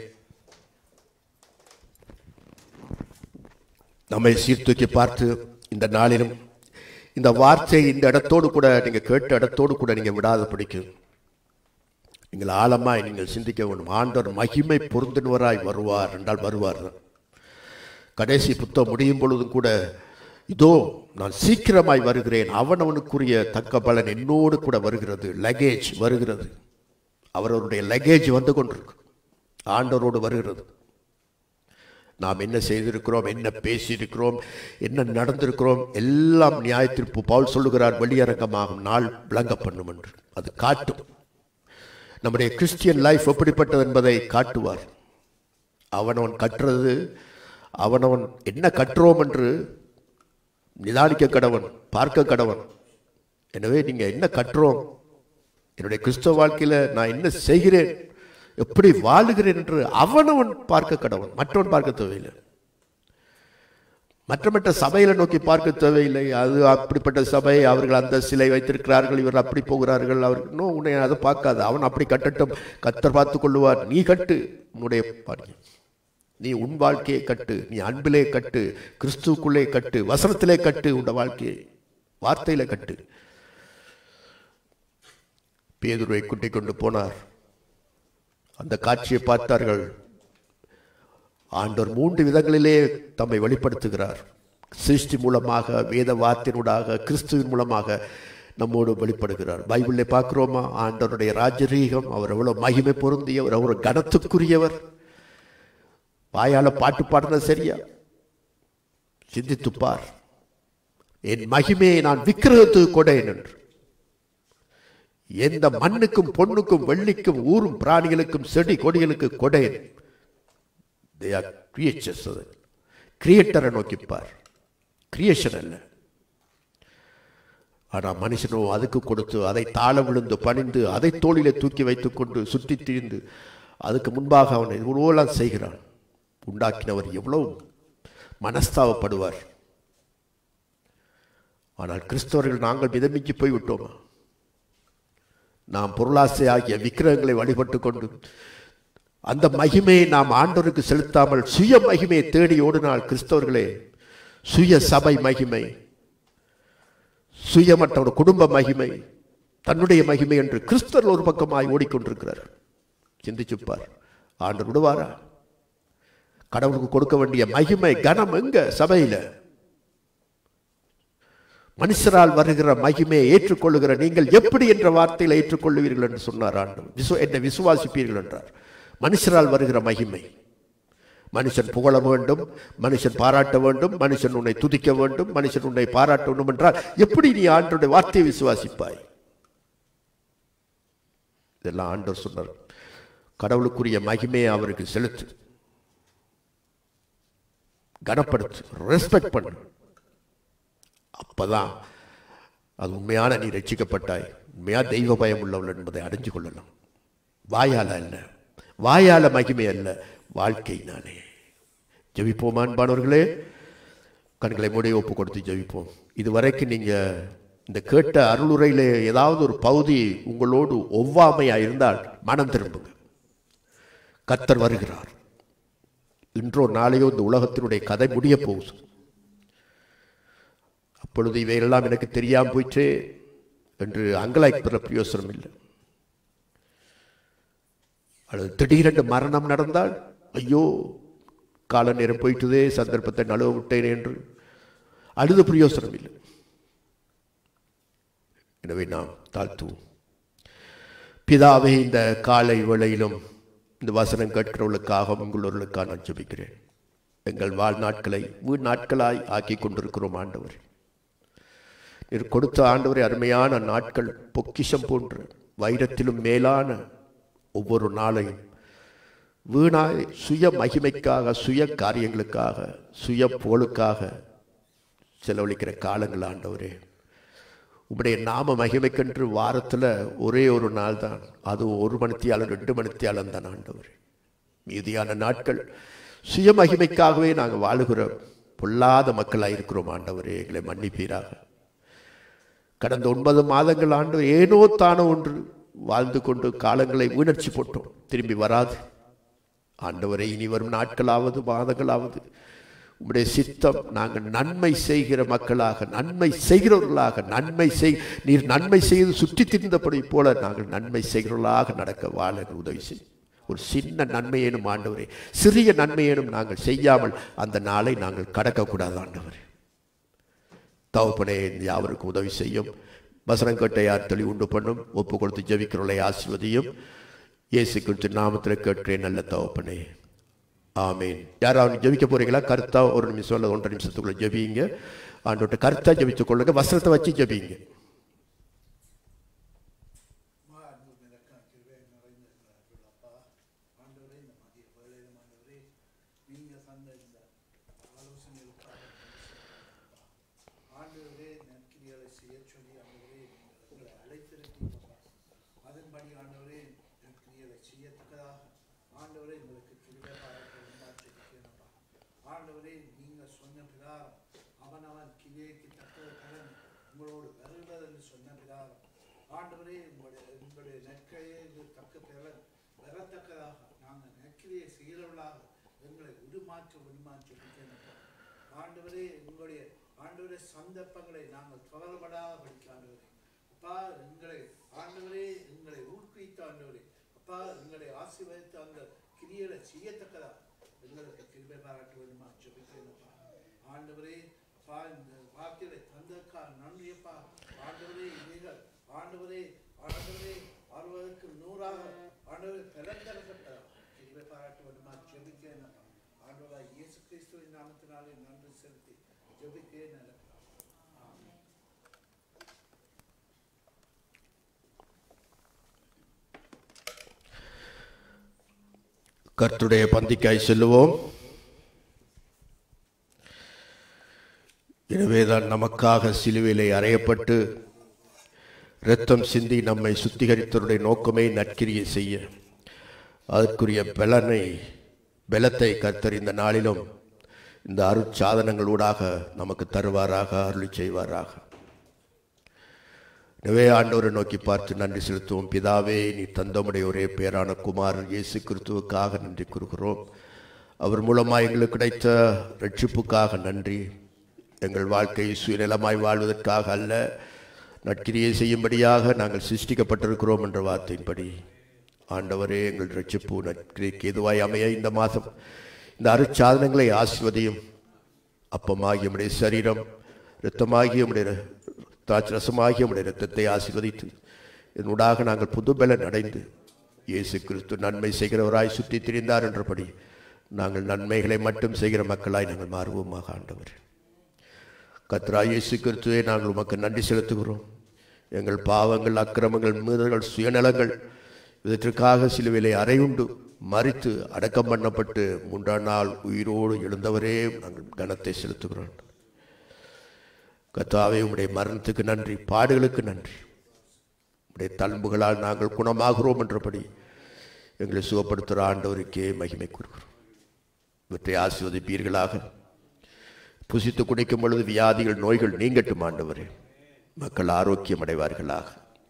நம்மை சீர்தூக்கி பார்த்து இந்த நாளிலும் இந்த வார்த்தை இந்த இடத்தோடு கூட நீங்க கேட்ட இடத்தோடு கூட நீங்க விடாத பிடிக்கும் நீங்கள் ஆழமாய் நீங்கள் சிந்திக்க வேண்டும் ஆண்டவர் மகிமை பொருந்தினவராய் வருவார் என்றால் வருவார் தான். கடைசி புத்தகம் முடியும் பொழுதும் கூட இதோ நான் சீக்கிரமாய் வருகிறேன் அவனவனுக்குரிய தக்க பலன் என்னோடு கூட வருகிறது லகேஜ் வருகிறது அவரவருடைய லகேஜ் வந்து கொண்டிருக்கு ஆண்டவரோடு வருகிறது நாம் என்ன செய்திருக்கிறோம் என்ன பேசியிருக்கிறோம் என்ன நடந்திருக்கிறோம் எல்லாம் நியாயத்திற்பு பவுல் சொல்லுகிறார் வெளியரங்கமாகும் நாள் விளங்க பண்ணும் என்று அது காட்டும் நம்முடைய கிறிஸ்டியன் லைஃப் எப்படிப்பட்டது என்பதை காட்டுவார் அவனவன் கற்றது அவனவன் என்ன கற்றோம் என்று நிதானிக்க கடவன் பார்க்க கடவன் எனவே நீங்கள் என்ன கற்றோம் என்னுடைய கிறிஸ்தவ வாழ்க்கையில் நான் என்ன செய்கிறேன் எப்படி வாழுகிறேன் என்று அவனவன் பார்க்க கடவன் மற்றவன் பார்க்க தேவையில்லை மற்ற மற்ற சபையில நோக்கி பார்க்க தேவையில்லை அது அப்படிப்பட்ட சபை அவர்கள் அந்த சிலை வைத்திருக்கிறார்கள் இவர் அப்படி போகிறார்கள் அவர் இன்னும் உன்னை அதை பார்க்காது அவன் அப்படி கட்டட்டும் கத்தர் பார்த்து கொள்ளுவார் நீ கட்டு உன்னுடைய பாருங்க நீ உன் வாழ்க்கையை கட்டு நீ அன்பிலே கட்டு கிறிஸ்துவுக்குள்ளே கட்டு வசனத்திலே கட்டு உன் வாழ்க்கையை வார்த்தையில கட்டு பேதுருவை கூட்டிக் கொண்டு போனார் அந்த காட்சியை பார்த்தார்கள் ஆண்டவர் மூன்று விதங்களிலே தம்மை வெளிப்படுத்துகிறார் சிருஷ்டி மூலமாக வேத வார்த்தையினூடாக கிறிஸ்துவின் மூலமாக நம்மோடு வெளிப்படுகிறார் பைபிளில் பார்க்கிறோமா ஆண்டவருடைய ராஜரீகம் அவர் எவ்வளவு மகிமை பொருந்தியவர் அவர் கனத்துக்குரியவர் வாயால பாட்டு பாடுறது சரியா சிந்தித்துப்பார் என் மகிமையை நான் விக்கிரகத்துக்கு கொடேன் என்று எந்த மண்ணுக்கும் பொண்ணுக்கும் வெள்ளிக்கும் ஊரும் பிராணிகளுக்கும் செடி கொடிகளுக்கு கொடேன் தே ஆர் கிரியேச்சர்ஸ் அது கிரியேட்டரை நோக்கிப்பார் கிரியேஷன் அல்ல ஆனால் மனுஷனோ அதுக்கு கொடுத்து அதை தாழ விழுந்து பணிந்து அதை தோளிலே தூக்கி வைத்துக்கொண்டு சுற்றி திரிந்து அதுக்கு முன்பாக அவன் இவ்வளோலாம் செய்கிறான் உண்டாக்கினவர் எவ்வளவு மனஸ்தாபப்படுவார் ஆனால் கிறிஸ்தவர்கள் நாங்கள் மிதமிக்கி போய்விட்டோமா நாம் பொருளாசை ஆகிய விக்கிரகங்களை வழிபட்டு கொண்டு அந்த மகிமையை நாம் ஆண்டோருக்கு செலுத்தாமல் சுய மகிமையை தேடி ஓடினால் கிறிஸ்தவர்களே சுய சபை மகிமை சுயமற்ற ஒரு குடும்ப மகிமை தன்னுடைய மகிமை என்று கிறிஸ்தவர்கள் ஒரு பக்கமாய் ஓடிக்கொண்டிருக்கிறார் சிந்திச்சுப்பார் ஆண்டு விடுவாரா கடவுளுக்கு கொடுக்க வேண்டிய மகிமை கனம் எங்க சபையில மனுஷரால் வருகிற மகிமையை ஏற்றுக்கொள்ளுகிற நீங்கள் எப்படி என்ற வார்த்தையில் ஏற்றுக்கொள்ளுவீர்கள் என்று சொன்னார் ஆண்டு விசு என்னை விசுவாசிப்பீர்கள் என்றார் மனுஷரால் வருகிற மகிமை மனுஷன் புகழ வேண்டும் மனுஷன் பாராட்ட வேண்டும் மனுஷன் உன்னை துதிக்க வேண்டும் மனுஷன் உன்னை பாராட்ட வேண்டும் என்றால் எப்படி நீ ஆண்டோடைய வார்த்தையை விசுவாசிப்பாய் இதெல்லாம் ஆண்டவர் சொன்னார் கடவுளுக்குரிய மகிமையை அவருக்கு செலுத்து கனப்படுத்து ரெஸ்பெக்ட் பண்ணு அப்பதான் அது உண்மையான நீ ரட்சிக்கப்பட்டாய் உண்மையா தெய்வ பயம் உள்ளவள் என்பதை அடைஞ்சு கொள்ளலாம் வாயால அல்ல வாயால மகிமை அல்ல வாழ்க்கையினாலே ஜெபிப்போம் அன்பானவர்களே கண்களை மூடி ஒப்பு கொடுத்து ஜெபிப்போம் இதுவரைக்கும் நீங்க இந்த கேட்ட அருளுரையிலே ஏதாவது ஒரு பகுதி உங்களோடு ஒவ்வாமையா இருந்தால் மனம் திரும்புங்க கத்தர் வருகிறார் இன்றோ நாளையோ இந்த உலகத்தினுடைய கதை முடிய போகுது அப்பொழுது இவையெல்லாம் எனக்கு தெரியாம போயிற்றே என்று அங்கலாய்ப்புற பிரயோசனம் இல்லை அல்லது திடீரென்று மரணம் நடந்தால் ஐயோ கால நேரம் போயிட்டுதே சந்தர்ப்பத்தை நழுவ விட்டேன் என்று அழுது பிரயோசனம் இல்லை எனவே நாம் தாழ்த்துவோம் பிதாவே இந்த காலை வேளையிலும் இந்த வசனம் கேட்கிறவர்களுக்காக உங்களவர்களுக்காக நான் ஜெபிக்கிறேன் எங்கள் வாழ்நாட்களை வீண் நாட்களாய் ஆக்கி கொண்டிருக்கிறோம் ஆண்டவர் நீர் கொடுத்த ஆண்டவரை அருமையான நாட்கள் பொக்கிஷம் போன்ற வைரத்திலும் மேலான ஒவ்வொரு நாளையும் வீணாய் சுய மகிமைக்காக சுய காரியங்களுக்காக சுய புகழுக்காக செலவழிக்கிற காலங்கள் ஆண்டவரே உம்முடைய நாம மகிமைக்கென்று வாரத்தில் ஒரே ஒரு நாள் தான் அது ஒரு மணித்தியாலம் ரெண்டு மணித்தியாலம் தான் ஆண்டவர் மீதியான நாட்கள் சுய மகிமைக்காகவே நாங்கள் வாழுகிற பொல்லாத மக்களாக இருக்கிறோம் ஆண்டவரே எங்களை மன்னிப்பீராக கடந்த ஒன்பது மாதங்கள் ஆண்டு ஏனோ தானோ ஒன்று வாழ்ந்து கொண்டு காலங்களை வீணர்ச்சி போட்டோம் திரும்பி வராது ஆண்டவரை இனி வரும் நாட்களாவது மாதங்களாவது உம்முடைய சித்தம் நாங்கள் நன்மை செய்கிற மக்களாக நன்மை செய்கிறவர்களாக நன்மை செய் நீர் நன்மை செய்து சுற்றி திரிந்தபடி போல நாங்கள் நன்மை செய்கிறவர்களாக நடக்க வாழ எங்களுக்கு உதவி செய் ஒரு சின்ன நன்மையேனும் ஆண்டவரே சிறிய நன்மையேனும் நாங்கள் செய்யாமல் அந்த நாளை நாங்கள் கடக்கக்கூடாது ஆண்டவரே தகப்பனே இந்த யாவருக்கும் உதவி செய்யும் வசனம் கேட்ட யார் தெளி உண்டு பண்ணும் ஒப்பு கொடுத்து ஜெபிக்கிறவளை ஆசிர்வதியும் இயேசு கிறிஸ்து நாமத்தில் கேட்கிறேன் நல்ல தகப்பனே ஆமீன் யாராவது ஜெபிக்க போறீங்களா கருத்தா ஒரு நிமிஷம் அல்லது ஒன்றரை நிமிஷத்துக்குள்ள ஜெபிங்க ஆண்டோட்ட கருத்தா ஜெபித்துக் கொள்ளுங்க வசனத்தை வச்சு ஜெபிங்க ஆண்டவரே நற்கிரிகளை செய்ய சொல்லி ஆண்டவரே உங்களை அழைத்திருக்கிறீர்கள் அதன்படி ஆண்டவரே நற்கிரிகளை செய்யத்தக்கதாக ஆண்டவரே உங்களுக்கு கிருபை பாராட்ட உண்டாக்கியிருக்கிறேனப்பா ஆண்டவரே நீங்க சொன்ன பிரகாரம் அவனவன் கிரியைக்கு தக்க கடன் உங்களோடு வருகிறது என்று சொன்ன பிரகாரம் ஆண்டவரே உங்களுடைய உங்களுடைய நற்கையை தக்க பலன் பெறத்தக்கதாக நாங்கள் நற்கிரியை செய்கிறவர்களாக எங்களை உருமாற்ற உருமாற்றி இருக்கிறேனப்பா ஆண்டவரே உங்களுடைய ஆண்டவரே சந்தர்ப்பங்களை நாங்கள் கவலைப்படாத படிக்க ஆண்டவரே அப்பா எங்களை ஆண்டவரே எங்களை ஊக்குவித்த ஆண்டவரே அப்பா எங்களை ஆசீர்வதித்த அந்த கிரியலை செய்யத்தக்கதா எங்களுக்கு கிருபை பாராட்ட வேண்டுமா ஜெபிக்கிறேன்ப்பா ஆண்டவரே அப்பா இந்த வாக்கியலை தந்தக்கா நன்றியப்பா ஆண்டவரே இவைகள் ஆண்டவரே ஆண்டவரே அறுபதுக்கு நூறாக ஆண்டவரே பிறந்தரப்பட்டதா கிருபை பாராட்ட வேண்டுமா ஜெபிக்கிறேன்ப்பா ஆண்டவரா இயேசு கிறிஸ்துவின் நாமத்தினாலே நன்றி செலுத்தி ஜெபிக்கிறேன் நடக்கலாம் ஆமென் கர்த்தருடைய பந்திக்காய் செல்லுவோம் எனவேதான் நமக்காக சிலுவையிலே அறையப்பட்டு இரத்தம் சிந்தி நம்மை சுத்திகரித்தவருடைய நோக்கமே நற்கிரியை செய்ய அதற்குரிய பலனை பலத்தை கர்த்தர் இந்த நாளிலும் இந்த அருட்சாதனங்களூடாக நமக்கு தருவாராக அருளி செய்வாராக எனவே ஆண்டவரை நோக்கி பார்த்து நன்றி செலுத்துவோம் பிதாவே நீ தந்தமுடைய ஒரே பேரான குமாரன் இயேசு கிறிஸ்துவுக்காக நன்றி கூறுகிறோம் அவர் மூலமாக எங்களுக்கு கிடைத்த ரட்சிப்புக்காக நன்றி எங்கள் வாழ்க்கை சுயநலமாய் வாழ்வதற்காக அல்ல நற்கிரியை செய்யும்படியாக நாங்கள் சிருஷ்டிக்கப்பட்டிருக்கிறோம் என்ற வார்த்தையின்படி ஆண்டவரே எங்கள் ரட்சிப்பு நற்கிரிக்கு எதுவாய் அமைய இந்த மாதம் இந்த அருட்சாதனங்களை ஆசிர்வதியும் அப்பமாகிய உடைய சரீரம் இரத்தமாகிய உடைய திராட்சரசமாகிய உடைய இரத்தத்தை ஆசீர்வதித்து இதனூடாக நாங்கள் புது பலன் அடைந்து இயேசு கிறிஸ்து நன்மை செய்கிறவராய் சுற்றி திரிந்தார் என்றபடி நாங்கள் நன்மைகளை மட்டும் செய்கிற மக்களாய் நாங்கள் மாறுவோமாக ஆண்டவர் கத்ரா இயேசு கிறிஸ்துவை நாங்கள் உமக்கு நன்றி செலுத்துகிறோம் எங்கள் பாவங்கள் அக்கிரமங்கள் மீறல்கள் சுயநலங்கள் இதற்காக சிலுவிலை அறையுண்டு மறித்து அடக்கம் பண்ணப்பட்டு மூன்றாம் நாள் உயிரோடு எழுந்தவரே நாங்கள் கனத்தை செலுத்துகிறோம் கத்தாவே உம்முடைய மரணத்துக்கு நன்றி பாடுகளுக்கு நன்றி உடைய தழும்புகளால் நாங்கள் குணமாகிறோம் என்றபடி எங்களை சுகப்படுத்துகிற ஆண்டவருக்கே மகிமை கூறுகிறோம் இவற்றை ஆசிர்வதிப்பீர்களாக புசித்து குடிக்கும் பொழுது வியாதிகள் நோய்கள் நீங்கட்டும் ஆண்டவரே மக்கள் ஆரோக்கியம் அடைவார்களாக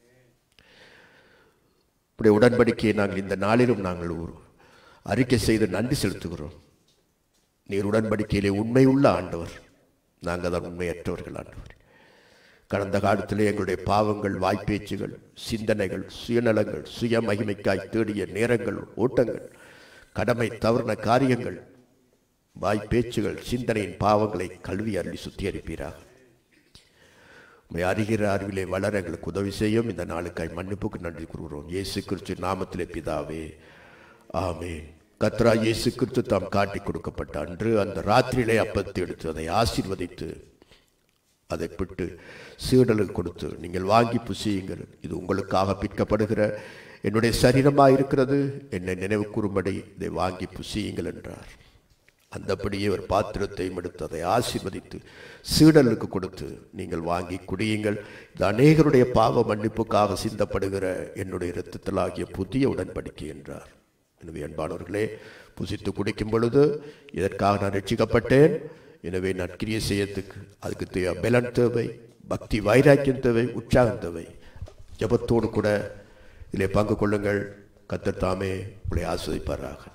உடைய உடன்படிக்கையை நாங்கள் இந்த நாளிலும் நாங்கள் ஒரு அறிக்கை செய்து நன்றி செலுத்துகிறோம் நீர் உடன்படிக்கையிலே உண்மை உள்ள ஆண்டவர் நாங்கள் தான் உண்மையற்றவர்கள் ஆண்டவர் கடந்த காலத்திலே எங்களுடைய பாவங்கள் வாய்ப்பேச்சுகள் சிந்தனைகள் சுயநலங்கள் சுய மகிமைக்காய் தேடிய நேரங்கள் ஓட்டங்கள் கடமை தவறின காரியங்கள் வாய்ப்பேச்சுகள் சிந்தனையின் பாவங்களை கல்வி அருளி சுத்திகரிப்பீராக உம்மை அறிகிற அறிவிலே வளர எங்களுக்கு உதவி செய்யும் இந்த நாளுக்காய் மன்னிப்புக்கு நன்றி கூறுகிறோம் இயேசு கிறிஸ்து நாமத்திலே பிதாவே ஆமென் கத்ரா இயேசு கிறிஸ்து தாம் காட்டி கொடுக்கப்பட்ட அன்று அந்த ராத்திரியிலே அப்பத்தை எடுத்து அதை ஆசீர்வதித்து அதை பிட்டு சீடலுக்கு கொடுத்து நீங்கள் வாங்கி புசியுங்கள் இது உங்களுக்காக பிற்கப்படுகிற என்னுடைய சரீரமாக இருக்கிறது என்னை நினைவு கூறும்படி இதை வாங்கி புசியுங்கள் என்றார் அந்தபடியே ஒரு பாத்திரத்தையும் எடுத்து அதை ஆசீர்வதித்து சீடலுக்கு கொடுத்து நீங்கள் வாங்கி குடியுங்கள் இது அநேகருடைய பாவ மன்னிப்புக்காக சிந்தப்படுகிற என்னுடைய இரத்தத்திலாகிய புதிய உடன்படிக்கை என்றார் எனவே அன்பானவர்களே புசித்து குடிக்கும் பொழுது இதற்காக நான் ரட்சிக்கப்பட்டேன் எனவே நற்கிரியை செய்யறதுக்கு அதுக்கு தேவை பலன் தேவை பக்தி வைராக்கியம் தேவை உற்சாகம் தேவை ஜபத்தோடு கூட இதிலே பங்கு கொள்ளுங்கள் கத்தர் தாமே உங்களை ஆஸ்வதிப்பாராக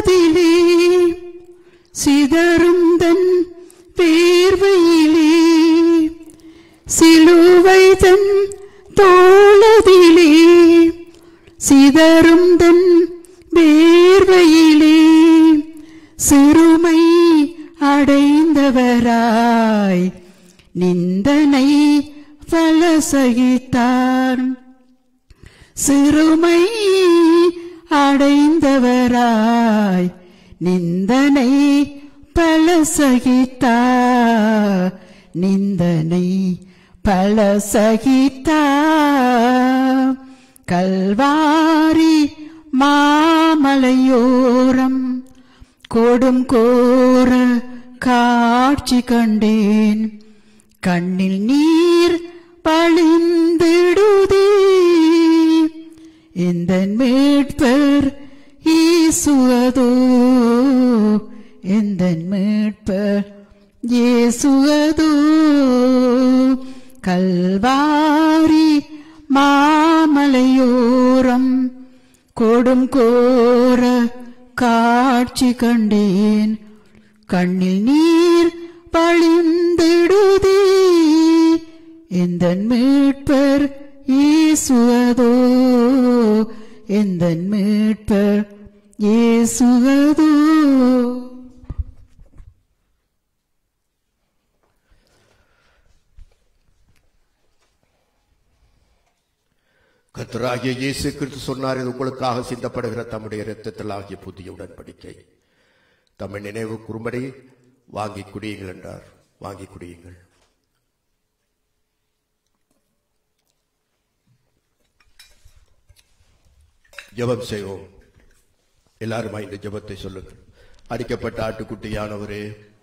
தோளதிலே சிதறும் தன் வேர்வையிலே சிலுவை தன் தோளதிலே சிதறும் தன் வேர்வையிலே சிறுமை அடைந்தவராய் நிந்தனை பல சகித்தார் சிறுமை அடைந்தவராய் நிந்தனை பல சகித்தார் நிந்தனை பல சகித்தார் கல்வாரி மாமலையோரம் கொடும் கோர காட்சி கண்டேன் கண்ணில் நீர் பழிந்திடுதே இந்த மீட்பர் ஈசுவதோ இந்த மீட்பர் இயேசுவதோ கல்வாரி மாமலையோரம் கொடும் கோர காட்சி கண்டேன் கண்ணில் நீர் பழிந்திடுதே எந்த மீட்பர் ஈசுவதோ எந்த மீட்பர் இயேசுவதோ கர்த்தராகிய இயேசு கிறிஸ்து சொன்னார் இது உங்களுக்காக சிந்தப்படுகிற தம்முடைய இரத்தத்தில் ஆகிய புதிய உடன்படிக்கை தம்மை நினைவு குறும்படி வாங்கி குடியுங்கள் என்றார் வாங்கி குடியுங்கள் ஜெபம் செய்வோம் எல்லாருமா இந்த ஜெபத்தை சொல்லுங்கள் அடிக்கப்பட்ட ஆட்டுக்குட்டியானவரே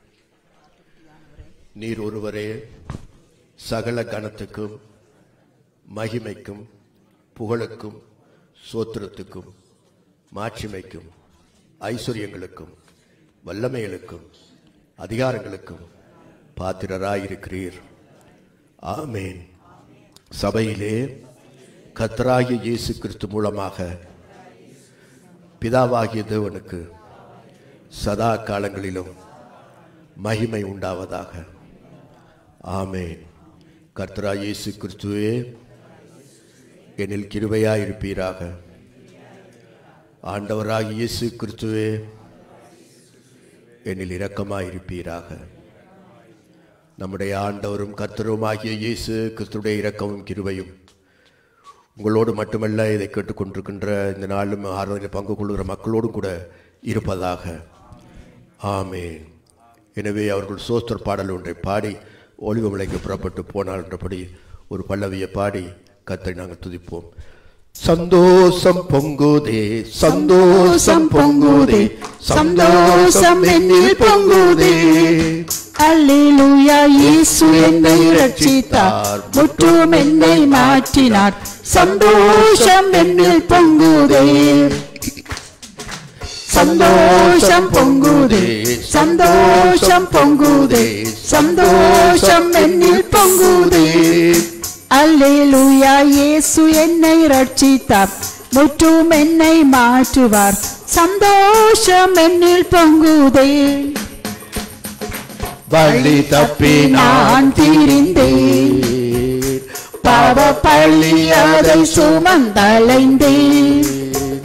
நீர் ஒருவரே சகல கணத்துக்கும் மகிமைக்கும் புகழுக்கும் சோத்திரத்துக்கும் மாட்சிமைக்கும் ஐஸ்வர்யங்களுக்கும் வல்லமைகளுக்கும் அதிகாரங்களுக்கும் பாத்திரராயிருக்கிறீர் ஆமேன் சபையிலே கத்தராகிய இயேசு கிறிஸ்து மூலமாக பிதாவாகிய தேவனுக்கு சதா காலங்களிலும் மகிமை உண்டாவதாக ஆமேன் கர்த்தரா இயேசு கிறிஸ்துவே என்னில் கிருபையாயிருப்பீராக ஆண்டவராகிய இயேசு கிறிஸ்துவே என்னில் இரக்கமாயிருப்பீராக நம்முடைய ஆண்டவரும் கர்த்தருமாகிய இயேசு கிறிஸ்துடைய இரக்கமும் கிருபையும் உங்களோடு மட்டுமல்ல இதை கேட்டுக்கொண்டிருக்கின்ற இந்த நாளும் ஆராதனையில் பங்கு கொள்கிற மக்களோடும் கூட இருப்பதாக ஆமேன் எனவே அவர்கள் சோஸ்தர் பாடல் ஒன்றை பாடி ஒளிவமலைக்கு புறப்பட்டு போனால் என்றபடி ஒரு பல்லவியை பாடி கத்தை நாங்கள் துதிப்போம் சந்தோஷம் பொங்குதே சந்தோஷம் பொங்குதே சந்தோஷம் என்னில் பொங்குதே அல்லேலூயா இயேசு என்னை ரட்சித்தார் முற்றும் என்னை மாற்றினார் சந்தோஷம் என்னில் பொங்குதே சந்தோஷம் பொங்குதே சந்தோஷம் பொங்குதே சந்தோஷம் என்னில் பொங்குதே அல்லேலூயா இயேசு என்னை ரட்சித்தார் முற்றும் என்னை மாற்றுவார் சந்தோஷம் என்னில் பொங்குதே வழி தப்பி நான் திரிந்தேன் பாவ பள்ளி அதை சுமந்தலைந்தேன்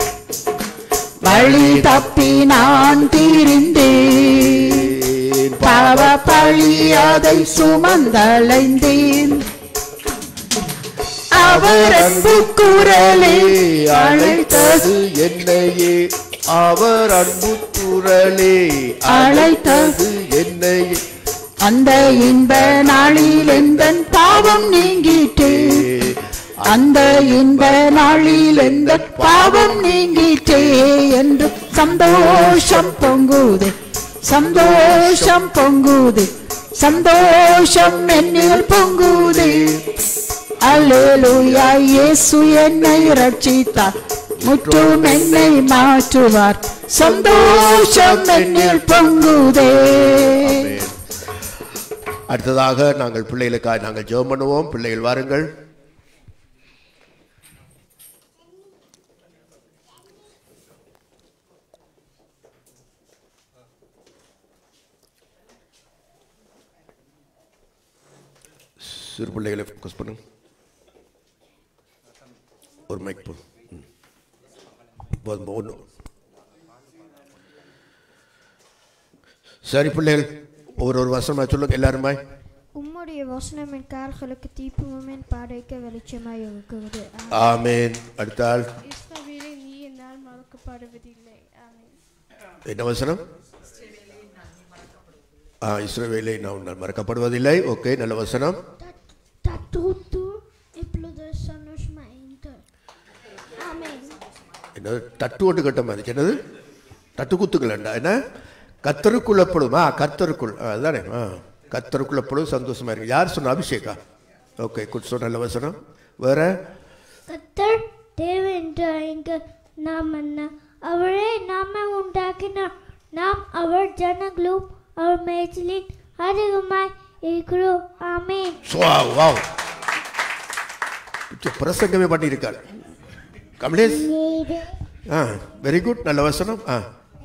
வழி தப்பி நான் திரிந்தேன் பாவ பள்ளி அதை சுமந்தலைந்தேன் அவர் அன்பு குரலே அழைத்தது என்னையே அவர் அன்பு குரலே அழைத்தது என்னையே அந்த இன்ப நாளில் எந்தன் பாவம் நீங்கிட்டு அந்த இன்ப நாளில் எந்த பாவம் நீங்கிட்டே என்று சந்தோஷம் பொங்குது சந்தோஷம் பொங்குது சந்தோஷம் என்னில் பொங்குது அல்லேலூயா இயேசு என்னை ரட்சித்தார் முற்றும் என்னை மாற்றுவார் சந்தோஷம் என்னில் பொங்குதே அடுத்ததாக நாங்கள் பிள்ளைகளுக்காக நாங்கள் ஜெபம் பண்ணுவோம் பிள்ளைகள் வாருங்கள் சிறு பிள்ளைகளை ஃபோக்கஸ் பண்ணுங்க ஒரு மைக் போ ம். போதும் ஒன்று சரி பிள்ளைகள் ஒரு ஒரு வசனமா சொல்லுங்க எல்லாருமே உம்முடைய வசனம் என் கால்களுக்கு தீபமும் என் பாதைக்கு வெளிச்சமாய் இருக்கிறது ஆமேன் அடுத்தால் இஸ்ரவேலை நீ என்னால் மறக்கப்படுவதில்லை ஆமென் என்ன வசனம் ஆ இஸ்ரவேலை நான் உன்னால் மறக்கப்படுவதில்லை ஓகே நல்ல வசனம் Dat doet toe in bloeders sanus mainte. Amen. என்னது தட்டு ஒன்று கட்ட மாதிரி என்னது தட்டு குத்துங்களேண்டா என்ன கத்தருக்குள் எப்பொழுதும் ஆ கத்தருக்குள் ஆ, அதுதானே ஆ கத்தருக்குள் எப்பொழுதும் சந்தோஷமா இருக்கு யார் சொன்ன அபிஷேகா ஓகே குட் சொன்ன நல்ல வசனம் வேற கத்தர் தேவென்ற எங்கள் நாம் என்ன அவரே நாம உண்டாக்கினார் நாம் அவர் ஜனங்களும் அவர் மேய்ச்சலின் அதிகமாய் இருக்கிறோம் ஆமென் சுவா வாவ் பிச்சை பிரசங்கமே பண்ணியிருக்காள் கமலேஷ் ஆ வெரி குட் நல்ல வசனம் ஆ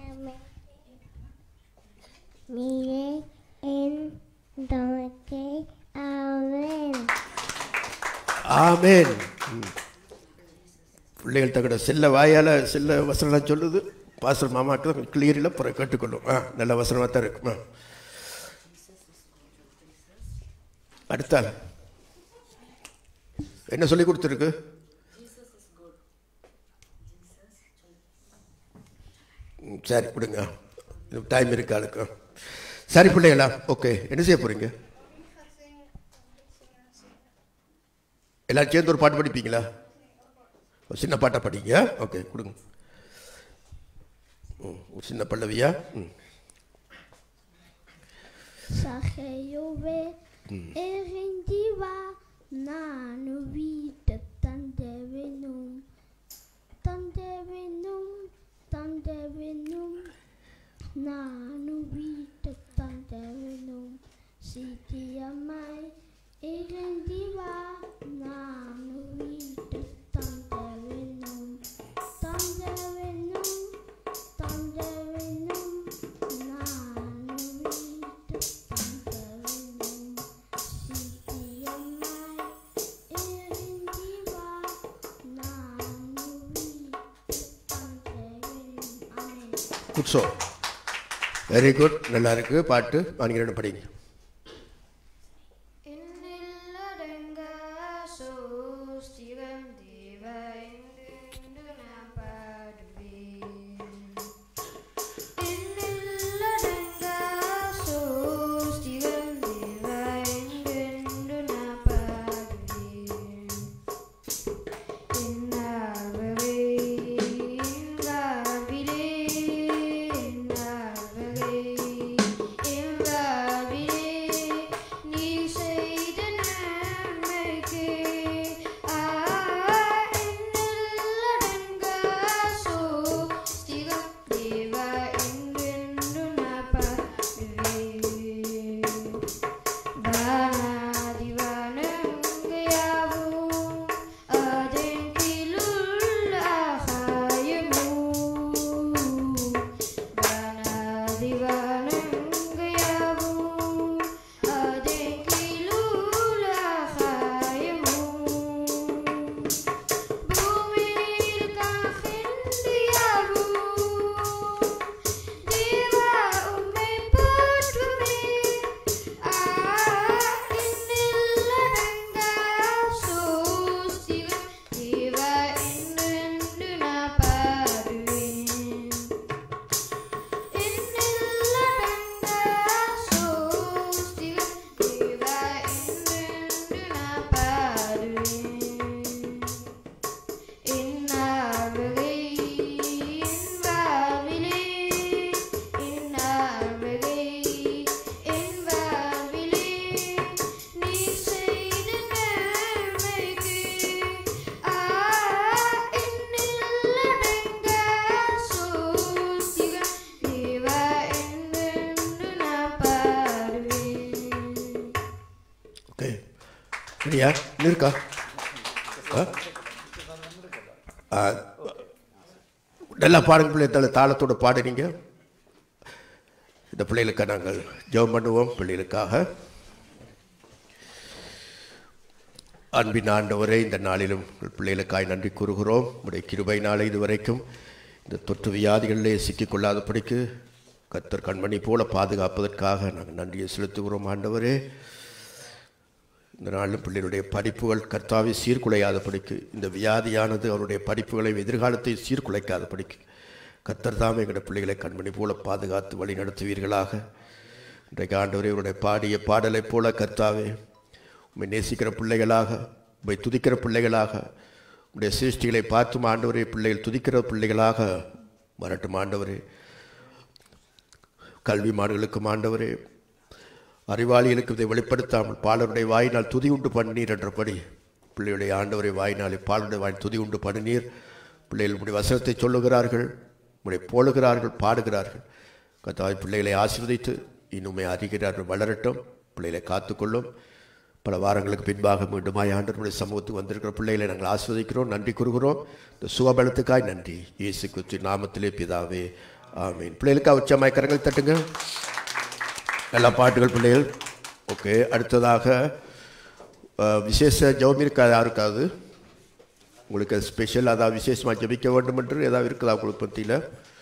நீரே என் தமக்கே ஆமென் ஆமேன் ம். பிள்ளைகள் தகட செல்ல வாயால் செல்ல வசனம் சொல்லுது பாசல் மாமாக்கு தான் கிளியரில் புற கேட்டுக்கொள்ளும் ஆ நல்ல வசனமாக தான் இருக்கும் ஆ அடுத்தால் என்ன சொல்லி கொடுத்துருக்கு ம், சரி விடுங்க டைம் இருக்கு ஆளுக்கு சரி பிள்ளைகளா ஓகே என்ன செய்ய போறீங்க எல்லாரும் சேர்ந்து ஒரு பாட்டு படிப்பீங்களா ஒரு சின்ன பாட்டா படிங்க ஓகே கொடுங்க ம், ஒரு சின்ன பல்லவியா ம் Sageyowe erindiwa nanu vita tandevinum tandevinum tandevinum nanu vita tandevinum sitiamai erindiwa nanu vita tandevinum tandevinum tandevinum nanu vita tandevinum sitiamai erindiwa nanu vita tandevinum amen good show very good நல்லா இருக்கு பாட்டு நீங்கள் ரெண்டு படிங்க എന്നില്ലടങ്ക സോസ്തികം ദേവ എന്തെന്തു നാം പാടുവേൻ. എന്നില്ലടങ്ക സോസ്തികം ദേവ എന്തെന്തു നാം പാടുവേൻ. എന്നാവവേ, എന്നാവിലേ, എന്നാവവേ, എന്നാവിലേ, நீ செய்த நன்மைக்கு ஆ, எண்ணிலடங்கா சோஸ்திகம் தேவா என்றென்று நான் பாடுவேன். வானாதிவானங்கயாவும் அதன் கீழுள்ள ஆகாயமும் வானாதிவானங்கயாவும் அதன் கீழுள்ள ஆகாயமும் பூமியில் காகின்றயாவும் தேவா உம்மை போற்றுமே ஆ என்னில்லடங்கா சோஸ்திகம் தேவா என்றென்று நான் பாடுவேன் என்னில்லடங்கா சோஸ்திகம் தேவா என்றென்று நான் பாடுவேன் என்னார்வகை என் வாழ்விலே என்னார்வகை என் வாழ்விலே நீ செய்த நன்மைக்கு ஆ என்னில்லடங்கா சோஸ்திகம் தேவா என்றென்று நான் பாடுவேன் ஓகே சரியா இன்னும் இருக்கா ஆ? ஆ, நல்லா பாடுங்க பிள்ளை தல தாளத்தோட பாடுறீங்க இந்த பிள்ளைகளுக்காக நாங்கள் ஜெபம் பண்ணுவோம் பிள்ளைகளுக்காக அன்பின் ஆண்டவரே இந்த நாளிலும் உங்கள் பிள்ளைகளுக்காய் நன்றி கூறுகிறோம் உடைய கிருபை நாளை இதுவரைக்கும் இந்த தொற்று வியாதிகளிலே சிக்கிக்கொள்ளாதபடிக்கு கத்தர் கண்மணி போல பாதுகாப்பதற்காக நாங்கள் நன்றியை செலுத்துகிறோம் ஆண்டவரே இந்த நாளிலும் பிள்ளைகளுடைய படிப்புகள் கர்த்தாவை சீர்குலையாதபடிக்கு இந்த வியாதியானது அவருடைய படிப்புகளை எதிர்காலத்தை சீர்குலைக்காதபடிக்கு கத்தர் தாமே எங்களுடைய பிள்ளைகளை கண்மணி போல பாதுகாத்து வழி நடத்துவீர்களாக இன்றைக்கு ஆண்டவரே இவருடைய பாடிய பாடலைப் போல கர்த்தாவே உம்மை நேசிக்கிற பிள்ளைகளாக உம்மை துதிக்கிற பிள்ளைகளாக உம்முடைய சிருஷ்டிகளை பார்த்தும் ஆண்டவரே பிள்ளைகள் துதிக்கிற பிள்ளைகளாக வரட்டும் ஆண்டவரே கல்வி மாடுகளுக்கும் ஆண்டவரே அறிவாளிகளுக்கு இதை வெளிப்படுத்தாமல் பாலருடைய வாயினால் துதி உண்டு பண்ணீர் என்றபடி பிள்ளையுடைய ஆண்டவரை வாயினாலே பாலருடைய வாய் துதி உண்டு பண்ணினீர் பிள்ளைகள் உடைய வசனத்தை சொல்லுகிறார்கள் உடைய போலுகிறார்கள் பாடுகிறார்கள் கத்தாய் பிள்ளைகளை ஆசீர்வதித்து இன்னுமே அறிகிறார்கள் வளரட்டும் பிள்ளைகளை காத்துக்கொள்ளும் பல வாரங்களுக்கு பின்பாக மீண்டுமாய் ஆண்டவருடைய சமூகத்துக்கு வந்திருக்கிற பிள்ளைகளை நாங்கள் ஆஸ்வதிக்கிறோம் நன்றி கூறுகிறோம் இந்த சுகபலத்துக்காய் நன்றி இயேசு கிறிஸ்து நாமத்திலே பிதாவே ஆமீன் பிள்ளைகளுக்காக உச்சமாய் கரங்கள் தட்டுங்க எல்லா பாட்டுகள் பிள்ளைகள் ஓகே அடுத்ததாக அஹ், விசேஷ ஜெபம் இருக்கா யாருக்காவது உங்களுக்கு ஸ்பெஷல் அதாவது விசேஷமாக ஜெபிக்க வேண்டும் என்று ஏதாவது இருக்குதா உங்களுக்கு பற்றியில்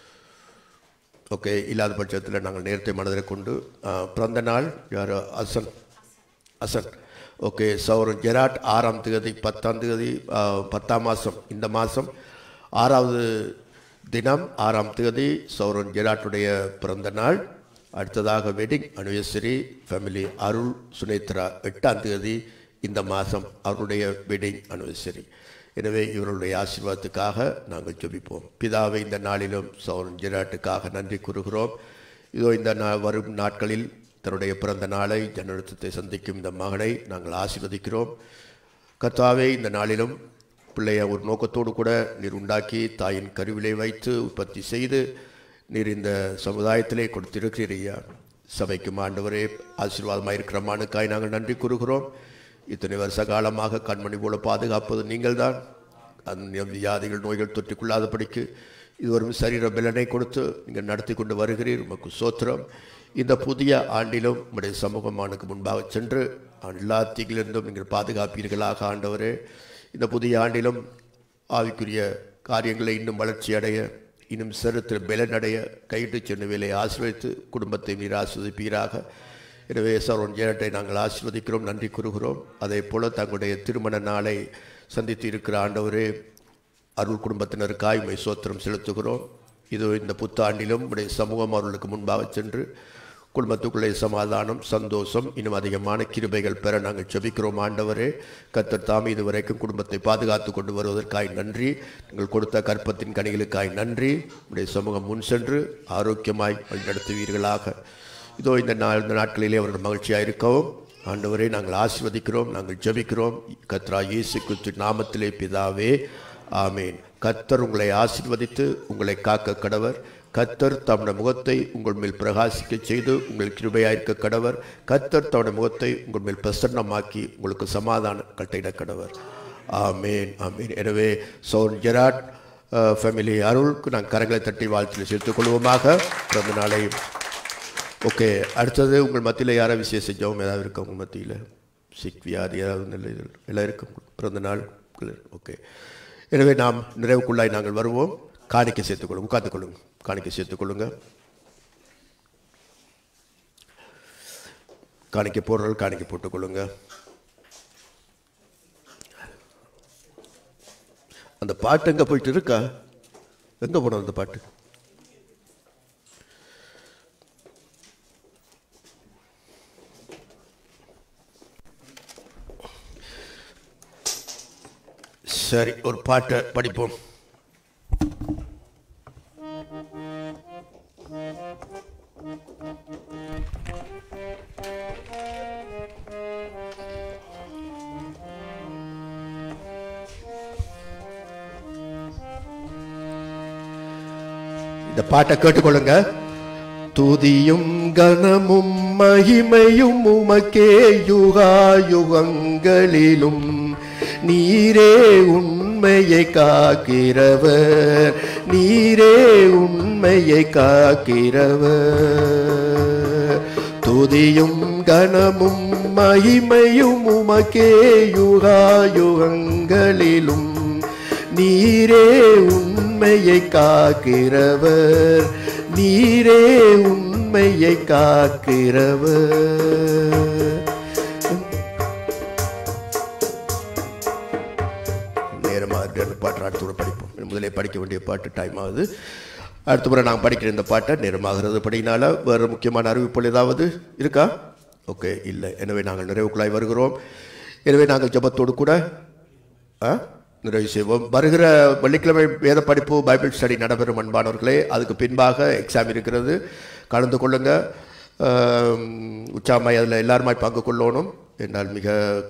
ஓகே இல்லாத பட்சத்தில் நாங்கள் நேரத்தை மனதில் கொண்டு அஹ், பிறந்த நாள் யார் அசன் அசன் ஓகே சௌரன் ஜெராட் ஆறாம் தேதி பத்தாம் தேதி அஹ், பத்தாம் மாதம் இந்த மாதம் ஆறாவது தினம் ஆறாம் தேதி சௌரன் ஜெராட்டுடைய பிறந்த நாள் அடுத்ததாக wedding anniversary family Arul Sunethra எட்டாம் தேதி இந்த மாதம் அவருடைய வெட்டிங் அனிவர்சரி எனவே இவருடைய ஆசீர்வாதத்துக்காக நாங்கள் ஜெபிப்போம் பிதாவை இந்த நாளிலும் சௌரன் ஜெராட்டுக்காக நன்றி கூறுகிறோம் இதோ இந்த நா வரும் நாட்களில் தன்னுடைய பிறந்த நாளை ஜனநடத்தத்தை சந்திக்கும் இந்த மகனை நாங்கள் ஆசீர்வதிக்கிறோம் கர்த்தாவே இந்த நாளிலும் பிள்ளைய ஒரு நோக்கத்தோடு கூட நீர் உண்டாக்கி தாயின் கருவிலை வைத்து உற்பத்தி செய்து நீர் இந்த சமுதாயத்திலே கொடுத்திருக்கிறீர் ஐயா சபைக்கும் ஆண்டவரே ஆசீர்வாதமாக இருக்கிற மானுக்காய் நாங்கள் நன்றி கூறுகிறோம் இத்தனை வருஷ காலமாக கண்மணி போல பாதுகாப்பது நீங்கள்தான் அந்த வியாதிகள் நோய்கள் தொற்றிக்கொள்ளாதபடிக்கு இதுவரும் சரீர பலனை கொடுத்து நீங்கள் நடத்தி கொண்டு வருகிறீர் உமக்கு சோத்திரம் இந்த புதிய ஆண்டிலும் உம்முடைய சமூகமானுக்கு முன்பாக சென்று எல்லா தீங்கிலிருந்தும் நீங்கள் பாதுகாப்பீர்களாக ஆண்டவரே இந்த புதிய ஆண்டிலும் ஆவிக்குரிய காரியங்களை இன்னும் வளர்ச்சி அடைய இன்னும் சிறுத்தில் பலனடைய கையிட்டு சென்ற வேலையை ஆசீர்வதித்து குடும்பத்தை நீர் ஆஸ்வதிப்பீராக எனவே சரவன் ஜெயட்டை நாங்கள் ஆசீர்வதிக்கிறோம் நன்றி கூறுகிறோம் அதே போல தங்களுடைய திருமண நாளை சந்தித்து இருக்கிற ஆண்டவரே அருள் குடும்பத்தினருக்காய் உம்மை சோத்திரம் செலுத்துகிறோம் இது இந்த புத்தாண்டிலும் உடைய சமூகம் அவர்களுக்கு முன்பாக சென்று குடும்பத்துக்குள்ளே சமாதானம் சந்தோஷம் இன்னும் அதிகமான கிருபைகள் பெற நாங்கள் ஜெபிக்கிறோம் ஆண்டவரே கத்தர் தாமே இதுவரைக்கும் குடும்பத்தை பாதுகாத்து கொண்டு வருவதற்காய் நன்றி நீங்கள் கொடுத்த கற்பத்தின் கனிகளுக்காய் நன்றி உடைய சமூகம் முன் சென்று ஆரோக்கியமாய் வழிநடத்துவீர்களாக இதோ இந்த நாள் இந்த நாட்களிலே அவர்கள் மகிழ்ச்சியாக இருக்கவும் ஆண்டவரே நாங்கள் ஆசீர்வதிக்கிறோம் நாங்கள் ஜெபிக்கிறோம் கத்ரா இயேசு கிறிஸ்து நாமத்திலே பிதாவே ஆமேன் கத்தர் உங்களை ஆசீர்வதித்து உங்களை காக்க கடவர் கத்தர் தம்முடைய முகத்தை உங்கள் மேல் பிரகாசிக்க செய்து உங்கள் கிருபையாயிருக்க கடவர் கத்தர் தம்முடைய முகத்தை உங்கள் மேல் பிரசன்னமாக்கி உங்களுக்கு சமாதானம் கட்டையிட கடவர் ஆமேன் ஆமேன் எனவே சோன் ஜெராட் ஃபேமிலி அருளுக்கு நாங்கள் கரங்களை தட்டி வாழ்த்தில் சேர்த்துக் கொள்வோமாக பிறந்த நாளை ஓகே அடுத்தது உங்கள் மத்தியில் யாராவது விசேஷ ஜெபம் ஏதாவது இருக்கா உங்கள் மத்தியில் சிக் வியாதி ஏதாவது நல்ல இது எல்லாம் இருக்கும் பிறந்த நாள் ஓகே எனவே நாம் நிறைவுக்குள்ளாய் நாங்கள் வருவோம் காணிக்கை சேர்த்துக்கொள்ளுங்க உட்கார்ந்து கொள்ளுங்க காணிக்கை சேர்த்துக்கொள்ளுங்க காணிக்கை போடுறவர்கள் காணிக்கை போட்டுக்கொள்ளுங்க அந்த பாட்டு எங்கே போயிட்டு இருக்கா எங்கே போனோம் அந்த பாட்டு சரி ஒரு பாட்டை படிப்போம் இந்த பாட்டை கேட்டுக்கொள்ளுங்க துதியும் கனமும் மகிமையும் உமக்கே யுகா யுகங்களிலும் நீரே உண்மையை காக்கிறவர் நீரே உண்மையை காக்கிறவர் துதியும் கனமும் மகிமையும் உமக்கே யுகாயுகங்களிலும் நீரே உண்மையை காக்கிறவர் நீரே உண்மையை காக்கிறவர் நேரமாக ரெண்டு பாட்டு அடுத்த முறை படிப்போம் முதலே படிக்க வேண்டிய பாட்டு டைம் ஆகுது அடுத்த முறை நாங்கள் படிக்கிற இந்த பாட்டை நேரமாகிறது படினால வேறு முக்கியமான அறிவிப்புகள் ஏதாவது இருக்கா ஓகே இல்லை எனவே நாங்கள் நிறைவுக்குள்ளாய் வருகிறோம் எனவே நாங்கள் ஜெபத்தோடு கூட ஆ நிறைவு செய்வோம் வருகிற வெள்ளிக்கிழமை வேத படிப்பு பைபிள் ஸ்டடி நடைபெறும் அன்பானவர்களே அதுக்கு பின்பாக எக்ஸாம் இருக்கிறது கலந்து கொள்ளுங்க ஆம், உச்சாமாய் அதில் எல்லாருமாய் பங்கு கொள்ளணும் என்னால் மிக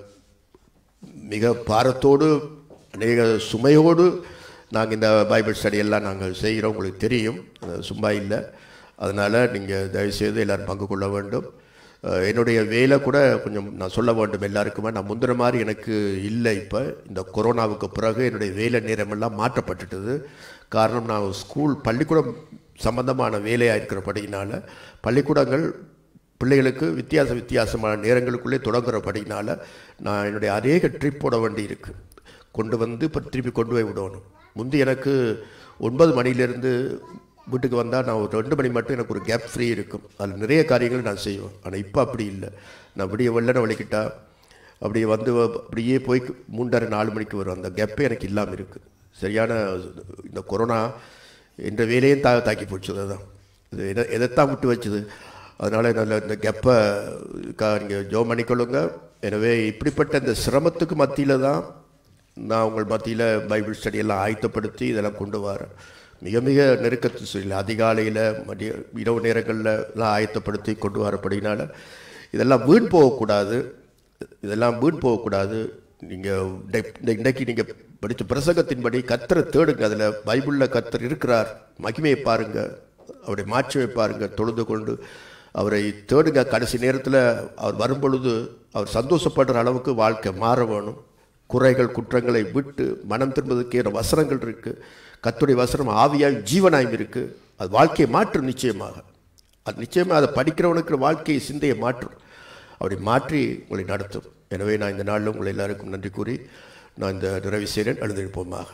மிக பாரத்தோடு அநேக சுமையோடு நாங்கள் இந்த பைபிள் ஸ்டடி எல்லாம் நாங்கள் செய்கிறோம் உங்களுக்கு தெரியும் அது சும்மா இல்லை அதனால் நீங்கள் தயவுசெய்து எல்லாரும் பங்கு கொள்ள வேண்டும் அஹ், என்னுடைய வேலை கூட கொஞ்சம் நான் சொல்ல வேண்டும் எல்லாருக்குமே நான் முந்தின மாதிரி எனக்கு இல்லை இப்போ இந்த கொரோனாவுக்கு பிறகு என்னுடைய வேலை நேரமெல்லாம் மாற்றப்பட்டுட்டது காரணம் நான் ஸ்கூல் பள்ளிக்கூடம் சம்பந்தமான வேலையாக இருக்கிறபடியினால பள்ளிக்கூடங்கள் பிள்ளைகளுக்கு வித்தியாச வித்தியாசமான நேரங்களுக்குள்ளே தொடங்குறபடினால நான் என்னுடைய அநேக ட்ரிப் போட வேண்டி இருக்கு கொண்டு வந்து இப்போ திருப்பி கொண்டு போய் விடணும் முந்தி எனக்கு ஒன்பது மணிலேருந்து வீட்டுக்கு வந்தால் நான் ஒரு ரெண்டு மணி மட்டும் எனக்கு ஒரு கேப் ஃப்ரீ இருக்கும் அதில் நிறைய காரியங்கள் நான் செய்வேன் ஆனால் இப்போ அப்படி இல்லை நான் அப்படியே வெள்ளனை வலிக்கிட்டா அப்படியே வந்து அப்படியே போய் மூன்றரை நாலு மணிக்கு வரும் அந்த கேப்பே எனக்கு இல்லாமல் இருக்குது சரியான இந்த கொரோனா என்ற வேலையும் தா தாக்கி போச்சு அதுதான் இது எதை எதைத்தான் விட்டு வச்சுது அதனால் நல்ல இந்த கெப்பை கா நீங்கள் ஜோ பண்ணிக்கொள்ளுங்க எனவே இப்படிப்பட்ட இந்த சிரமத்துக்கு மத்தியில் தான் நான் உங்கள் மத்தியில் பைபிள் ஸ்டடி எல்லாம் ஆயத்தப்படுத்தி இதெல்லாம் கொண்டு வரேன் மிக மிக நெருக்கத்து சூழல் அதிகாலையில் மதிய இரவு நேரங்களில் எல்லாம் ஆயத்தப்படுத்தி கொண்டு வரப்படினால இதெல்லாம் வீண் போகக்கூடாது இதெல்லாம் வீண் போகக்கூடாது நீங்கள் இந்த இன்றைக்கு நீங்கள் படித்த பிரசங்கத்தின்படி கத்தரை தேடுங்க அதில் பைபிளில் கத்தர் இருக்கிறார் மகிமையை பாருங்க அவருடைய மாட்சியை பாருங்க தொழுது கொண்டு அவரை தேடுங்க கடைசி நேரத்தில் அவர் வரும்பொழுது அவர் சந்தோஷப்படுற அளவுக்கு வாழ்க்கை மாற வேணும் குறைகள் குற்றங்களை விட்டு மனம் திரும்புவதற்கேற வசனங்கள் இருக்குது கத்துடைய வசனம் ஆவியாயும் ஜீவனாயும் இருக்குது அது வாழ்க்கையை மாற்றும் நிச்சயமாக அது நிச்சயமாக அதை படிக்கிறவனுக்கு வாழ்க்கையை சிந்தையை மாற்றும் அப்படி மாற்றி உங்களை நடத்தும் எனவே நான் இந்த நாளில் உங்களை எல்லாருக்கும் நன்றி கூறி நான் இந்த நிறைவு செய்கிறேன் எழுந்திருப்போமாக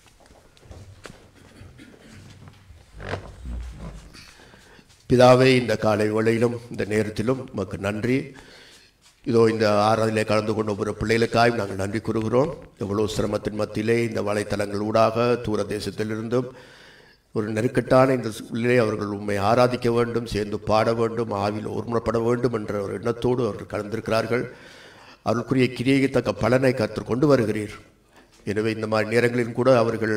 பிதாவே இந்த காலை வேளையிலும் இந்த நேரத்திலும் உமக்கு நன்றி இதோ இந்த ஆராதனை கலந்து கொண்ட ஒவ்வொரு பிள்ளைகளுக்காயும் நாங்கள் நன்றி கூறுகிறோம் எவ்வளோ சிரமத்தின் மத்தியிலே இந்த வலைத்தளங்கள் ஊடாக தூர தேசத்திலிருந்தும் ஒரு நெருக்கட்டான இந்த சூழலிலே அவர்கள் உண்மை ஆராதிக்க வேண்டும் சேர்ந்து பாட வேண்டும் ஆவியில் ஒருமுறைப்பட வேண்டும் என்ற ஒரு எண்ணத்தோடு அவர்கள் கலந்திருக்கிறார்கள் அவர்களுக்குரிய கிரியைக்கு தக்க பலனை கற்றுக் கொண்டு வருகிறீர் எனவே இந்த மாதிரி நேரங்களிலும் கூட அவர்கள்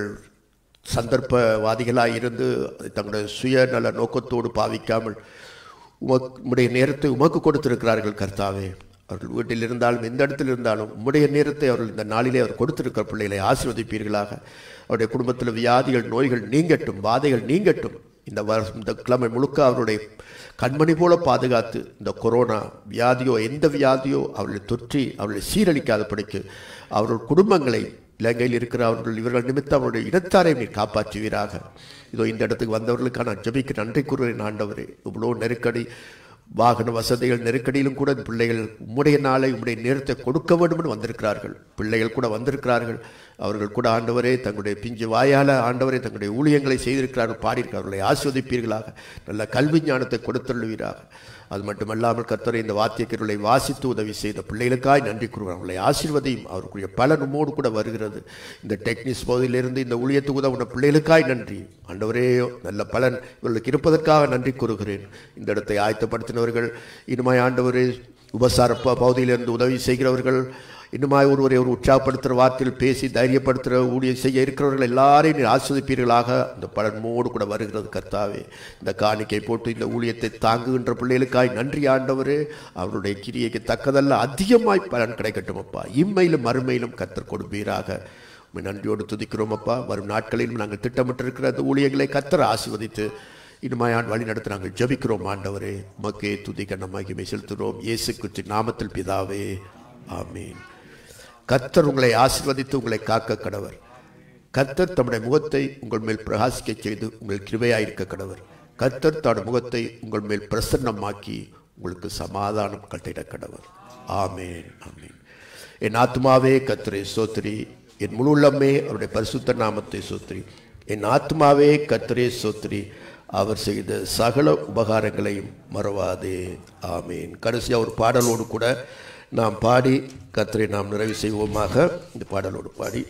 சந்தர்ப்பவாதிகளாக இருந்து அதை தங்களுடைய சுயநல நோக்கத்தோடு பாவிக்காமல் உமக்கு உம்முடைய நேரத்தை உமக்கு கொடுத்திருக்கிறார்கள் கர்த்தாவே அவர்கள் வீட்டில் இருந்தாலும் எந்த இடத்தில் இருந்தாலும் உம்முடைய நேரத்தை அவர்கள் இந்த நாளிலே அவர் கொடுத்திருக்கிற பிள்ளைகளை ஆசீர்வதிப்பீர்களாக அவருடைய குடும்பத்தில் வியாதிகள் நோய்கள் நீங்கட்டும் வாதைகள் நீங்கட்டும் இந்த வருஷம் இந்த கிழமை முழுக்க அவருடைய கண்மணி போல பாதுகாத்து இந்த கொரோனா வியாதியோ எந்த வியாதியோ அவர்களை தொற்றி அவர்களை சீரழிக்காத படிக்கு அவர்கள் குடும்பங்களை இலங்கையில் இருக்கிற அவர்கள் இவர்கள் நிமித்தம் அவருடைய இடத்தாரை நீர் காப்பாற்றுவீராக இதோ இந்த இடத்துக்கு வந்தவர்களுக்கான நான் ஜெபிக்க நன்றி கூறுகிறேன் ஆண்டவரே இவ்வளோ நெருக்கடி வாகன வசதிகள் நெருக்கடியிலும் கூட இந்த பிள்ளைகள் உம்முடைய நாளை உம்முடைய நேரத்தை கொடுக்க வேண்டும் என்று வந்திருக்கிறார்கள் பிள்ளைகள் கூட வந்திருக்கிறார்கள் அவர்கள் கூட ஆண்டவரே தங்களுடைய பிஞ்சு வாயால் ஆண்டவரே தங்களுடைய ஊழியங்களை செய்திருக்கிறார்கள் பாடியிருக்கிறார்களை ஆஸ்வதிப்பீர்களாக நல்ல கல்வி ஞானத்தை கொடுத்தள்ளுவீராக அது மட்டுமல்லாமல் கர்த்தரை இந்த வாத்தியக்கருளை வாசித்து உதவி செய்த பிள்ளைகளுக்காய் நன்றி கூறுவார் அவர்களை ஆசீர்வதியும் அவருக்குரிய பலன் உம்மோடு கூட வருகிறது இந்த டெக்னிக்ஸ் பகுதியிலிருந்து இந்த ஊழியத்துக்கு உதவுன பிள்ளைகளுக்காய் நன்றி ஆண்டவரே நல்ல பலன் இவர்களுக்கு இருப்பதற்காக நன்றி கூறுகிறேன் இந்த இடத்தை ஆயத்தப்படுத்தினவர்கள் இனிமாய் ஆண்டவரே உபசார ப- பகுதியிலிருந்து உதவி செய்கிறவர்கள் இன்னுமாய் ஒருவரை ஒரு உற்சாகப்படுத்துகிற வார்த்தையில் பேசி தைரியப்படுத்துகிற ஊழியம் செய்ய இருக்கிறவர்கள் எல்லாரையும் நீர் ஆஸ்வதிப்பீர்களாக அந்த பலன்மோடு கூட வருகிறது கர்த்தாவே இந்த காணிக்கை போட்டு இந்த ஊழியத்தை தாங்குகின்ற பிள்ளைகளுக்காய் நன்றி ஆண்டவரே அவருடைய கிரியைக்கு தக்கதல்ல அதிகமாய் பலன் கிடைக்கட்டும் அப்பா இம்மையிலும் மறுமையிலும் கத்தர் கொடுப்பீராக உம்மை நன்றியோடு துதிக்கிறோம் அப்பா வரும் நாட்களிலும் நாங்கள் திட்டமிட்டிருக்கிற அந்த ஊழியங்களை கத்தர் ஆசீர்வதித்து இனிமையான் வழி நடத்த நாங்கள் ஜெபிக்கிறோம் ஆண்டவரே உமக்கே துதி கண்ண மகிமை செலுத்துகிறோம் இயேசு கிறிஸ்து நாமத்தில் பிதாவே ஆமீன் கர்த்தர் உங்களை ஆசீர்வதித்து உங்களை காக்க கடவர் கர்த்தர் தம்முடைய முகத்தை உங்கள் மேல் பிரகாசிக்கச் செய்து உங்கள் கிருபையாயிருக்க கடவர் கர்த்தர் தம்முடைய முகத்தை உங்கள் மேல் பிரசன்னமாக்கி உங்களுக்கு சமாதானம் கட்டிட கடவர் ஆமேன் ஆமேன் என் ஆத்மாவே கர்த்தரை சோத்திரி என் முழு உள்ளமே அவருடைய பரிசுத்த நாமத்தை சோத்திரி என் ஆத்மாவே கர்த்தரே சோத்திரி அவர் செய்த சகல உபகாரங்களையும் மறவாதே ஆமேன் கடைசியாக ஒரு பாடலோடு கூட நாம் பாடி கர்த்தரை நாம் நிறைவு செய்வோமாக இந்த பாடலோடு பாடி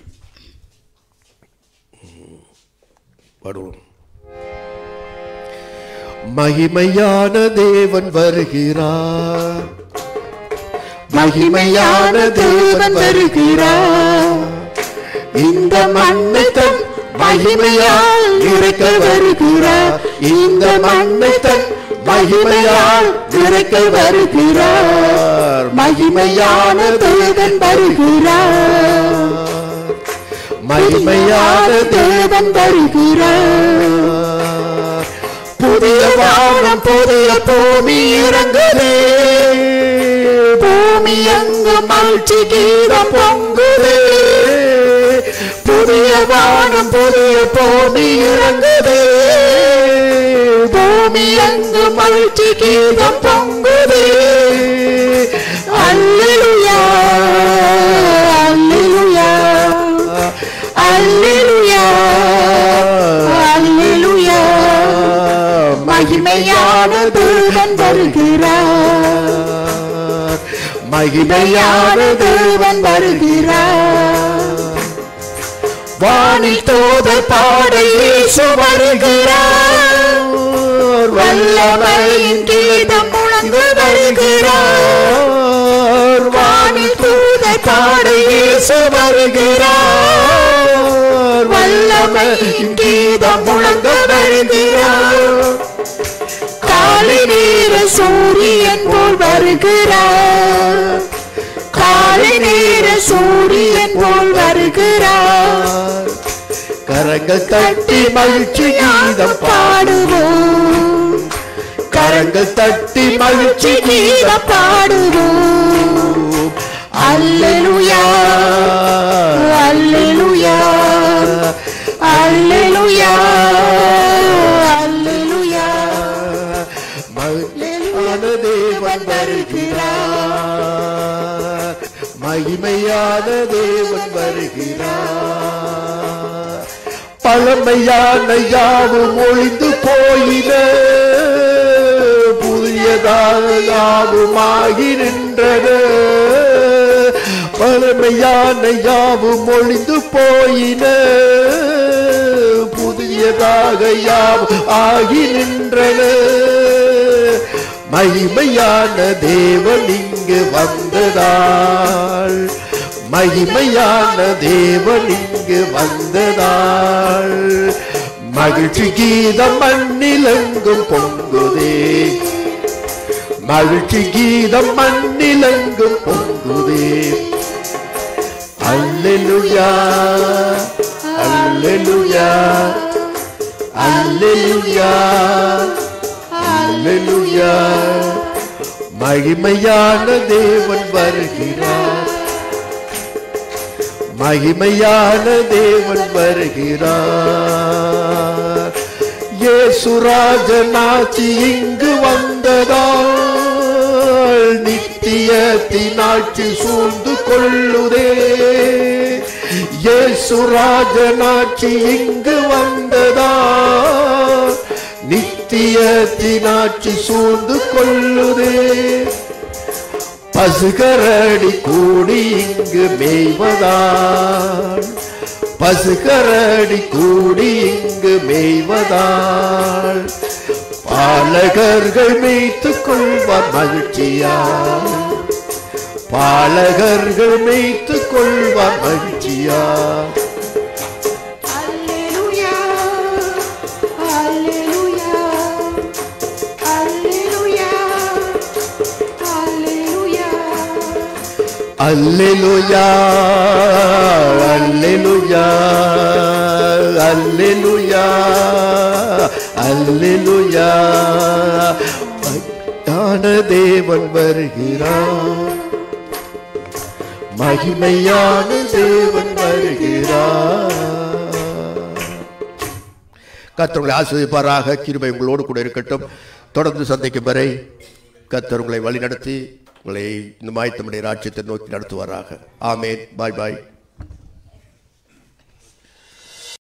ம், பாடுவோம் மகிமையான தேவன் வருகிறார் மகிமையான தேவன் வருகிறார் இந்த மண்ணை தன் மகிமையால் நிறைக்க வருகிறார் இந்த மண்ணை தன் மகிமையால் நிறைக்க வருகிறார் மகிமையான தேவன் வருகிறார் மகிமையான தேவன் வருகிறார் புதிய வானம் புதிய பூமி இறங்குதே பூமி எங்கும் மகிழ்ச்சி கீதம் பொங்குதே புதிய வானம் புதிய பூமி இறங்குதே பூமி எங்கும் மகிழ்ச்சி கீதம் பொங்குதே அல்லேலூயா அல்லேலூயா அல்லேலூயா அல்லேலூயா மகிமையான தேவன் வருகிறார் மகிமையான தேவன் வருகிறார் வானில் தோதர் பாட இயேசு வருகிறார் வல்லமையின் கீதம் முழங்கு வருகிறார் வானில் தூதர் பாட இயேசு வருகிறார் வல்லமையின் கீதம் முழங்க வருகிறார் காலை நேர சூரியன் போல் வருகிறார் காலை நேர சூரியன் போல் வருகிறார் கரங்கள் தட்டி மகிழ்ச்சி கீதம் பாடுவோம் கரங்கள் தட்டி மகிழ்ச்சி கீதம் பாடுவோம் அல்லேலூயா அல்லேலூயா அல்லேலூயா அல்லேலூயா மகிமையான தேவன் வருகிறார் மகிமையான தேவன் வருகிறார் பழமையான யாவும் ஒளிந்து போயின புதியதாக யாவும் ஆகி நின்றன பழமையான யாவும் ஒளிந்து போயின புதியதாக யாவும் ஆகி நின்றன மகிமையான தேவன் இங்கு வந்ததால் மகிமையான தேவன் இங்கு வந்ததால் மகிழ்ச்சி கீதம் மண்ணிலெங்கும் பொங்குதே மகிழ்ச்சி கீதம் மண்ணிலெங்கும் பொங்குதே அல்லேலூயா அல்லேலூயா அல்லேலூயா அல்லேலூயா மகிமையான தேவன் வருகிறார் மகிமையான தேவன் வருகிறார் இயேசுராஜனாட்சி இங்கு வந்ததால் நித்தியத்தின் ஆட்சி சூழ்ந்து கொள்ளுதே இயேசுராஜனாட்சி இங்கு வந்ததால் நித்தியத்தின் ஆட்சி சூழ்ந்து கொள்ளுதே பசுகரடி கூடி இங்கு மேய்வதால் பசுகரடி கூடி இங்கு மேய்வதால் பாலகர்கள் மேய்த்துக் கொள்வார் மகிழ்ச்சியா பாலகர்கள் மேய்த்துக் கொள்வார் மகிழ்ச்சியா அல்லேலூயா அல்லேலூயா அல்லேலூயா அல்லேலூயா அல்லேலூயா அல்லேலூயா அல்லேலூயா அல்லேலூயா மகிமையான தேவன் வருகிறார் மகிமையான தேவன் வருகிறார் கர்த்தர் உங்களை ஆசிரியப்பாராக கிருபை உங்களோடு கூட இருக்கட்டும் தொடர்ந்து சந்திக்கும் வரை கர்த்தர் உங்களை வழிநடத்தி உங்களை இந்த மாய் தம்முடைய ராஜ்யத்தை நோக்கி நடத்துவாராக ஆமேன் பாய் பாய்